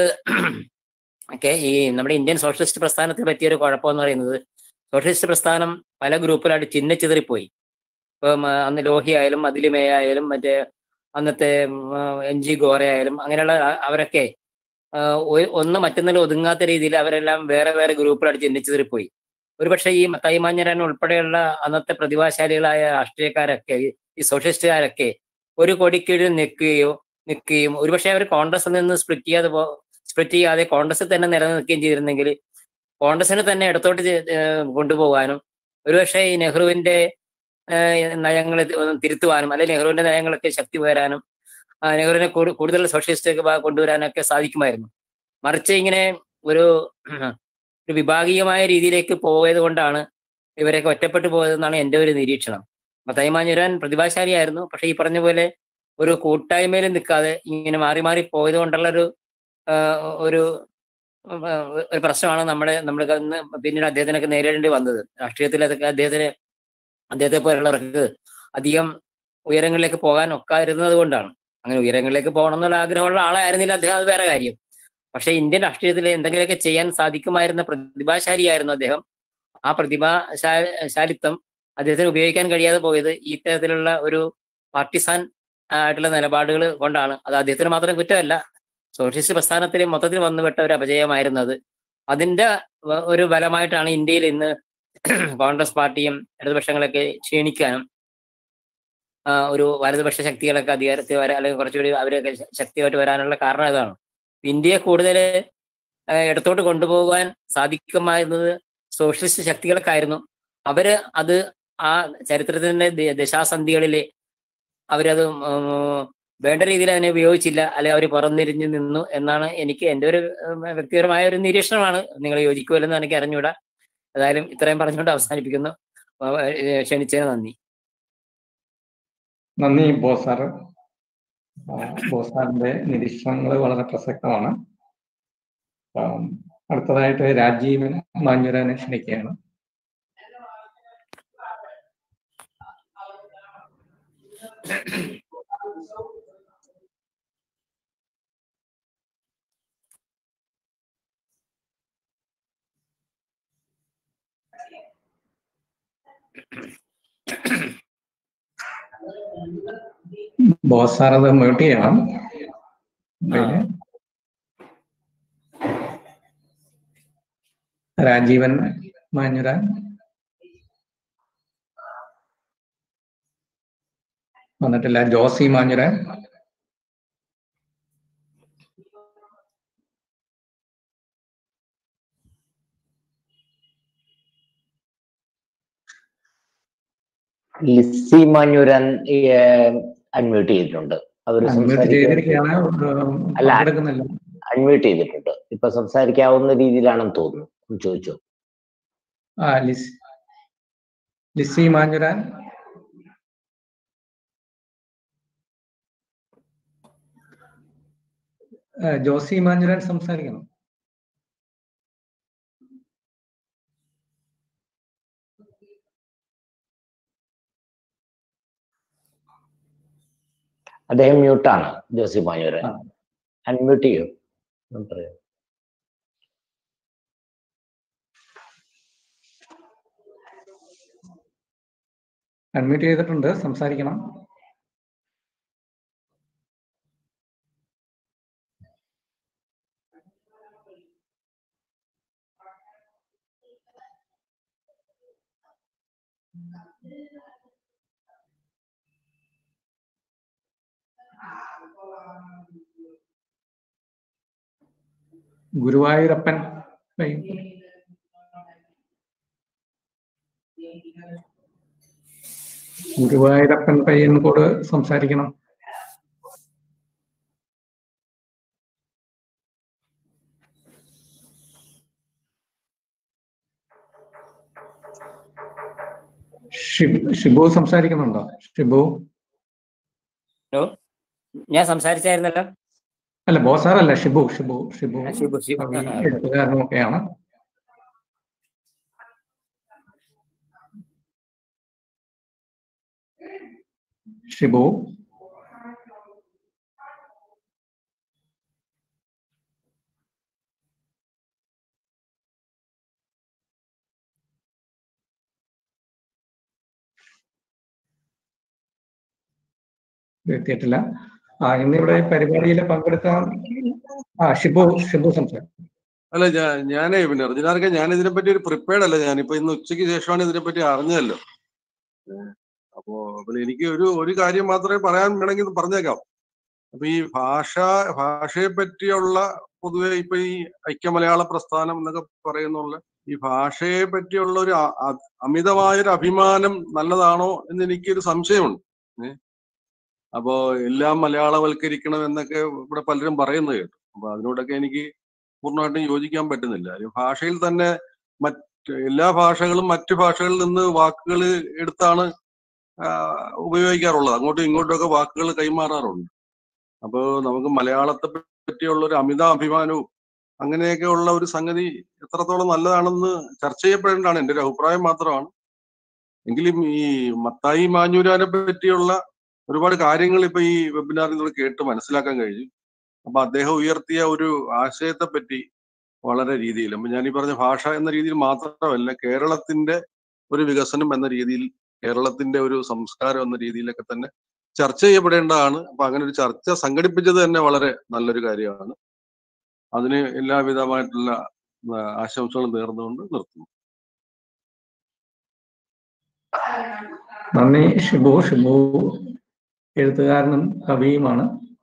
ഒക്കെ ഈ നമ്മുടെ ഇന്ത്യൻ സോഷ്യലിസ്റ്റ് പ്രസ്ഥാനത്തെ പറ്റിയൊരു കുഴപ്പം എന്ന് പറയുന്നത് സോഷ്യലിസ്റ്റ് പ്രസ്ഥാനം പല ഗ്രൂപ്പിലായിട്ട് ചിഹ്നച്ചിതറിപ്പോയി ഇപ്പം ആ, അന്ന് ലോഹി ആയാലും അതിലിമേ ആയാലും മറ്റേ അന്നത്തെ എൻ ജി ഗോറ ആയാലും അങ്ങനെയുള്ള ആ- അവരൊക്കെ ആ, ഒ- ഒന്ന് മറ്റൊന്നിൽ ഒതുങ്ങാത്ത രീതിയിൽ അവരെല്ലാം വേറെ വേറെ ഗ്രൂപ്പിലായിട്ട് ചിഹ്നിച്ചിതറിപ്പോയി ഒരുപക്ഷെ ഈ മത്തായി മാഞ്ഞരാൻ ഉൾപ്പെടെയുള്ള അന്നത്തെ പ്രതിഭാശാലികളായ രാഷ്ട്രീയക്കാരൊക്കെ ഈ- ഈ സോഷ്യലിസ്റ്റുകാരൊക്കെ ഒരു കൊടിക്കീഴിൽ നിൽക്കുകയോ നിൽക്കുകയും ഒരുപക്ഷെ അവർ കോൺഗ്രസിൽ നിന്ന് സ്പ്ലിറ്റ് ചെയ്യാതെ പോ സ്പ്ലിറ്റ് ചെയ്യാതെ കോൺഗ്രസിൽ തന്നെ നിലനിൽക്കുകയും ചെയ്തിരുന്നെങ്കിൽ കോൺഗ്രസിനെ തന്നെ ഇടത്തോട്ട് ചെ- ഏഹ് കൊണ്ടുപോകാനും ഒരുപക്ഷെ ഈ നെഹ്റുവിന്റെ നയങ്ങൾ തിരുത്തുവാനും അല്ലെങ്കിൽ നെഹ്റുവിന്റെ നയങ്ങളൊക്കെ ശക്തി പകരാനും ആ, നെഹ്റുവിനെ കൂടു- കൂടുതൽ സോഷ്യലിസ്റ്റ് കൊണ്ടുവരാനൊക്കെ സാധിക്കുമായിരുന്നു മറിച്ച് ഇങ്ങനെ ഒരു ഒരു വിഭാഗീയമായ രീതിയിലേക്ക് പോയത് കൊണ്ടാണ് ഇവരൊക്കെ ഒറ്റപ്പെട്ടു പോയതെന്നാണ് എൻ്റെ ഒരു നിരീക്ഷണം മത്തായി മാഞ്ഞുരാൻ പ്രതിഭാശാലിയായിരുന്നു പക്ഷെ ഈ പറഞ്ഞ പോലെ ഒരു കൂട്ടായ്മയിൽ നിൽക്കാതെ ഇങ്ങനെ മാറി മാറി പോയത് കൊണ്ടുള്ള ഒരു ആ, ഒരു ഉം, ആ, ഒരു പ്രശ്നമാണ് നമ്മുടെ നമ്മുടെ അന്ന് പിന്നീട് അദ്ദേഹത്തിനൊക്കെ നേരിടേണ്ടി വന്നത് രാഷ്ട്രീയത്തിൽ അതൊക്കെ അദ്ദേഹത്തിന് അദ്ദേഹത്തെ പോലുള്ളവർക്ക് അധികം ഉയരങ്ങളിലേക്ക് പോകാൻ ഒക്കാതിരുന്നത് കൊണ്ടാണ് അങ്ങനെ ഉയരങ്ങളിലേക്ക് പോകണം എന്നുള്ള ആഗ്രഹമുള്ള ആളായിരുന്നില്ല അദ്ദേഹം അത് വേറെ കാര്യം പക്ഷേ ഇന്ത്യൻ രാഷ്ട്രീയത്തിൽ എന്തെങ്കിലുമൊക്കെ ചെയ്യാൻ സാധിക്കുമായിരുന്ന പ്രതിഭാശാലിയായിരുന്നു അദ്ദേഹം ആ പ്രതിഭാശാലിത്വം അദ്ദേഹത്തിന് ഉപയോഗിക്കാൻ കഴിയാതെ പോയത് ഈ തരത്തിലുള്ള ഒരു പാർട്ടിസാൻ ആയിട്ടുള്ള നിലപാടുകൾ കൊണ്ടാണ് അത് അദ്ദേഹത്തിന് മാത്രം കുറ്റമല്ല സോഷ്യലിസ്റ്റ് പ്രസ്ഥാനത്തിൽ മൊത്തത്തിൽ വന്നുപെട്ട ഒരു അപജയമായിരുന്നത് അതിന്റെ വ- ഒരു ഫലമായിട്ടാണ് ഇന്ത്യയിൽ ഇന്ന് കോൺഗ്രസ് പാർട്ടിയും ഇടതുപക്ഷങ്ങളൊക്കെ ക്ഷീണിക്കാനും ആ, ഒരു വലതുപക്ഷ ശക്തികളൊക്കെ അധികാരത്തിൽ വരാൻ അല്ലെങ്കിൽ കുറച്ചുകൂടി അവരൊക്കെ ശ- ശക്തിയായിട്ട് വരാനുള്ള കാരണം ഇതാണ് ഇന്ത്യയെ കൂടുതൽ ഇടത്തോട്ട് കൊണ്ടുപോകാൻ സാധിക്കുമായിരുന്നത് സോഷ്യലിസ്റ്റ് ശക്തികൾക്കായിരുന്നു അവര് അത് ആ ചരിത്രത്തിന്റെ ദ- ദശാസന്ധികളില് അവരത് ഉം, വേണ്ട രീതിയിൽ അതിനെ ഉപയോഗിച്ചില്ല അല്ലെങ്കിൽ അവർ പുറംതിരിഞ്ഞു നിന്നു എന്നാണ് എനിക്ക് എൻ്റെ ഒരു ഉം, വ്യക്തിപരമായ ഒരു നിരീക്ഷണമാണ് നിങ്ങൾ യോജിക്കുമല്ലെന്ന് എനിക്ക് അറിഞ്ഞൂടാ ഏതായാലും ഇത്രയും പറഞ്ഞുകൊണ്ട് അവസാനിപ്പിക്കുന്നു ആ, ഏ, ക്ഷണിച്ചതിന് നന്ദി നന്ദി ബോസാർ ബോസാറിന്റെ നിരീക്ഷണങ്ങൾ വളരെ പ്രസക്തമാണ് ആം, അടുത്തതായിട്ട് രാജീവൻ മാഞ്ഞുരാനെ ക്ഷണിക്കുകയാണ് ബോസാർ അത് മ്യൂട്ട് ചെയ്യണം പിന്നെ രാജീവൻ മാഞ്ഞുരാൻ വന്നിട്ടില്ല ജോസി മാഞ്ഞുരാൻ ലിസി മാഞ്ഞൂരൻ അൺമ്യൂട്ട് ചെയ്തിട്ടുണ്ട് അവർ അൺമ്യൂട്ട് ചെയ്തിരിക്കുകയാണ് ഉം, അല്ല പങ്കെടുക്കുന്നില്ല അൺമ്യൂട്ട് ചെയ്തിട്ടുണ്ട് ഇപ്പൊ സംസാരിക്കാവുന്ന രീതിയിലാണെന്ന് തോന്നുന്നു ഒന്ന് ചോദിച്ചോ ആ ലിസ് ലിസി മാഞ്ഞുരാൻ ആ, ജോസി മാഞ്ഞുരാൻ സംസാരിക്കണം അദ്ദേഹം മ്യൂട്ടാണ് ജോസി മാഞ്ഞൂരൻ അൺമ്യൂട്ട് ചെയ്യൂ ഒന്ന് പറയൂ അൺമ്യൂട്ട് ചെയ്തിട്ടുണ്ട് സംസാരിക്കണം ഗുരുവായൂരപ്പൻ പൈ- ഗുരുവായൂരപ്പൻ പയ്യൻകൂട് സംസാരിക്കണം ഷിബു ഷിബു സംസാരിക്കുന്നുണ്ടോ ഷിബു ഹലോ ഞാൻ സംസാരിച്ചായിരുന്നല്ലോ അല്ല ബോസാറല്ല ഷിബു ഷിബു ഷിബു ആ, ഷിബു, ഷിബു. കവി, എഴുത്തുകാരനും ഒക്കെയാണ് ഷിബു എത്തിയിട്ടില്ല ആ ഇന്നിവിടെ പരിപാടിയിൽ പങ്കെടുക്കാൻ ആ ഷിബു ഷിബു സംസാരിക്കും അല്ല ഞാൻ ഞാനേ പിന്നെ അർജുനാർക്കെ ഞാൻ ഇതിനെപ്പറ്റി ഒരു പ്രിപ്പയർഡ് അല്ല ഞാനിപ്പോ ഇന്ന് ഉച്ചയ്ക്ക് ശേഷമാണ് ഇതിനെപ്പറ്റി അറിഞ്ഞതല്ലോ ഏഹ് അപ്പോ പിന്നെ എനിക്ക് ഒരു ഒരു കാര്യം മാത്രമേ പറയാൻ വേണമെങ്കിൽ പറഞ്ഞേക്കാം അപ്പൊ ഈ ഭാഷ ഭാഷയെ പറ്റിയുള്ള പൊതുവെ ഇപ്പൊ ഈ ഐക്യ മലയാള പ്രസ്ഥാനം എന്നൊക്കെ പറയുന്നുള്ള ഈ ഭാഷയെ പറ്റിയുള്ള ഒരു അ- അ- അമിതമായൊരു അഭിമാനം നല്ലതാണോ എന്ന് എനിക്കൊരു സംശയമുണ്ട് ഏഹ് അപ്പോ എല്ലാം മലയാളവൽക്കരിക്കണം എന്നൊക്കെ ഇവിടെ പലരും പറയുന്നത് കേട്ടു അപ്പൊ അതിനോടൊക്കെ എനിക്ക് പൂർണ്ണമായിട്ടും യോജിക്കാൻ പറ്റുന്നില്ല ഈ ഭാഷയിൽ തന്നെ മറ്റ് എല്ലാ ഭാഷകളും മറ്റു ഭാഷകളിൽ നിന്ന് വാക്കുകൾ എടുത്താണ് ആ, ഉപയോഗിക്കാറുള്ളത് അങ്ങോട്ടും ഇങ്ങോട്ടും ഒക്കെ വാക്കുകൾ കൈമാറാറുണ്ട് അപ്പോൾ നമുക്ക് മലയാളത്തെ പറ്റിയുള്ള ഒരു അമിത അഭിമാനവും അങ്ങനെയൊക്കെ ഉള്ള ഒരു സംഗതി എത്രത്തോളം നല്ലതാണെന്ന് ചർച്ച ചെയ്യപ്പെടേണ്ടതാണ് എൻ്റെ ഒരു അഭിപ്രായം മാത്രമാണ് എങ്കിലും ഈ മത്തായി മാഞ്ഞൂരാനെ പറ്റിയുള്ള ഒരുപാട് കാര്യങ്ങൾ ഇപ്പൊ ഈ വെബിനാറിൽ നിന്ന് കേട്ട് മനസ്സിലാക്കാൻ കഴിഞ്ഞു അപ്പൊ അദ്ദേഹം ഉയർത്തിയ ഒരു ആശയത്തെ പറ്റി വളരെ രീതിയിൽ അപ്പൊ ഞാൻ ഈ പറഞ്ഞ ഭാഷ എന്ന രീതിയിൽ മാത്രമല്ല കേരളത്തിന്റെ ഒരു വികസനം എന്ന രീതിയിൽ കേരളത്തിന്റെ ഒരു സംസ്കാരം എന്ന രീതിയിലൊക്കെ തന്നെ ചർച്ച ചെയ്യപ്പെടേണ്ടതാണ് അപ്പൊ അങ്ങനെ ഒരു ചർച്ച സംഘടിപ്പിച്ചത് തന്നെ വളരെ നല്ലൊരു കാര്യമാണ് അതിന് എല്ലാവിധമായിട്ടുള്ള ആ, ആശംസകളും നേർന്നുകൊണ്ട് നിർത്തുന്നു നന്ദി ഷിബു ഷിബു എഴുത്തുകാരനും കവിയുമാണ്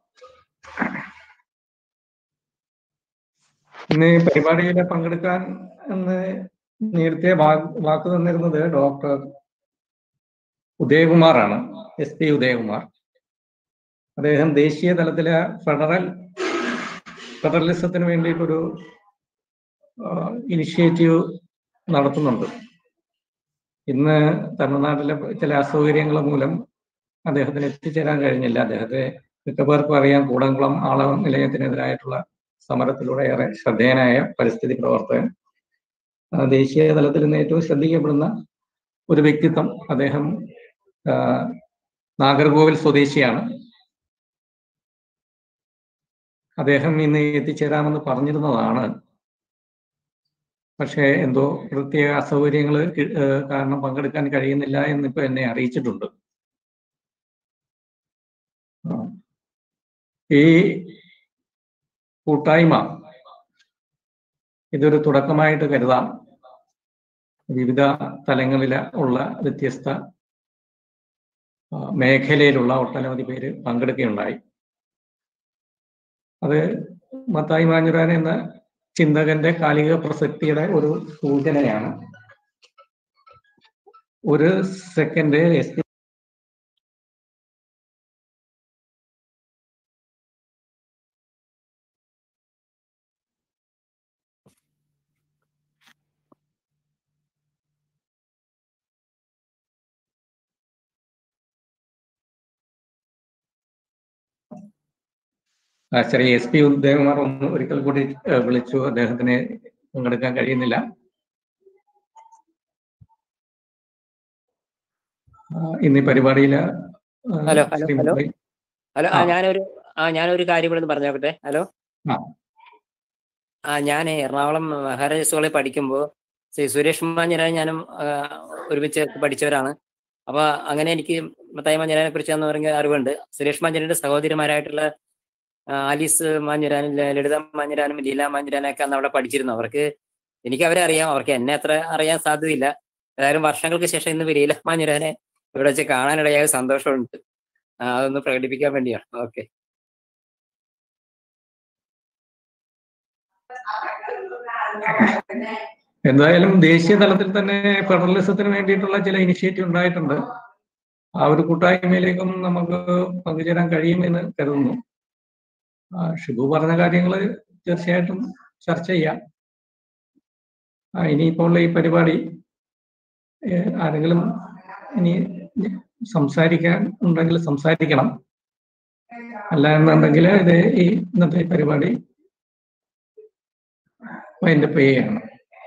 ഇന്ന് ഈ പരിപാടിയിൽ പങ്കെടുക്കാൻ എന്ന് നേരത്തെ വാ- വാക്ക് തന്നിരുന്നത് ഡോക്ടർ ഉദയകുമാറാണ് എസ് പി ഉദയകുമാർ അദ്ദേഹം ദേശീയ തലത്തിലെ ഫെഡറൽ ഫെഡറലിസത്തിന് വേണ്ടിയിട്ടൊരു ഇനിഷ്യേറ്റീവ് നടത്തുന്നുണ്ട് ഇന്ന് തമിഴ്നാട്ടിലെ ചില അസൗകര്യങ്ങൾ മൂലം അദ്ദേഹത്തിന് എത്തിച്ചേരാൻ കഴിഞ്ഞില്ല അദ്ദേഹത്തെ മിക്കപേർക്കും അറിയാം കൂടംകുളം ആള നിലയത്തിനെതിരായിട്ടുള്ള സമരത്തിലൂടെ ഏറെ ശ്രദ്ധേയനായ പരിസ്ഥിതി പ്രവർത്തകൻ ആ, ദേശീയ തലത്തിൽ ഇന്ന് ഏറ്റവും ശ്രദ്ധിക്കപ്പെടുന്ന ഒരു വ്യക്തിത്വം അദ്ദേഹം ആ, നാഗർകോവിൽ സ്വദേശിയാണ് അദ്ദേഹം ഇന്ന് എത്തിച്ചേരാമെന്ന് പറഞ്ഞിരുന്നതാണ് പക്ഷേ എന്തോ പ്രത്യേക അസൗകര്യങ്ങൾ കാരണം പങ്കെടുക്കാൻ കഴിയുന്നില്ല എന്നിപ്പോ എന്നെ അറിയിച്ചിട്ടുണ്ട് ആ. ഈ കൂട്ടായ്മ ഇതൊരു തുടക്കമായിട്ട് കരുതാം വിവിധ തലങ്ങളിൽ ഉള്ള വ്യത്യസ്ത ആ, മേഖലയിലുള്ള ഒട്ടനവധി പേര് പങ്കെടുക്കുകയുണ്ടായി അത് മത്തായി മാഞ്ഞുരാൻ എന്ന ചിന്തകന്റെ കാലിക പ്രസക്തിയുടെ ഒരു സൂചനയാണ് ഒരു സെക്കൻഡ് എസ് പി ആ, ശ്രീ എസ് പി ഉദയകുമാർ ഒന്ന് ഒരിക്കൽ കൂടി ഏഹ്, വിളിച്ചു അദ്ദേഹത്തിന് പങ്കെടുക്കാൻ കഴിയുന്നില്ല ആ, ഇന്ന് ഈ പരിപാടിയില് ആ, hello hello Shri hello Murali hello ആ ആ. ഞാനൊരു ആ ഞാനൊരു കാര്യം കൂടെ ഒന്ന് പറഞ്ഞോക്കട്ടെ ഹലോ ആ. ആ ഞാൻ എറണാകുളം മഹാരാജാസ് കോളേജിൽ പഠിക്കുമ്പോൾ ശ്രീ സുരേഷ് മാഞ്ഞിരാൻ ഞാനും ആ, ഒരുമിച്ച് പഠിച്ചവരാണ് അപ്പൊ അങ്ങനെ എനിക്ക് മത്തായി മാഞ്ഞിരാനെ കുറിച്ച് എന്ന് പറഞ്ഞ അറിവുണ്ട് സുരേഷ് മാഞ്ഞിരാന്റെ സഹോദരിമാരായിട്ടുള്ള ആ, ആലീസ് മാഞ്ഞിരാനും ല- ലളിത മാഞ്ഞിരാനും ലീല മാഞ്ഞിരാനൊക്കെ അന്ന് അവിടെ പഠിച്ചിരുന്നു അവർക്ക് എനിക്ക് അവരെ അറിയാം അവർക്ക് എന്നെ അത്ര അറിയാൻ സാധ്യതയില്ല ഏതായാലും വർഷങ്ങൾക്ക് ശേഷം ഇന്ന് ലീല മാഞ്ഞിരാനെ ഇവിടെ വെച്ച് കാണാനിടയായ സന്തോഷമുണ്ട് ആ, അതൊന്ന് പ്രകടിപ്പിക്കാൻ വേണ്ടിയാണ് ഓക്കെ എന്തായാലും ദേശീയ തലത്തിൽ തന്നെ ഫെഡറലിസത്തിന് വേണ്ടിയിട്ടുള്ള ചില ഇനിഷ്യേറ്റീവ് ഉണ്ടായിട്ടുണ്ട് ആ ഒരു കൂട്ടായ്മയിലേക്കും നമുക്ക് പങ്കുചേരാൻ കഴിയുമെന്ന് കരുതുന്നു ആ, ഷിബു പറഞ്ഞ കാര്യങ്ങൾ തീർച്ചയായിട്ടും ചർച്ച ചെയ്യാം ആ, ഇനിയിപ്പോൾ ഈ പരിപാടി ഏഹ്, ആരെങ്കിലും ഇനി സംസാരിക്കാൻ ഉണ്ടെങ്കിൽ സംസാരിക്കണം അല്ല എന്നുണ്ടെങ്കിൽ ഇത് ഈ ഇന്നത്തെ ഈ പരിപാടി വൈൻഡപ്പ് ചെയ്യുകയാണ്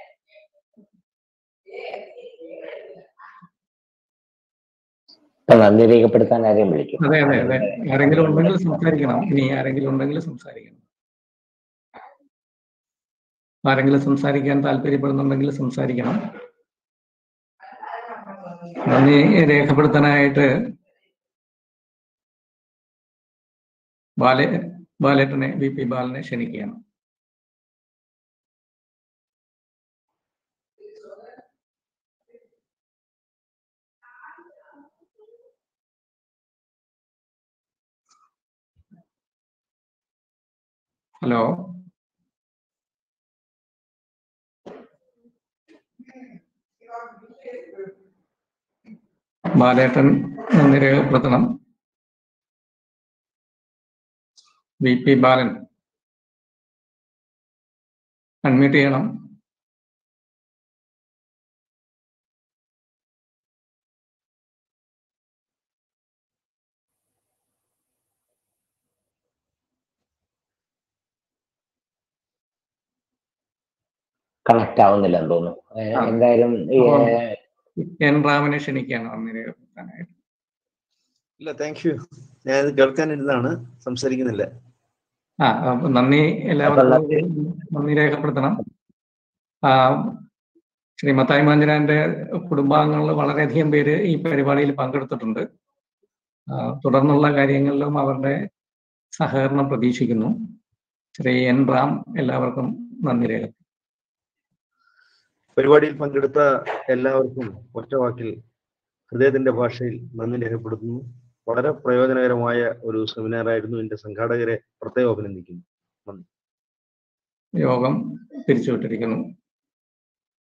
ഇപ്പൊ നന്ദി രേഖപ്പെടുത്താൻ ആരെയും വിളിക്കും അതെ അതെ അതെ ആരെങ്കിലും ഉണ്ടെങ്കിൽ സംസാരിക്കണം ഇനി ആരെങ്കിലും ഉണ്ടെങ്കിൽ സംസാരിക്കണം ആരെങ്കിലും സംസാരിക്കാൻ താല്പര്യപ്പെടുന്നുണ്ടെങ്കിൽ സംസാരിക്കണം നന്ദി രേഖപ്പെടുത്താനായിട്ട് ബാല ബാലേട്ടനെ വി പി ബാലനെ ക്ഷണിക്കുകയാണ് ഹലോ ബാലേട്ടൻ നന്ദി രേഖപ്പെടുത്തണം വി പി ബാലൻ അൺമ്യൂട്ട് ചെയ്യണം കണക്ട് ആവുന്നില്ലെന്ന് തോന്നുന്നു ഏഹ് ആ. എന്തായാലും ഈ, അപ്പോൾ ഏഹ്, എൻ റാമിനെ ക്ഷണിക്കുകയാണ് നന്ദി രേഖപ്പെടുത്താനായിട്ട് ഇല്ല താങ്ക് യു ഞാൻ ഇത് കേൾക്കാനിരുന്നാണ് സംസാരിക്കുന്നില്ല ആ അപ്പൊ നന്ദി എല്ലാവർക്കും നന്ദി രേഖപ്പെടുത്തണം ആ ശ്രീ മത്തായി മാഞ്ചിരാന്റെ കുടുംബാംഗങ്ങൾ വളരെയധികം പേര് ഈ പരിപാടിയിൽ പങ്കെടുത്തിട്ടുണ്ട് ആ, തുടർന്നുള്ള കാര്യങ്ങളിലും അവരുടെ സഹകരണം പ്രതീക്ഷിക്കുന്നു ശ്രീ എൻ റാം എല്ലാവർക്കും നന്ദി രേഖ പരിപാടിയിൽ പങ്കെടുത്ത എല്ലാവർക്കും ഒറ്റവാക്കിൽ ഹൃദയത്തിന്റെ ഭാഷയിൽ നന്ദി രേഖപ്പെടുത്തുന്നു വളരെ പ്രയോജനകരമായ ഒരു സെമിനാർ ആയിരുന്നു എന്റെ സംഘാടകരെ പ്രത്യേകം അഭിനന്ദിക്കുന്നു നന്ദി യോഗം പിരിച്ചുവിട്ടിരിക്കുന്നു